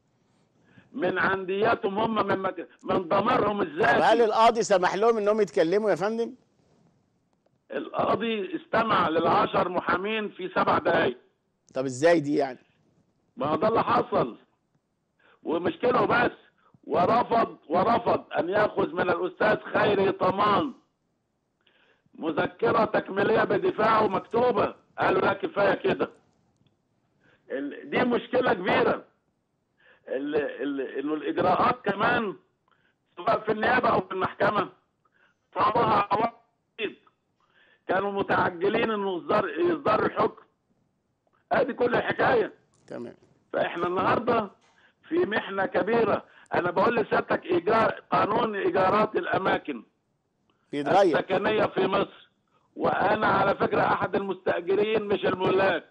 من عندياتهم هم من مك... من ضميرهم طب هل الذاتي القاضي سمح لهم انهم يتكلموا يا فندم القاضي استمع للعشر محامين في سبع دقايق طب ازاي دي يعني ما هو ده اللي حصل ومش كده وبس ورفض ورفض ان ياخذ من الاستاذ خيري طمان مذكرة تكميلية بدفاعه مكتوبة قالوا لا كفاية كده ال- دي مشكلة كبيرة ال- ال- انه الاجراءات كمان سواء في النيابة او في المحكمة صابها عواقب كانوا متعجلين انه يصدر يصدر الحكم ادي كل الحكاية تمام فاحنا النهارده في محنه كبيره انا بقول لسيادتك ايجار قانون ايجارات الاماكن بيتغير السكنيه في مصر وانا على فكره احد المستاجرين مش الملاك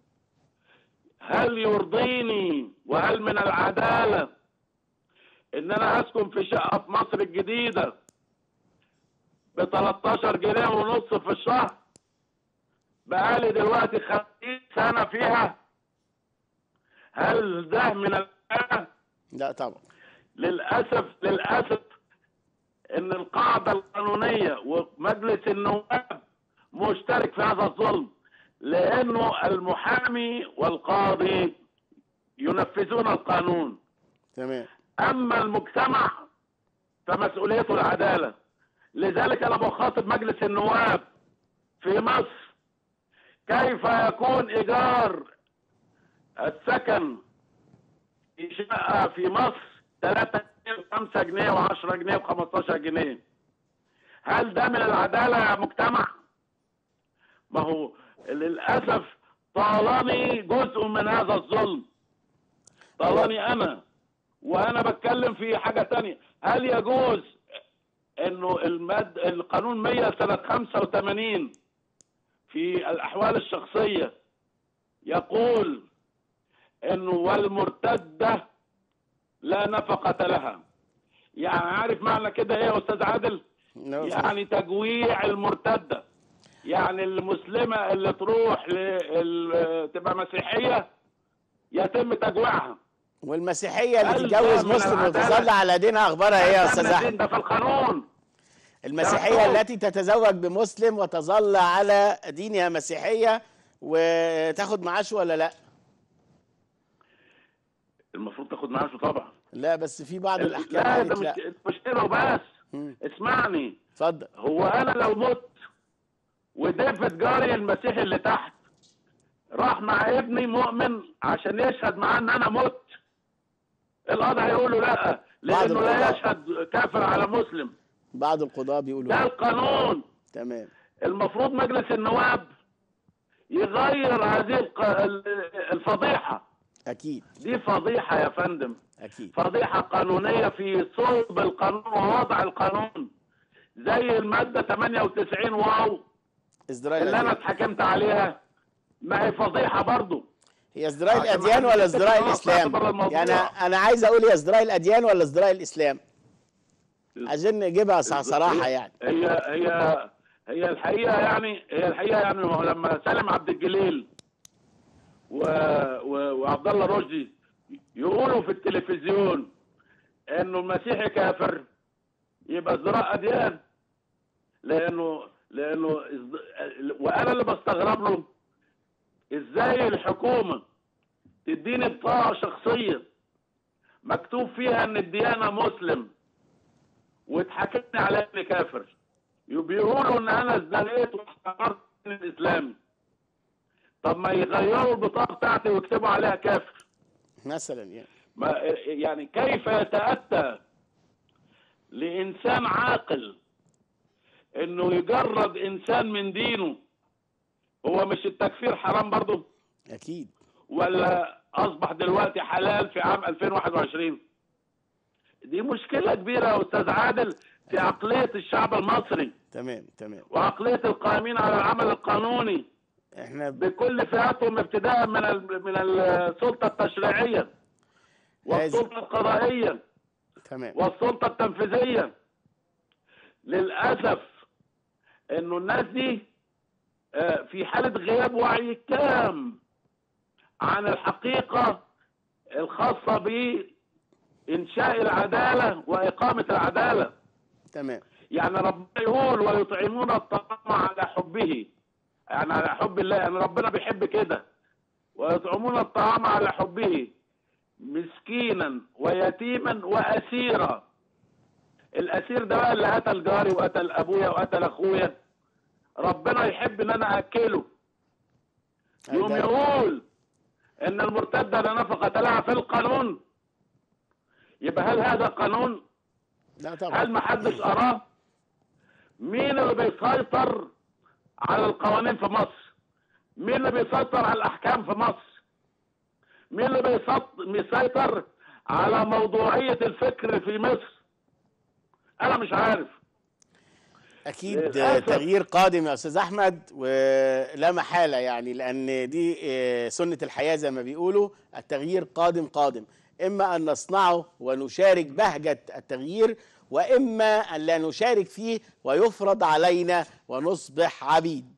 هل يرضيني وهل من العداله ان انا اسكن في شقه في مصر الجديده ب 13 جنيه ونص في الشهر بقالي دلوقتي 50 سنه فيها هل ده من العداله لا طبعا للاسف للاسف ان القاعده القانونيه ومجلس النواب مشترك في هذا الظلم لانه المحامي والقاضي ينفذون القانون تمام اما المجتمع فمسؤوليته العداله لذلك انا بخاطب مجلس النواب في مصر كيف يكون ايجار السكن في شقه في مصر 3 جنيه و5 جنيه و10 جنيه و15 جنيه هل ده من العداله يا مجتمع؟ ما هو للاسف طالني جزء من هذا الظلم طالني انا وانا بتكلم في حاجه تانية هل يجوز انه المد القانون 100 سنه 85 في الاحوال الشخصيه يقول انه والمرتده لا نفقه لها يعني عارف معنى كده ايه يا استاذ عادل نعم. يعني تجويع المرتده يعني المسلمه اللي تروح ل... تبقى مسيحيه يتم تجويعها والمسيحيه اللي هل تتجوز ده من مسلم العدالة؟ وتظل على دينها اخبارها ايه يا ده استاذ من الدين احمد ده في القانون المسيحيه يا التي تتزوج بمسلم وتظل على دينها مسيحيه وتاخد معاش ولا لا المفروض تاخد معاشه طبعا لا بس في بعض الاحكام لا قالت ده لا مش مش كده وبس مم. اسمعني اتفضل هو انا لو مت وديفيد جاري المسيحي اللي تحت راح مع ابني مؤمن عشان يشهد معاه ان انا مت القاضي هيقول له لا لانه لا القضاء. يشهد كافر على مسلم بعض القضاة بيقولوا ده لا. القانون تمام المفروض مجلس النواب يغير هذه الق- ال- الفضيحه اكيد دي فضيحه يا فندم اكيد فضيحة قانونية في صلب القانون ووضع القانون زي المادة 98 واو ازدراء اللي انا الاديان اتحكمت عليها ما هي فضيحة برضو هي ازدراء عشان ما الاديان حدش ولا يفتكر ازدراء إن هو الاسلام بره الموضوع. يعني انا عايز اقول هي ازدراء الاديان ولا ازدراء الاسلام عايزين نجيبها ص- صراحه يعني هي هي هي الحقيقة يعني هي الحقيقة يعني هو لما سالم عبد الجليل و... و... وعبد الله رشدي يقولوا في التلفزيون انه المسيحي كافر يبقى ازدراء اديان لانه لانه إز- وانا اللي بستغرب له ازاي الحكومه تديني بطاقه شخصيه مكتوب فيها ان الديانه مسلم وتحاكمني على اني كافر بيقولوا ان انا ازدريت واحتقرت الدين الاسلامي طب ما يغيروا البطاقه بتاعتي ويكتبوا عليها كافر مثلا يعني ما يعني كيف يتأتى لإنسان عاقل إنه يجرد إنسان من دينه هو مش التكفير حرام برضه اكيد ولا أصبح دلوقتي حلال في عام 2021 دي مشكلة كبيرة يا أستاذ عادل في عقلية الشعب المصري تمام تمام وعقلية القائمين على العمل القانوني احنا ب... بكل فئاتهم ابتداء من ال- من السلطة التشريعية والسلطة القضائية تمام والسلطة التنفيذية للأسف إنه الناس دي آه، في حالة غياب وعي تام عن الحقيقة الخاصة بإنشاء العدالة وإقامة العدالة تمام يعني ربنا يقول ويطعمون الطعام على حبه يعني على حب الله يعني ربنا بيحب كده ويطعمون الطعام على حبه مسكينا ويتيما واسيرا الاسير ده بقى اللي قتل جاري وقتل ابويا وقتل اخويا ربنا يحب ان انا اكله يوم ده- يقول ان المرتده لا نفقه لها في القانون يبقى هل هذا قانون لا هل طبعا ما حدش قراه مين اللي بيسيطر على القوانين في مصر مين اللي بيسيطر على الاحكام في مصر مين اللي بيسط- بيسيطر على موضوعيه الفكر في مصر انا مش عارف اكيد للأسف. تغيير قادم يا استاذ احمد ولا محاله يعني لان دي آه، سنه الحياه زي ما بيقولوا التغيير قادم قادم اما ان نصنعه ونشارك بهجه التغيير واما ان لا نشارك فيه ويفرض علينا ونصبح عبيد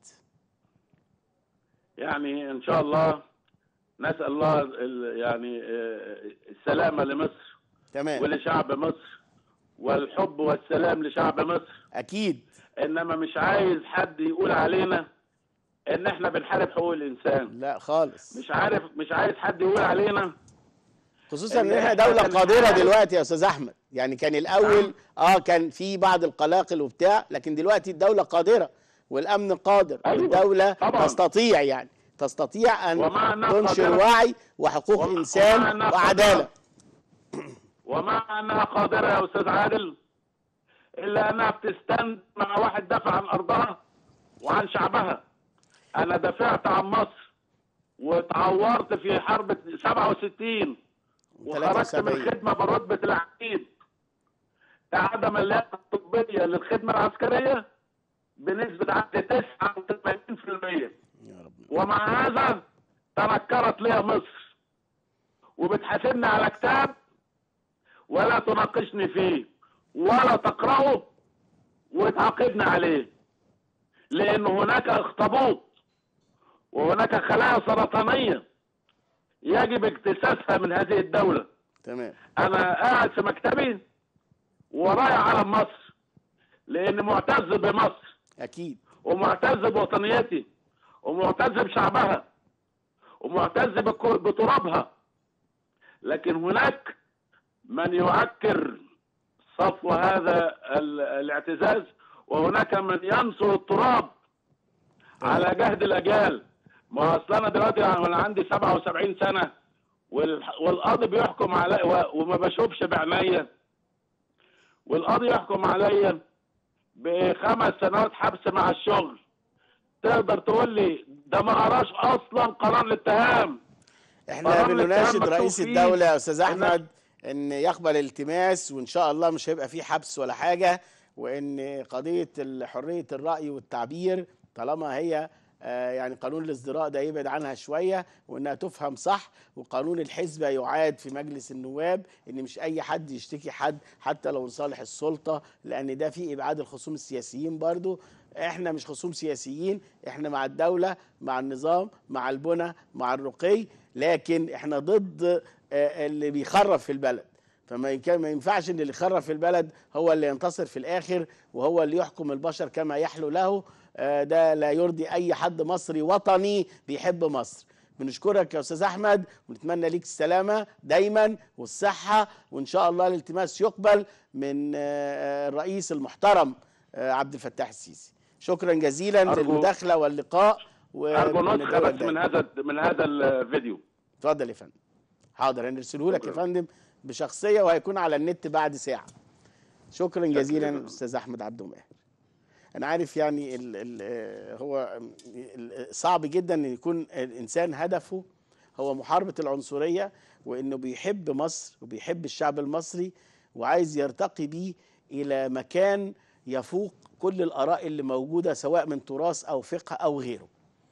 يعني ان شاء الله نسال الله ال- يعني آه، السلامه لمصر تمام ولشعب مصر والحب والسلام لشعب مصر اكيد انما مش عايز حد يقول علينا ان احنا بنحارب حقوق الانسان لا خالص مش عارف مش عايز حد يقول علينا خصوصا ان إن احنا إحنا دوله كان قادره عارف- دلوقتي يا استاذ احمد يعني كان الاول نعم. اه كان في بعض القلاقل وبتاع لكن دلوقتي الدوله قادره والامن قادر أيوة، والدوله طبعاً. تستطيع يعني تستطيع ان ومع أنها تنشر قادرة- وعي وحقوق ومع- انسان ومع أنها وعداله قادرة. ومع انها قادره يا استاذ عادل الا انها بتستند مع واحد دافع عن ارضها وعن شعبها انا دافعت عن مصر واتعورت في حرب 67 وخرجت من 73. الخدمه برتبه العقيد عدم اللياقه الطبيه للخدمه العسكريه بنسبه عدد 89% يا رب ومع هذا تنكرت لي مصر وبتحاسبني على كتاب ولا تناقشني فيه ولا تقرأه وتعاقبني عليه لأن هناك اخطبوط وهناك خلايا سرطانية يجب اجتثاثها من هذه الدولة تمام أنا قاعد في مكتبي ورايا علم مصر لأني معتز بمصر اكيد ومعتز بوطنيتي ومعتز بشعبها ومعتز بكو- بترابها لكن هناك من يعكر صفو هذا ال- الاعتزاز وهناك من ينصر التراب على جهد الاجيال ما اصل انا دلوقتي وانا عندي 77 سنه والح- والقاضي بيحكم علي و- وما بشوفش بعينيا والقاضي يحكم عليا بخمس سنوات حبس مع الشغل تقدر تقول لي ده ما قراش اصلا قرار الاتهام احنا قرار الاتهام بنناشد مكتوب رئيس فيه الدوله يا استاذ إن- احمد ان يقبل التماس وان شاء الله مش هيبقى فيه حبس ولا حاجه وان قضيه ال- حريه الراي والتعبير طالما هي آه، يعني قانون الازدراء ده يبعد عنها شويه وانها تفهم صح وقانون الحزبه يعاد في مجلس النواب ان مش اي حد يشتكي حد حتى لو لصالح السلطه لان ده في ابعاد الخصوم السياسيين برضو احنا مش خصوم سياسيين احنا مع الدوله مع النظام مع البنى مع الرقي لكن احنا ضد آه، اللي بيخرب في البلد فما يك- ما ينفعش ان اللي يخرب في البلد هو اللي ينتصر في الاخر وهو اللي يحكم البشر كما يحلو له آه، ده لا يرضي اي حد مصري وطني بيحب مصر بنشكرك يا استاذ احمد ونتمنى ليك السلامه دايما والصحه وان شاء الله الالتماس يقبل من آه، الرئيس المحترم آه، عبد الفتاح السيسي شكرا جزيلا أرجو- للمداخله واللقاء ارجو نسخه وندعوك بس من دايماً. هذا من هذا الفيديو اتفضل يا فندم حاضر هنرسله لك يا شكراً. فندم بشخصيه وهيكون على النت بعد ساعه شكرا جزيلا جداً. استاذ احمد عبد الماهر انا عارف يعني ال ال هو ال- صعب جدا ان يكون الانسان هدفه هو محاربه العنصريه وانه بيحب مصر وبيحب الشعب المصري وعايز يرتقي بيه الى مكان يفوق كل الاراء اللي موجوده سواء من تراث او فقه او غيره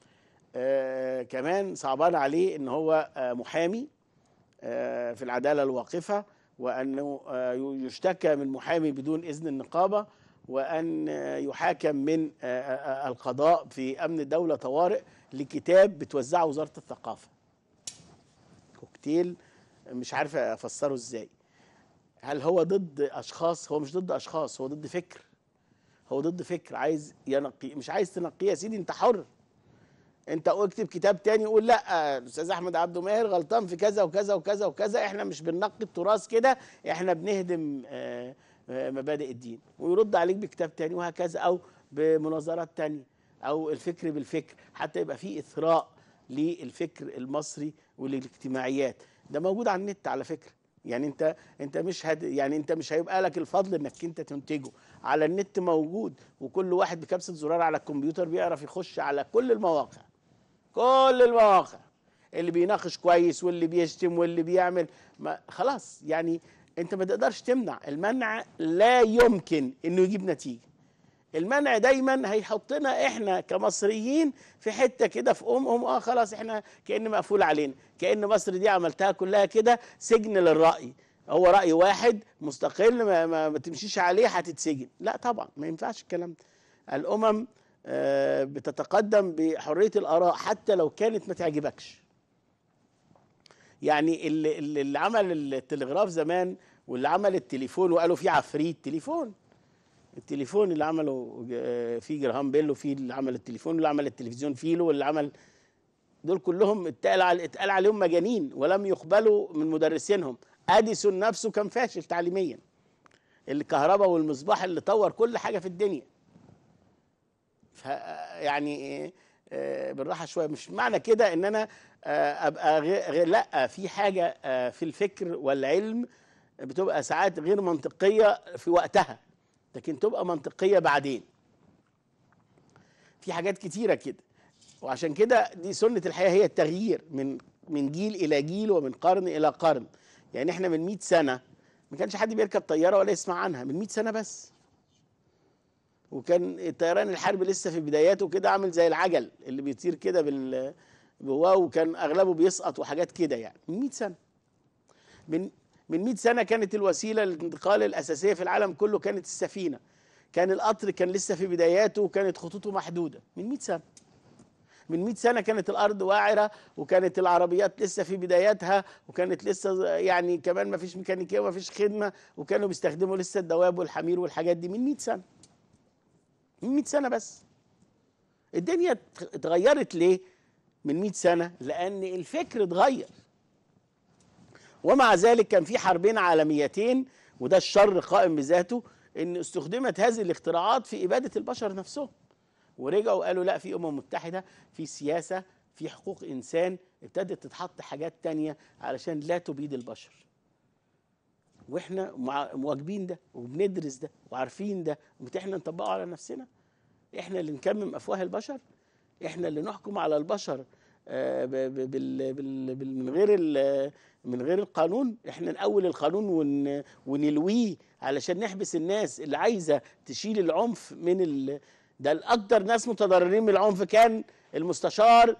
آه كمان صعبان عليه ان هو آه محامي آه في العداله الواقفه وانه آه يشتكى من محامي بدون اذن النقابه وان آه يحاكم من آه آه القضاء في امن الدوله طوارئ لكتاب بتوزعه وزاره الثقافه كوكتيل مش عارف افسره ازاي هل هو ضد اشخاص هو مش ضد اشخاص هو ضد فكر هو ضد فكر عايز ينقي مش عايز تنقيه يا سيدي انت حر انت اكتب كتاب تاني قول لا الاستاذ احمد عبد ماهر غلطان في كذا وكذا وكذا وكذا احنا مش بننقي التراث كده احنا بنهدم آه، آه، مبادئ الدين ويرد عليك بكتاب تاني وهكذا او بمناظرات تانية او الفكر بالفكر حتى يبقى في اثراء للفكر المصري وللاجتماعيات ده موجود على النت على فكره يعني انت انت مش هد يعني انت مش هيبقى لك الفضل انك انت تنتجه على النت موجود وكل واحد بكبسه زرار على الكمبيوتر بيعرف يخش على كل المواقع كل المواقع اللي بيناقش كويس واللي بيشتم واللي بيعمل ما خلاص يعني انت ما تقدرش تمنع المنع لا يمكن انه يجيب نتيجه المنع دايما هيحطنا احنا كمصريين في حته كده في ام ام اه خلاص احنا كان مقفول علينا كان مصر دي عملتها كلها كده سجن للراي هو راي واحد مستقل ما, ما, ما تمشيش عليه هتتسجن لا طبعا ما ينفعش الكلام ده الامم آه، بتتقدم بحريه الاراء حتى لو كانت ما تعجبكش يعني اللي, اللي اللي عمل التلغراف زمان واللي عمل التليفون وقالوا فيه عفريت تليفون التليفون اللي عمله آه، فيه جراهام بيل وفيه اللي عمل التليفون واللي عمل التلفزيون فيلو واللي عمل دول كلهم اتقال على اتقال عليهم مجانين ولم يقبلوا من مدرسينهم اديسون نفسه كان فاشل تعليميا الكهرباء والمصباح اللي طور كل حاجه في الدنيا ف يعني آه، آه، بالراحه شويه مش معنى كده ان انا آه، ابقى غير غير- لا في حاجه آه، في الفكر والعلم بتبقى ساعات غير منطقيه في وقتها لكن تبقى منطقيه بعدين في حاجات كتيره كده وعشان كده دي سنه الحياه هي التغيير من من جيل الى جيل ومن قرن الى قرن يعني احنا من 100 سنه ما كانش حد بيركب طياره ولا يسمع عنها من 100 سنه بس وكان الطيران الحربي لسه في بداياته كده عامل زي العجل اللي بيطير كده بال جواه وكان اغلبه بيسقط وحاجات كده يعني من 100 سنه من من 100 سنه كانت الوسيله للانتقال الاساسيه في العالم كله كانت السفينه كان القطر كان لسه في بداياته وكانت خطوطه محدوده من 100 سنه من 100 سنه كانت الارض واعره وكانت العربيات لسه في بداياتها وكانت لسه يعني كمان ما فيش ميكانيكيه وما فيش خدمه وكانوا بيستخدموا لسه الدواب والحمير والحاجات دي من 100 سنه من 100 سنه بس الدنيا ات- اتغيرت ليه من 100 سنه لان الفكر اتغير ومع ذلك كان في حربين عالميتين وده الشر قائم بذاته ان استخدمت هذه الاختراعات في اباده البشر نفسهم ورجعوا قالوا لا في امم متحده في سياسه في حقوق انسان ابتدت تتحط حاجات تانية علشان لا تبيد البشر واحنا مع- مواجبين ده وبندرس ده وعارفين ده احنا نطبقه على نفسنا احنا اللي نكمم افواه البشر احنا اللي نحكم على البشر آه، ب- ب- بال بال بال من غير ال- من غير القانون احنا نأول القانون ون ونلويه علشان نحبس الناس اللي عايزه تشيل العنف من ال ده الاكتر ناس متضررين من العنف كان المستشار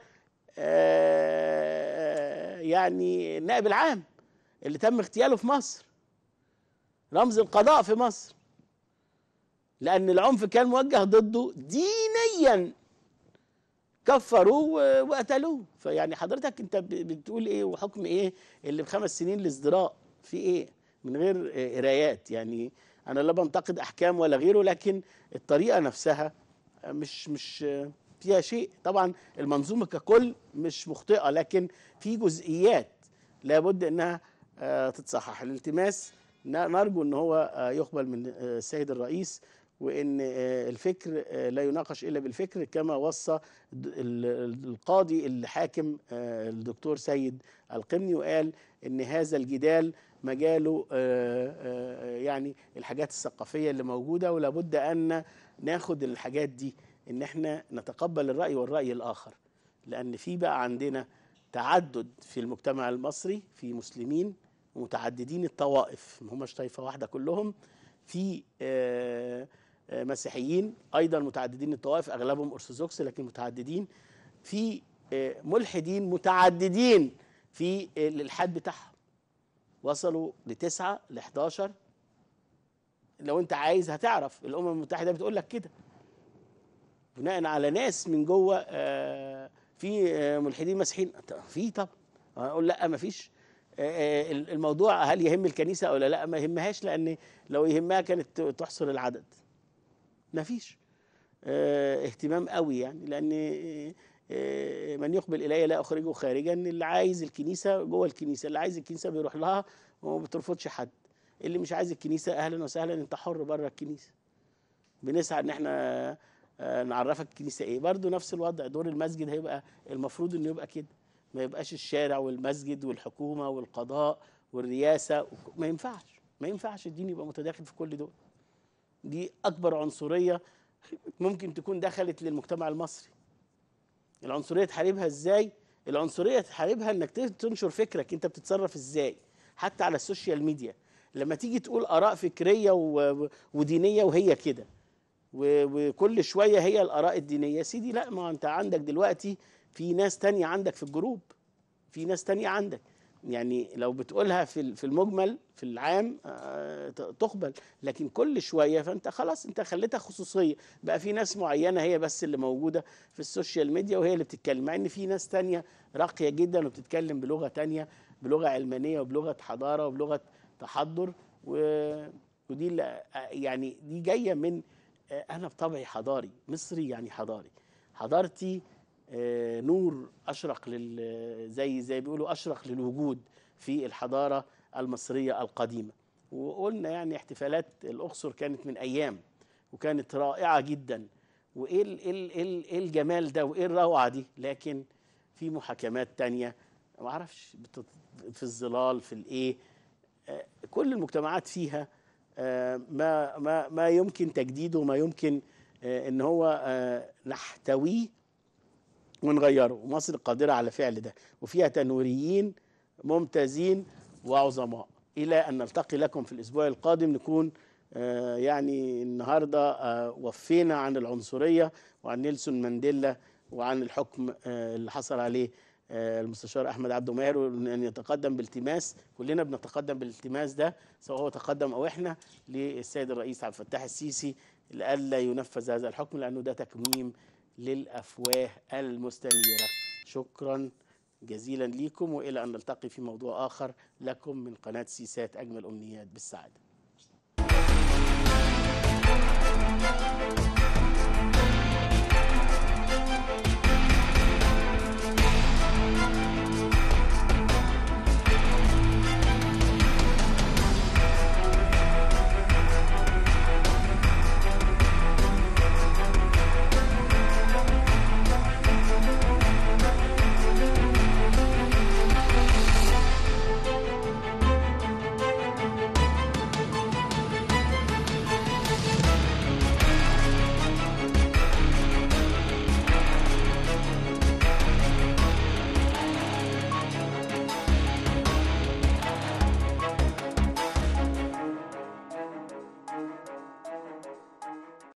آه، يعني النائب العام اللي تم اغتياله في مصر رمز القضاء في مصر لأن العنف كان موجه ضده دينيا كفروه و- وقتلوه فيعني حضرتك انت ب- بتقول ايه وحكم ايه اللي بخمس سنين الازدراء في ايه من غير آه، قرايات يعني انا لا بنتقد احكام ولا غيره لكن الطريقه نفسها مش مش آه، فيها شيء طبعا المنظومه ككل مش مخطئه لكن في جزئيات لابد انها آه، تتصحح الالتماس ن- نرجو ان هو آه، يقبل من آه، السيد الرئيس وان آه، الفكر آه، لا يناقش الا بالفكر كما وصى د- ال- ال- القاضي الحاكم آه، الدكتور سيد القمني وقال ان هذا الجدال مجاله آه، آه، يعني الحاجات الثقافيه اللي موجوده ولابد ان ناخد الحاجات دي ان احنا نتقبل الراي والراي الاخر لان في بقى عندنا تعدد في المجتمع المصري في مسلمين متعددين الطوائف ما هماش طائفه واحده كلهم في آه، آه، مسيحيين ايضا متعددين الطوائف اغلبهم ارثوذكس لكن متعددين في آه، ملحدين متعددين في آه، الالحاد بتاعهم وصلوا لتسعة ل 11 لو انت عايز هتعرف الامم المتحده بتقول لك كده بناء على ناس من جوه آه، في آه، ملحدين مسيحيين في طبعا اقول لا ما فيش آه، آه، الموضوع هل يهم الكنيسه ولا لا ما يهمهاش لان لو يهمها كانت تحصر العدد ما فيش آه، اهتمام قوي يعني لان آه، آه، من يقبل الي لا اخرجه خارجا اللي عايز الكنيسه جوه الكنيسه اللي عايز الكنيسه بيروح لها وما بترفضش حد اللي مش عايز الكنيسه اهلا وسهلا انت حر بره الكنيسه بنسعى ان احنا آه، نعرفك الكنيسه ايه برضو نفس الوضع دور المسجد هيبقى المفروض انه يبقى كده ما يبقاش الشارع والمسجد والحكومه والقضاء والرئاسه وك- ما ينفعش ما ينفعش الدين يبقى متداخل في كل دول دي اكبر عنصريه ممكن تكون دخلت للمجتمع المصري العنصريه تحاربها ازاي العنصريه تحاربها انك ت- تنشر فكرك انت بتتصرف ازاي حتى على السوشيال ميديا لما تيجي تقول اراء فكريه و- و- ودينيه وهي كده و- وكل شويه هي الاراء الدينيه يا سيدي لا ما انت عندك دلوقتي في ناس تانية عندك في الجروب في ناس تانية عندك يعني لو بتقولها في ال- في المجمل في العام آه، ت- تقبل لكن كل شويه فانت خلاص انت خليتها خصوصيه بقى في ناس معينه هي بس اللي موجوده في السوشيال ميديا وهي اللي بتتكلم مع ان في ناس تانية راقيه جدا وبتتكلم بلغه تانية بلغه علمانيه وبلغه حضاره وبلغه تحضر و... ودي اللي يعني دي جايه من آه، انا بطبعي حضاري مصري يعني حضاري حضارتي آه، نور اشرق لل زي زي بيقولوا اشرق للوجود في الحضاره المصريه القديمه وقلنا يعني احتفالات الاقصر كانت من ايام وكانت رائعه جدا وايه ال- إيه ال- إيه ال- إيه الجمال ده وايه الروعه دي لكن في محاكمات تانية ما اعرفش بتت- في الظلال في الايه آه، كل المجتمعات فيها آه، ما ما ما يمكن تجديده وما يمكن آه، ان هو آه، نحتويه ونغيره ومصر قادرة على فعل ده وفيها تنوريين ممتازين وعظماء إلى أن نلتقي لكم في الأسبوع القادم نكون آه، يعني النهاردة آه، وفينا عن العنصرية وعن نيلسون مانديلا وعن الحكم آه، اللي حصل عليه آه، المستشار أحمد عبد ماهر أن يتقدم بالتماس كلنا بنتقدم بالالتماس ده سواء هو تقدم أو إحنا للسيد الرئيس عبد الفتاح السيسي لئلا ينفذ هذا الحكم لأنه ده تكميم للأفواه المستنيرة شكرا جزيلا لكم وإلى أن نلتقي في موضوع آخر لكم من قناة سيسات أجمل أمنيات بالسعادة